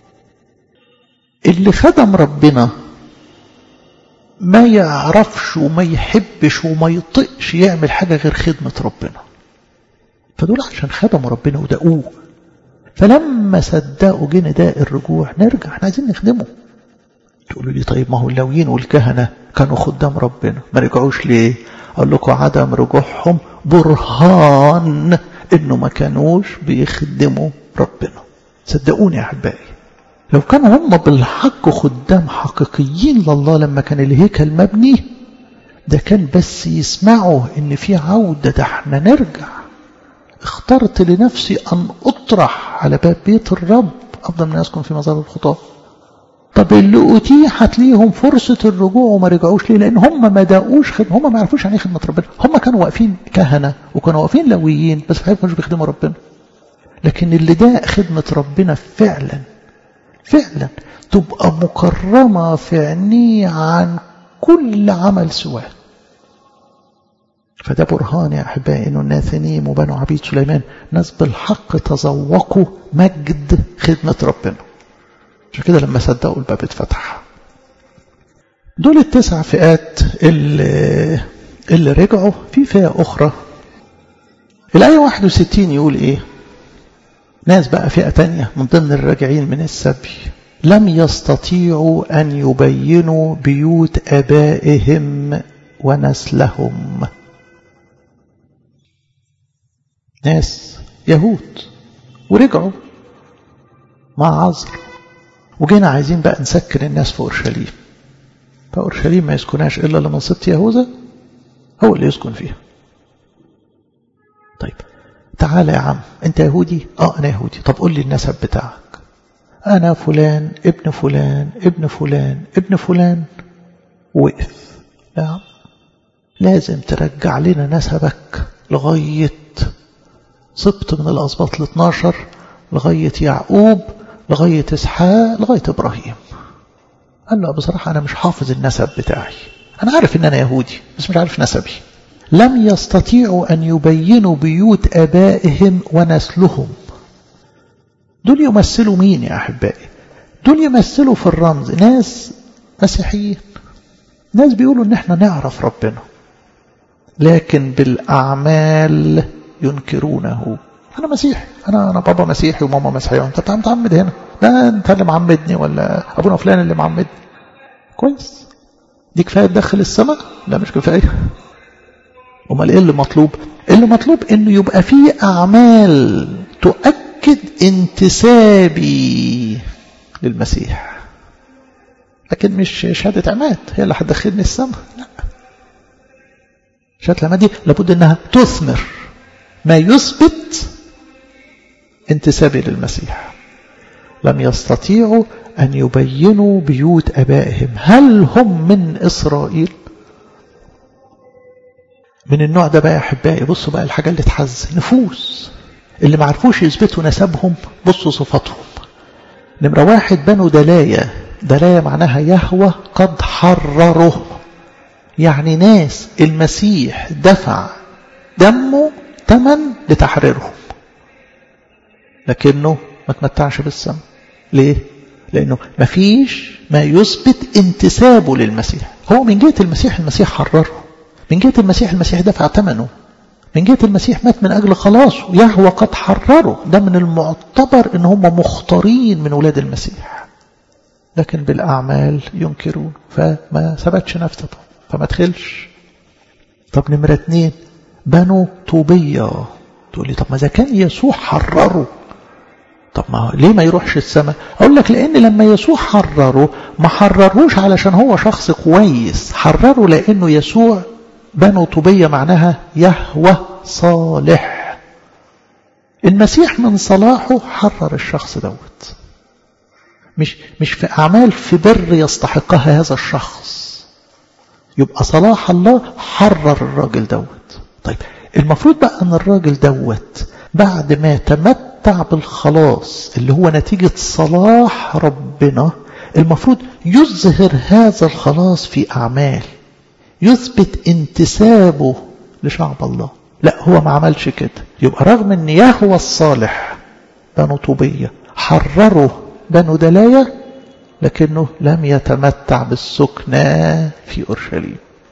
اللي خدم ربنا ما يعرفش وما يحبش وما يطقش يعمل حاجة غير خدمة ربنا فدول عشان خدموا ربنا ودقوه فلما صدقوا جه نداء الرجوع نرجع احنا عايزين نخدمه تقولوا لي طيب ما هو اللاويين والكهنة كانوا خدام ربنا ما رجعوش ليه اقول لكم عدم رجوعهم برهان انه ما كانوش بيخدموا ربنا صدقوني يا احبائي لو كانوا هم بالحق خدام حقيقيين لله لما كان الهيكل مبني ده كان بس يسمعوا ان في عودة ده احنا نرجع اخترت لنفسي ان اطرح على باب بيت الرب افضل من يسكن في مزار الخطاه طب اللي اتيحت ليهم فرصة الرجوع وما رجعوش ليه لان هم ما داقوش خدمة هم ما يعرفوش يعني ايه خدمة ربنا هم كانوا واقفين كهنة وكانوا واقفين لويين بس ما كانوش بيخدموا ربنا لكن اللي داق خدمة ربنا فعلا فعلا تبقى مكرمة في عينيه عن كل عمل سواه فده برهان يا أحبائي إنه الناثنيم وبنو عبيد سليمان ناس بالحق تذوقوا مجد خدمة ربنا عشان كده لما صدقوا الباب اتفتح دول التسع فئات اللي, اللي رجعوا في فئة أخرى الآية 61 يقول إيه ناس بقى فئة تانية من ضمن الراجعين من السبي لم يستطيعوا أن يبينوا بيوت أبائهم ونسلهم ناس يهود ورجعوا مع عذر وجينا عايزين بقى نسكن الناس في أورشليم فأورشليم ما يسكنهاش إلا لمن سبط يهوذا هو اللي يسكن فيها طيب تعالى يا عم انت يهودي اه انا يهودي طب قول لي النسب بتاعك انا فلان ابن فلان ابن فلان ابن فلان وقف لا يا عم لازم ترجع لنا نسبك لغاية سبط من الأسباط ال 12 لغاية يعقوب لغاية إسحاق لغاية إبراهيم قال له بصراحة أنا مش حافظ النسب بتاعي أنا عارف إن أنا يهودي بس مش عارف نسبي لم يستطيعوا أن يبينوا بيوت أبائهم ونسلهم دول يمثلوا مين يا أحبائي دول يمثلوا في الرمز ناس مسيحيين ناس بيقولوا ان احنا نعرف ربنا لكن بالأعمال ينكرونه أنا مسيحي أنا أنا بابا مسيحي وماما مسيحية أنت بتاع متعمد هنا لا أنت اللي معمدني ولا أبونا فلان اللي معمدني كويس دي كفاية تدخل السماء لا مش كفاية امال ايه اللي مطلوب اللي مطلوب انه يبقى فيه اعمال تؤكد انتسابي للمسيح لكن مش شهادة عماد هي اللي هتدخلني السماء لا شهادة العماد دي لابد انها تثمر ما يثبت انتسابي للمسيح لم يستطيعوا أن يبينوا بيوت أبائهم هل هم من إسرائيل من النوع ده بقى يا أحبائي بصوا بقى الحاجة اللي تحزن نفوس اللي ما عرفوش يثبتوا نسبهم بصوا صفاتهم نمرة واحد بنوا دلايا دلايا معناها يهوى قد حرره يعني ناس المسيح دفع دمه ثمن لتحريرهم لكنه ما تمتعش بالسم ليه؟ لأنه ما فيش ما يثبت انتسابه للمسيح هو من جهة المسيح المسيح حرره من جهة المسيح المسيح دفع ثمنه من جهة المسيح مات من أجل خلاصه يهوى قد حرره ده من المعتبر ان هم مختارين من ولاد المسيح لكن بالأعمال ينكرون فما ثبتش نفسه فما تخلش طب نمرة اتنين بنو طوبية تقول لي طب ما إذا كان يسوع حرره طب ما ليه ما يروحش السماء أقول لك لأن لما يسوع حرره ما حررهوش علشان هو شخص كويس حرره لأنه يسوع بنو طوبية معناها يهوى صالح المسيح من صلاحه حرر الشخص دوت مش مش في أعمال في بر يستحقها هذا الشخص يبقى صلاح الله حرر الراجل دوت طيب المفروض بقى أن الراجل دوت بعد ما تمتع بالخلاص اللي هو نتيجة صلاح ربنا المفروض يظهر هذا الخلاص في أعمال يثبت انتسابه لشعب الله لا هو ما عملش كده يبقى رغم ان يهوى الصالح بنو طوبية حرروا بنو دلاية لكنه لم يتمتع بالسكنى في أورشليم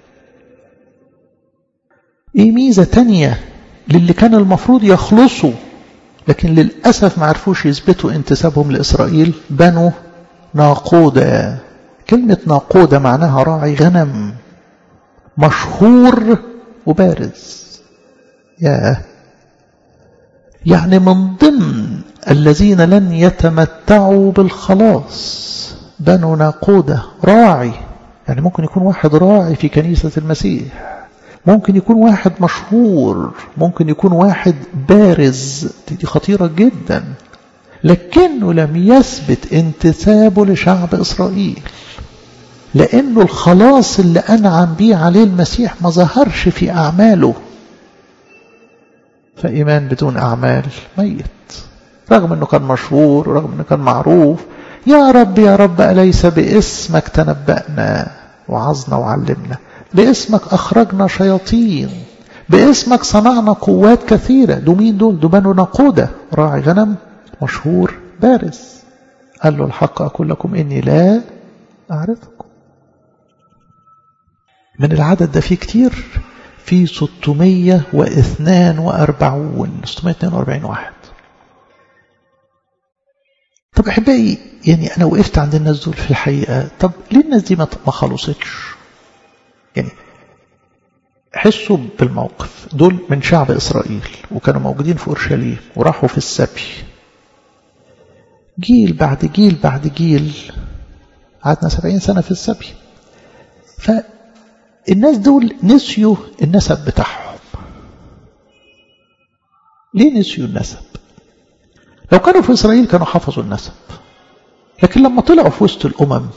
ايه ميزة تانية للي كان المفروض يخلصوا لكن للأسف ما عرفوش يثبتوا انتسابهم لإسرائيل بنو ناقودة كلمة ناقودة معناها راعي غنم مشهور وبارز يا يعني من ضمن الذين لن يتمتعوا بالخلاص بنو ناقودة راعي يعني ممكن يكون واحد راعي في كنيسة المسيح ممكن يكون واحد مشهور ممكن يكون واحد بارز دي خطيرة جدا لكنه لم يثبت انتسابه لشعب إسرائيل لأنه الخلاص اللي أنعم به عليه المسيح ما ظهرش في أعماله فإيمان بدون أعمال ميت رغم أنه كان مشهور رغم أنه كان معروف يا رب يا رب أليس باسمك تنبأنا وعظنا وعلمنا باسمك أخرجنا شياطين باسمك صنعنا قوات كثيرة دو مين دول دو بنو نقودة راعي غنم مشهور بارز قال له الحق أقول لكم إني لا أعرفكم من العدد ده فيه كتير في 642 642 واحد طب أحبائي يعني أنا وقفت عند الناس دول في الحقيقة طب ليه الناس دي ما خلصتش يعني حسوا بالموقف دول من شعب إسرائيل وكانوا موجودين في أورشليم وراحوا في السبي جيل بعد جيل بعد جيل قعدنا سبعين سنة في السبي فالناس دول نسيوا النسب بتاعهم ليه نسيوا النسب لو كانوا في إسرائيل كانوا حفظوا النسب لكن لما طلعوا في وسط الأمم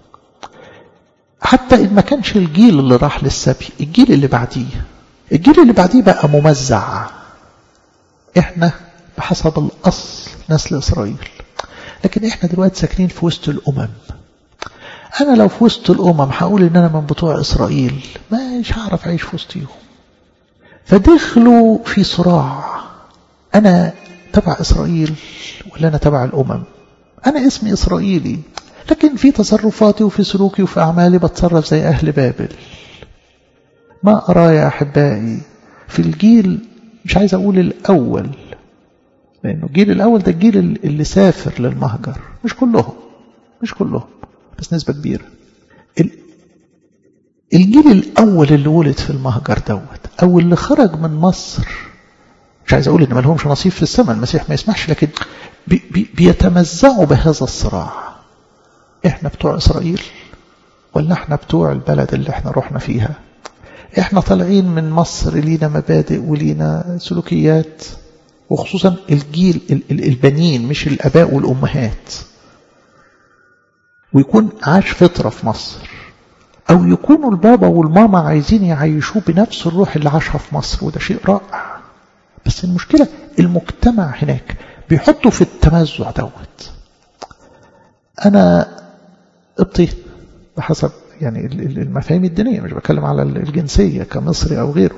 حتى إن ما كانش الجيل اللي راح للسبي الجيل اللي بعديه الجيل اللي بعديه بقى ممزع احنا بحسب الأصل نسل إسرائيل لكن احنا دلوقتي ساكنين في وسط الأمم أنا لو في وسط الأمم هقول إن أنا من بتوع إسرائيل مش هعرف أعيش في وسطيهم فدخلوا في صراع أنا تبع إسرائيل ولا أنا تبع الأمم أنا اسمي إسرائيلي لكن في تصرفاتي وفي سلوكي وفي أعمالي بتصرف زي أهل بابل ما أرى يا أحبائي في الجيل مش عايز أقول الأول لأنه الجيل الأول ده الجيل اللي سافر للمهجر مش كلهم مش كلهم بس نسبة كبيرة الجيل الأول اللي ولد في المهجر دوت أو اللي خرج من مصر مش عايز أقول إن ما لهمش نصيب في السماء المسيح ما يسمحش لكن بي بي بيتمزعوا بهذا الصراع إحنا بتوع إسرائيل ولا إحنا بتوع البلد اللي إحنا رحنا فيها إحنا طالعين من مصر لينا مبادئ ولينا سلوكيات وخصوصا الجيل البنين مش الأباء والأمهات ويكون عاش فطرة في مصر أو يكونوا البابا والماما عايزين يعيشوه بنفس الروح اللي عاشها في مصر وده شيء رائع بس المشكلة المجتمع هناك بيحطوا في التمزع دوت أنا قبطي بحسب يعني المفاهيم الدينية مش بتكلم على الجنسية كمصري أو غيره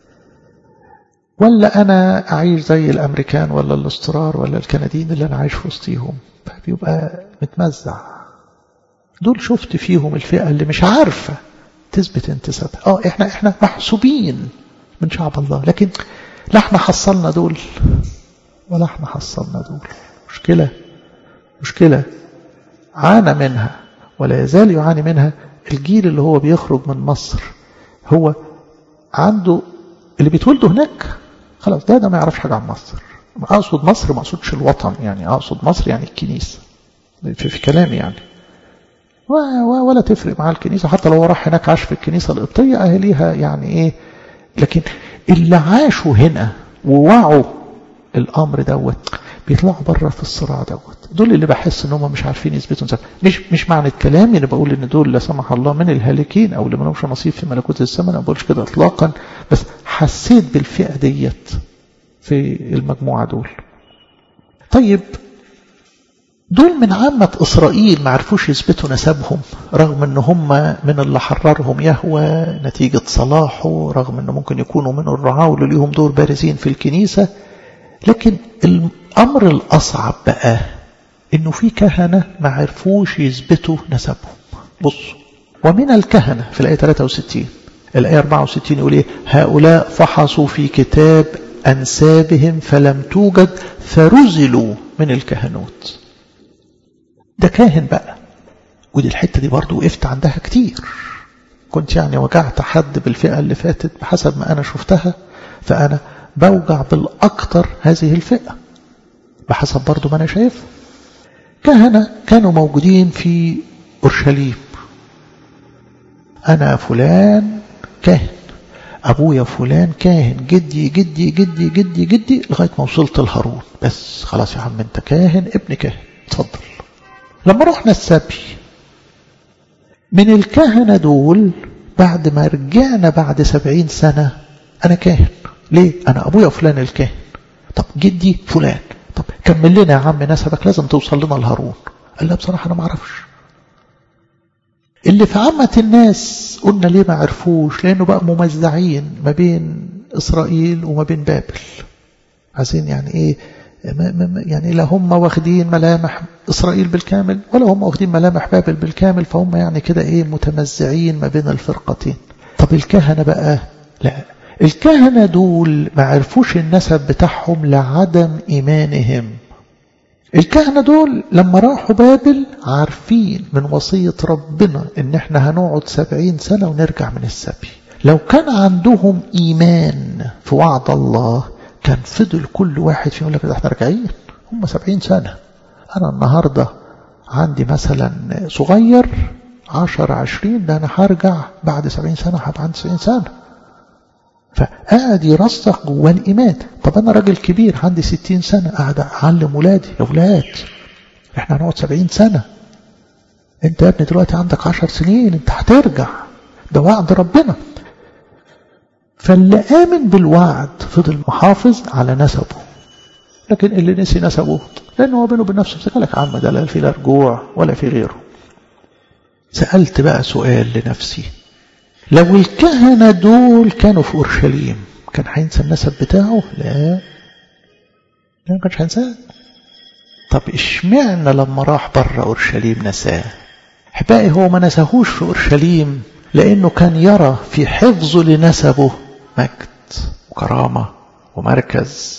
ولا أنا أعيش زي الأمريكان ولا الاسترار ولا الكنديين اللي أنا عايش في وسطيهم بيبقى متمزع دول شفت فيهم الفئة اللي مش عارفة تثبت انتسابها اه احنا احنا محسوبين من شعب الله لكن لا احنا حصلنا دول ولا احنا حصلنا دول مشكلة مشكلة عانى منها ولا يزال يعاني منها الجيل اللي هو بيخرج من مصر هو عنده اللي بيتولدوا هناك خلاص ده ده ما يعرفش حاجة عن مصر أقصد مصر ما أقصدش الوطن يعني أقصد مصر يعني الكنيسة في, في كلامي يعني ولا تفرق مع الكنيسة حتى لو راح هناك عاش في الكنيسة القبطية أهليها يعني إيه لكن اللي عاشوا هنا ووعوا الأمر دوت بيطلعوا بره في الصراع دوت دول اللي بحس ان هم مش عارفين يثبتوا نفسهم مش مش معنى كلامي انا بقول ان دول لا سمح الله من الهالكين او اللي ما لهمش نصيب في ملكوت السماء انا ما بقولش كده اطلاقا بس حسيت بالفئه ديت في المجموعه دول طيب دول من عامة إسرائيل ما عرفوش يثبتوا نسبهم رغم أن هم من اللي حررهم يهوى نتيجة صلاحه رغم أنه ممكن يكونوا من الرعاة واللي ليهم دور بارزين في الكنيسة لكن الأمر الأصعب بقى أنه في كهنة ما عرفوش يثبتوا نسبهم بصوا ومن الكهنة في الآية 63 الآية 64 يقول إيه هؤلاء فحصوا في كتاب أنسابهم فلم توجد فرزلوا من الكهنوت ده كاهن بقى ودي الحتة دي برضو وقفت عندها كتير كنت يعني وجعت حد بالفئة اللي فاتت بحسب ما أنا شفتها فأنا بوجع بالأكتر هذه الفئة بحسب برضو ما أنا شايف كهنة كانوا موجودين في أورشليم أنا فلان كاهن أبويا فلان كاهن جدي جدي جدي جدي جدي لغاية ما وصلت لهارون بس خلاص يا عم أنت كاهن ابن كاهن اتفضل لما رحنا السبي من الكهنة دول بعد ما رجعنا بعد سبعين سنة أنا كاهن ليه؟ أنا أبويا فلان الكاهن طب جدي فلان طب كمل لنا يا عم نسبك لازم توصل لنا لهارون قال لا بصراحة أنا ما أعرفش اللي في عامة الناس قلنا ليه ما عرفوش لأنه بقى ممزعين ما بين إسرائيل وما بين بابل عايزين يعني إيه يعني لا هم واخدين ملامح إسرائيل بالكامل ولا هم واخدين ملامح بابل بالكامل فهم يعني كده إيه متمزعين ما بين الفرقتين طب الكهنة بقى لا الكهنة دول ما عرفوش النسب بتاعهم لعدم إيمانهم الكهنة دول لما راحوا بابل عارفين من وصية ربنا ان احنا هنقعد سبعين سنة ونرجع من السبي لو كان عندهم ايمان في وعد الله كان فضل كل واحد فيهم يقول لك احنا راجعين هم سبعين سنة انا النهاردة عندي مثلا صغير عشر عشرين ده انا هرجع بعد سبعين سنة هبقى عندي سبعين سنة فقاعد يرسخ جواه الإيمان طب أنا راجل كبير عندي ستين سنة قاعد أعلم ولادي يا ولاد إحنا هنقعد سبعين سنة أنت يا ابني دلوقتي عندك عشر سنين أنت هترجع ده وعد ربنا فاللي آمن بالوعد فضل محافظ على نسبه لكن اللي نسي نسبه لأنه هو بينه وبين نفسه قال لك عم ده لا في لا رجوع ولا في غيره سألت بقى سؤال لنفسي لو الكهنة دول كانوا في أورشليم كان هينسى النسب بتاعه لا لا ما كانش هينساه طب اشمعنى لما راح بره أورشليم نساه احبائي هو ما نساهوش في أورشليم لأنه كان يرى في حفظه لنسبه مجد وكرامة ومركز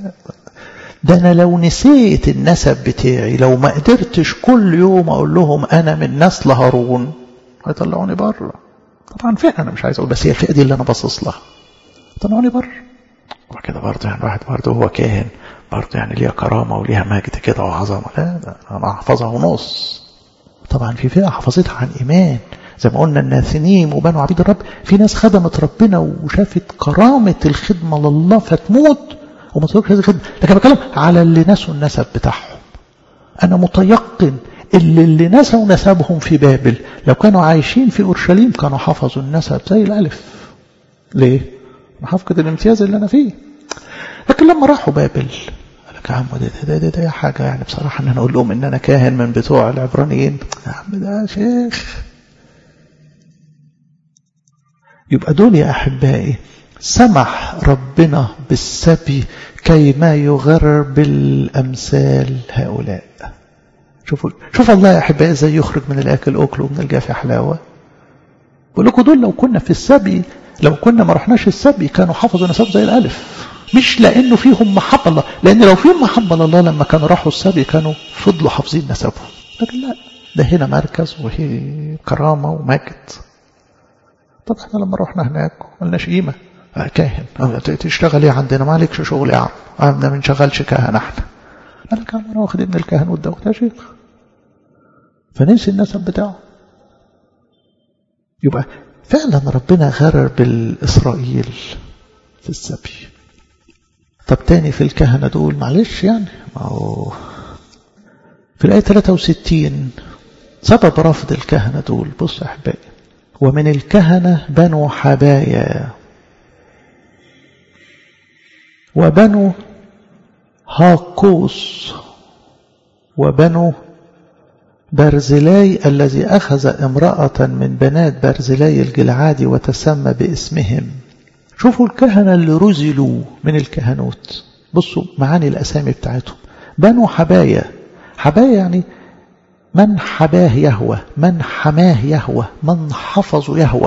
ده أنا لو نسيت النسب بتاعي لو ما قدرتش كل يوم أقول لهم أنا من نسل هارون هيطلعوني بره طبعا فئة أنا مش عايز أقول بس هي الفئة دي اللي أنا باصص لها طلعوني بره وكده برضه يعني الواحد برضه هو كاهن برضه يعني ليها كرامة وليها مجد كده وعظمة لا ده أنا أحفظها ونص طبعا في فئة حفظتها عن إيمان زي ما قلنا الناثنيم وبنو عبيد الرب في ناس خدمت ربنا وشافت كرامة الخدمة لله فتموت وما تتركش هذه الخدمة لكن بتكلم على اللي نسوا النسب بتاعهم أنا متيقن اللي, اللي نسوا نسبهم في بابل لو كانوا عايشين في أورشليم كانوا حفظوا النسب زي الألف ليه؟ محافظة الامتياز اللي أنا فيه لكن لما راحوا بابل قال لك يا عم ده ده, ده, ده حاجة يعني بصراحة إن أنا أقول لهم إن أنا كاهن من بتوع العبرانيين يا عم ده شيخ يبقى دول يا أحبائي سمح ربنا بالسبي كي ما يغر بالأمثال هؤلاء شوفوا شوف الله يا أحبائي إزاي يخرج من الأكل أكل ومن الجاف حلاوة بقول لكم دول لو كنا في السبي لو كنا ما رحناش السبي كانوا حفظوا نسب زي الألف مش لأنه فيهم محبة الله لأن لو فيهم محبة لله لما كانوا راحوا السبي كانوا فضلوا حافظين نسبهم لكن لا ده هنا مركز وهي كرامة ومجد طب احنا لما رحنا هناك ملناش قيمة كاهن تشتغل ايه عندنا ما عليكش شغل يا عم ما بنشغلش كاهن احنا قال لك انا واخد ابن الكاهن والدوت يا شيخ فنسي النسب بتاعه يبقى فعلا ربنا غرر بالإسرائيل في السبي طب تاني في الكهنة دول معلش يعني ما هو في الآية 63 سبب رفض الكهنة دول بص يا أحبائي ومن الكهنة بنو حبايا وبنو هاقوس وبنو برزلاي الذي أخذ امرأة من بنات برزلاي الجلعادي وتسمى باسمهم شوفوا الكهنة اللي رزلوا من الكهنوت بصوا معاني الأسامي بتاعتهم بنو حبايا حبايا يعني من حباه يهوى من حماه يهوى من حفظ يهوى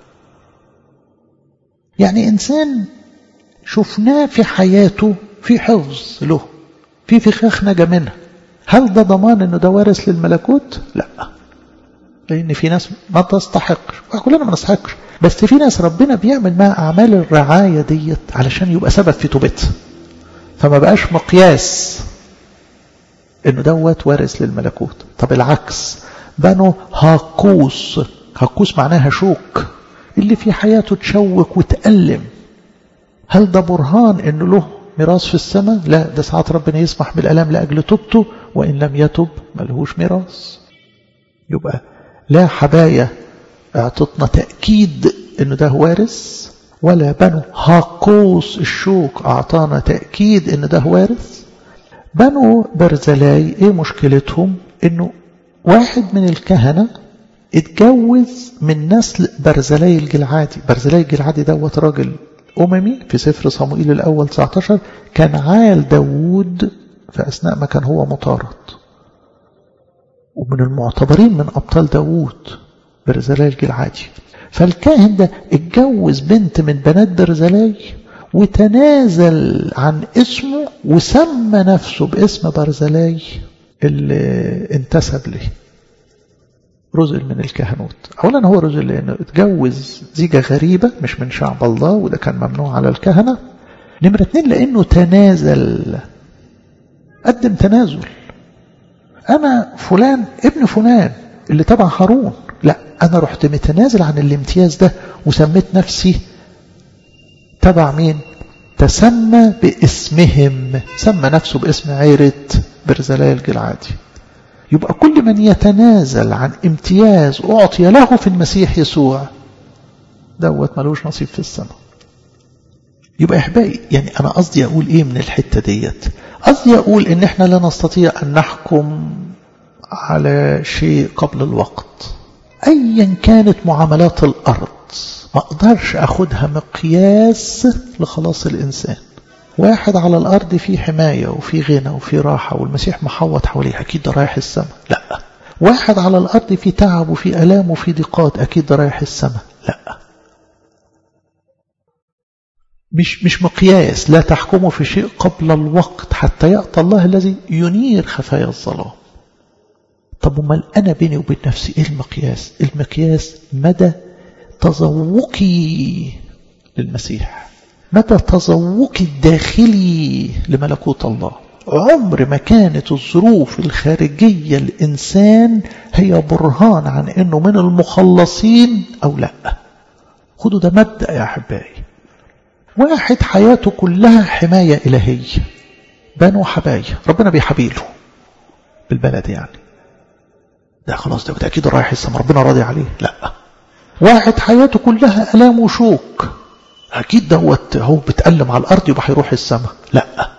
يعني إنسان شفناه في حياته في حفظ له في فخاخ نجا منها هل ده ضمان انه ده وارث للملكوت لا لان في ناس ما تستحقش كلنا ما نستحقش بس في ناس ربنا بيعمل معها اعمال الرعايه ديت علشان يبقى سبب في توبتها فما بقاش مقياس انه دوت وارث للملكوت طب العكس بنو هاكوس هاكوس معناها شوك اللي في حياته تشوك وتألم هل ده برهان انه له ميراث في السماء لا ده ساعات ربنا يسمح بالألم لأجل توبته وإن لم يتب ملهوش ميراث يبقى لا حبايا اعطتنا تأكيد انه ده وارث ولا بنو هاكوس الشوك اعطانا تأكيد ان ده وارث بنو برزلاي ايه مشكلتهم انه واحد من الكهنة اتجوز من نسل برزلاي الجلعادي برزلاي الجلعادي دوت راجل أممي في سفر صموئيل الأول 19 كان عال داوود في أثناء ما كان هو مطارد ومن المعتبرين من أبطال داوود برزلاي الجلعادي فالكاهن ده اتجوز بنت من بنات برزلاي وتنازل عن اسمه وسمى نفسه باسم برزلاي اللي انتسب له رزل من الكهنوت أولا هو رزل لأنه اتجوز زيجة غريبة مش من شعب الله وده كان ممنوع على الكهنة نمرة اتنين لأنه تنازل قدم تنازل أنا فلان ابن فلان اللي تبع هارون لا أنا رحت متنازل عن الامتياز ده وسميت نفسي تبع مين تسمى باسمهم سمى نفسه باسم عيرة برزلاي الجلعادي يبقى كل من يتنازل عن امتياز أعطي له في المسيح يسوع دوت ملوش نصيب في السماء يبقى احبائي يعني أنا قصدي أقول إيه من الحتة ديت قصدي أقول إن إحنا لا نستطيع أن نحكم على شيء قبل الوقت أيا كانت معاملات الأرض ما أقدرش أخدها مقياس لخلاص الإنسان واحد على الأرض فيه حماية وفي غنى وفي راحة والمسيح محوط حواليه أكيد ده رايح السماء لا واحد على الأرض فيه تعب وفي ألام وفي ضيقات أكيد ده رايح السماء لا مش مش مقياس لا تحكموا في شيء قبل الوقت حتى يأتى الله الذي ينير خفايا الظلام طب امال أنا بيني وبين نفسي إيه المقياس المقياس مدى تذوقي للمسيح مدى تذوقي الداخلي لملكوت الله عمر ما كانت الظروف الخارجية الإنسان هي برهان عن أنه من المخلصين أو لا خدوا ده مبدأ يا أحبائي واحد حياته كلها حماية إلهية بنو حبايا ربنا بيحبيله بالبلد يعني ده خلاص ده أكيد رايح السما ربنا راضي عليه لا واحد حياته كلها ألام وشوك أكيد دوت هو بتألم على الأرض يبقى هيروح السماء لا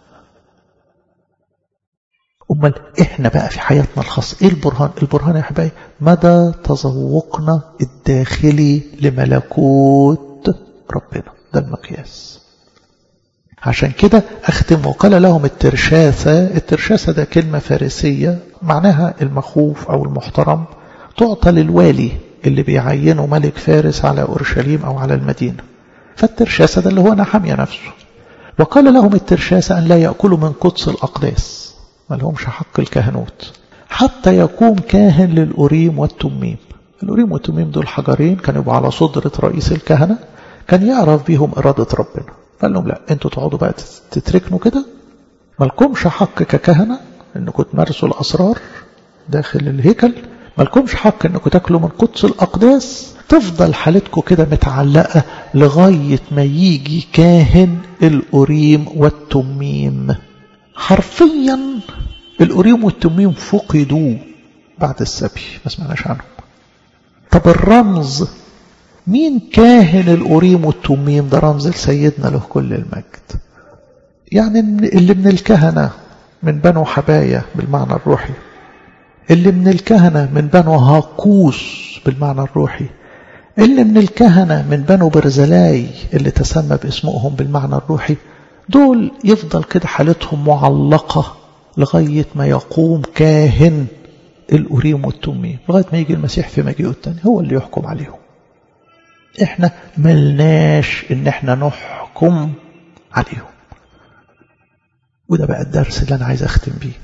أمال إحنا بقى في حياتنا الخاصة إيه البرهان البرهان يا حبايبي مدى تذوقنا الداخلي لملكوت ربنا ده المقياس عشان كده أختم وقال لهم الترشاثة الترشاثة ده كلمة فارسية معناها المخوف أو المحترم تعطى للوالي اللي بيعينه ملك فارس على أورشليم أو على المدينة فالترشاسة ده اللي هو نحمية نفسه وقال لهم الترشاسة أن لا يأكلوا من قدس الأقداس ما لهمش حق الكهنوت حتى يقوم كاهن للأوريم والتميم الأوريم والتميم دول حجرين كانوا يبقوا على صدرة رئيس الكهنة كان يعرف بيهم إرادة ربنا قال لهم لا انتوا تقعدوا بقى تتركنوا كده مالكمش حق ككهنة انكم تمارسوا الأسرار داخل الهيكل مالكمش حق انكم تاكلوا من قدس الأقداس تفضل حالتكم كده متعلقة لغاية ما يجي كاهن الأوريم والتميم حرفيا الأوريم والتميم فقدوا بعد السبي ما سمعناش عنهم طب الرمز مين كاهن الأوريم والتميم ده رمز لسيدنا له كل المجد يعني اللي من الكهنة من بنو حبايا بالمعنى الروحي اللي من الكهنة من بنو هاكوس بالمعنى الروحي اللي من الكهنة من بنو برزلاي اللي تسمى باسمهم بالمعنى الروحي دول يفضل كده حالتهم معلقة لغاية ما يقوم كاهن الأوريم والتميم لغاية ما يجي المسيح في مجيئه الثاني هو اللي يحكم عليهم احنا ملناش ان احنا نحكم عليهم وده بقى الدرس اللي انا عايز اختم بيه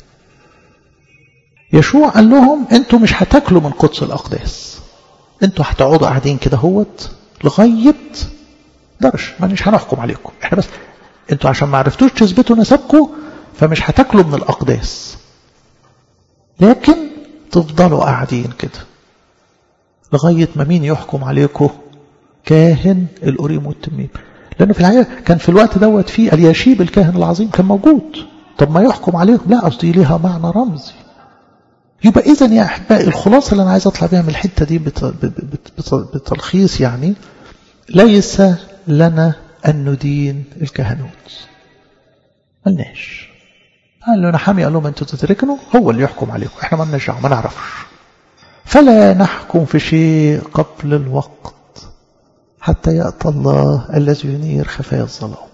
يشوع قال لهم انتوا مش هتاكلوا من قدس الاقداس انتوا هتقعدوا قاعدين كده هوت لغايه درش ما مش هنحكم عليكم احنا بس انتوا عشان ما عرفتوش تثبتوا نسبكم فمش هتاكلوا من الاقداس لكن تفضلوا قاعدين كده لغايه ما مين يحكم عليكم كاهن الأوريم والتميم لأنه في الحقيقة كان في الوقت دوت في الياشيب الكاهن العظيم كان موجود طب ما يحكم عليهم لا قصدي ليها معنى رمزي يبقى إذا يا أحبائي الخلاصة اللي أنا عايز أطلع بيها من الحتة دي بتلخيص يعني ليس لنا أن ندين الكهنوت ملناش قال له نحامي قال لهم أنتوا تتركنوا هو اللي يحكم عليكم احنا ما لناش ما نعرفش فلا نحكم في شيء قبل الوقت حتى يأتى الله الذي ينير خفايا الظلام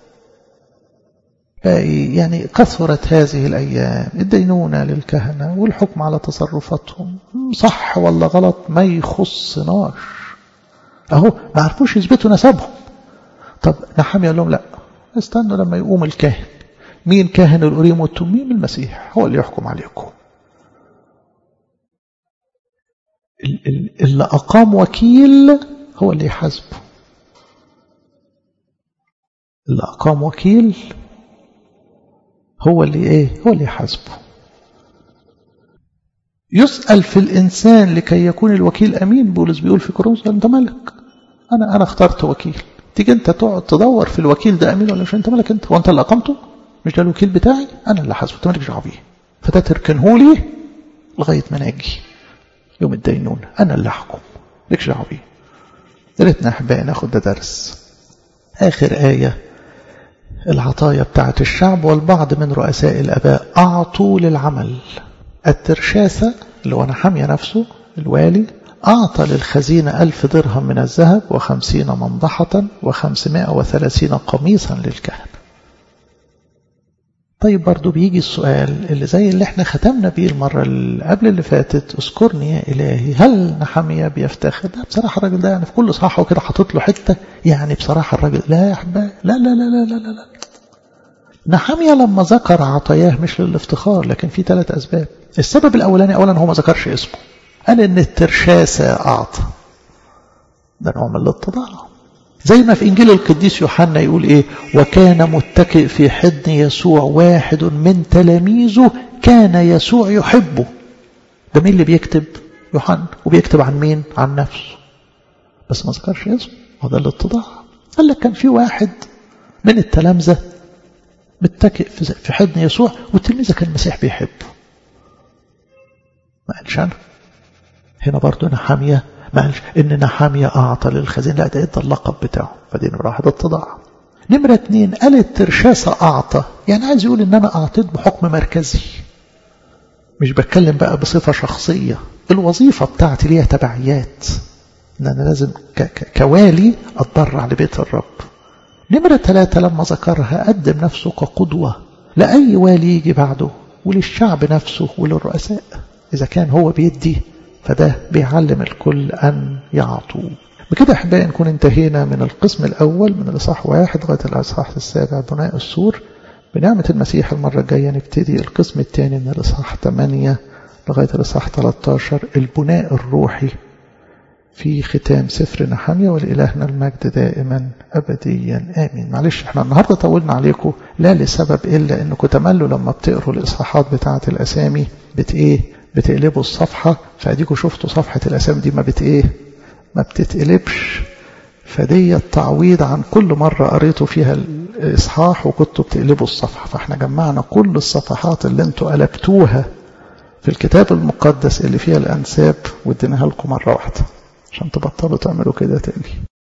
يعني كثرت هذه الأيام الدينونة للكهنة والحكم على تصرفاتهم صح ولا غلط ما يخصناش أهو ما عرفوش يثبتوا نسبهم طب نحامي قال لهم لا استنوا لما يقوم الكاهن مين كاهن الأوريم والتميم المسيح هو اللي يحكم عليكم اللي أقام وكيل هو اللي يحاسبه اللي أقام وكيل هو اللي إيه هو اللي يحاسبه يسأل في الإنسان لكي يكون الوكيل أمين بولس بيقول في كورنثوس أنت مالك أنا أنا اخترت وكيل تيجي أنت تقعد تدور في الوكيل ده أمين ولا مش أنت مالك أنت وأنت اللي أقمته مش ده الوكيل بتاعي أنا اللي حاسبه أنت مالكش دعوة بيه فده تركنه لي لغاية ما ناجي يوم الدينون أنا اللي أحكم مالكش دعوة بيه يا ريتنا أحبائي ناخد ده درس آخر آية العطايا بتاعت الشعب والبعض من رؤساء الأباء أعطوا للعمل الترشاسة اللي هو نحمية نفسه الوالي أعطى للخزينة ألف درهم من الذهب وخمسين منضحة وخمسمائة وثلاثين قميصا للكهنة طيب برضو بيجي السؤال اللي زي اللي احنا ختمنا بيه المرة اللي قبل اللي فاتت اذكرني يا إلهي هل نحمية بيفتخر لا بصراحة الراجل ده يعني في كل صحة وكده حاطط له حتة يعني بصراحة الراجل لا يا أحبائي لا لا لا لا لا لا, لا. نحمية لما ذكر عطاياه مش للافتخار لكن في ثلاث أسباب السبب الأولاني أولا هو ما ذكرش اسمه قال إن الترشاسة أعطى ده نوع من الاتضاع زي ما في إنجيل القديس يوحنا يقول إيه وكان متكئ في حضن يسوع واحد من تلاميذه كان يسوع يحبه ده مين اللي بيكتب يوحنا وبيكتب عن مين عن نفسه بس ما ذكرش اسمه وده الاتضاع قال لك كان في واحد من التلامذة متكئ في حضن يسوع والتلميذ كان المسيح بيحبه ما قالش أنا هنا برضو نحامية ما قالش إن نحامية أعطى للخزين لا ده إدى اللقب بتاعه فدي نمرة واحد اتضاع نمرة اتنين قال الترشاسة أعطى يعني عايز يقول إن أنا أعطيت بحكم مركزي مش بتكلم بقى بصفة شخصية الوظيفة بتاعتي ليها تبعيات إن أنا لازم كوالي أتضرع لبيت الرب نمرة ثلاثة لما ذكرها قدم نفسه كقدوة لأي والي يجي بعده وللشعب نفسه وللرؤساء إذا كان هو بيدي فده بيعلم الكل أن يعطوا بكده أحبائي نكون انتهينا من القسم الأول من الإصحاح واحد لغاية الإصحاح السابع بناء السور بنعمة المسيح المرة الجاية نبتدي القسم الثاني من الإصحاح 8 لغاية الإصحاح 13 البناء الروحي في ختام سفر نحمية ولإلهنا المجد دائما أبديا آمين معلش احنا النهاردة طولنا عليكم لا لسبب إلا أنكم تملوا لما بتقروا الإصحاحات بتاعة الأسامي بت إيه بتقلبوا الصفحة فأديكوا شفتوا صفحة الأسامي دي ما بت إيه ما بتتقلبش فدي التعويض عن كل مرة قريتوا فيها الإصحاح وكنتوا بتقلبوا الصفحة فاحنا جمعنا كل الصفحات اللي انتوا قلبتوها في الكتاب المقدس اللي فيها الأنساب واديناها لكم مرة واحدة عشان تبطلوا تعملوا كده تاني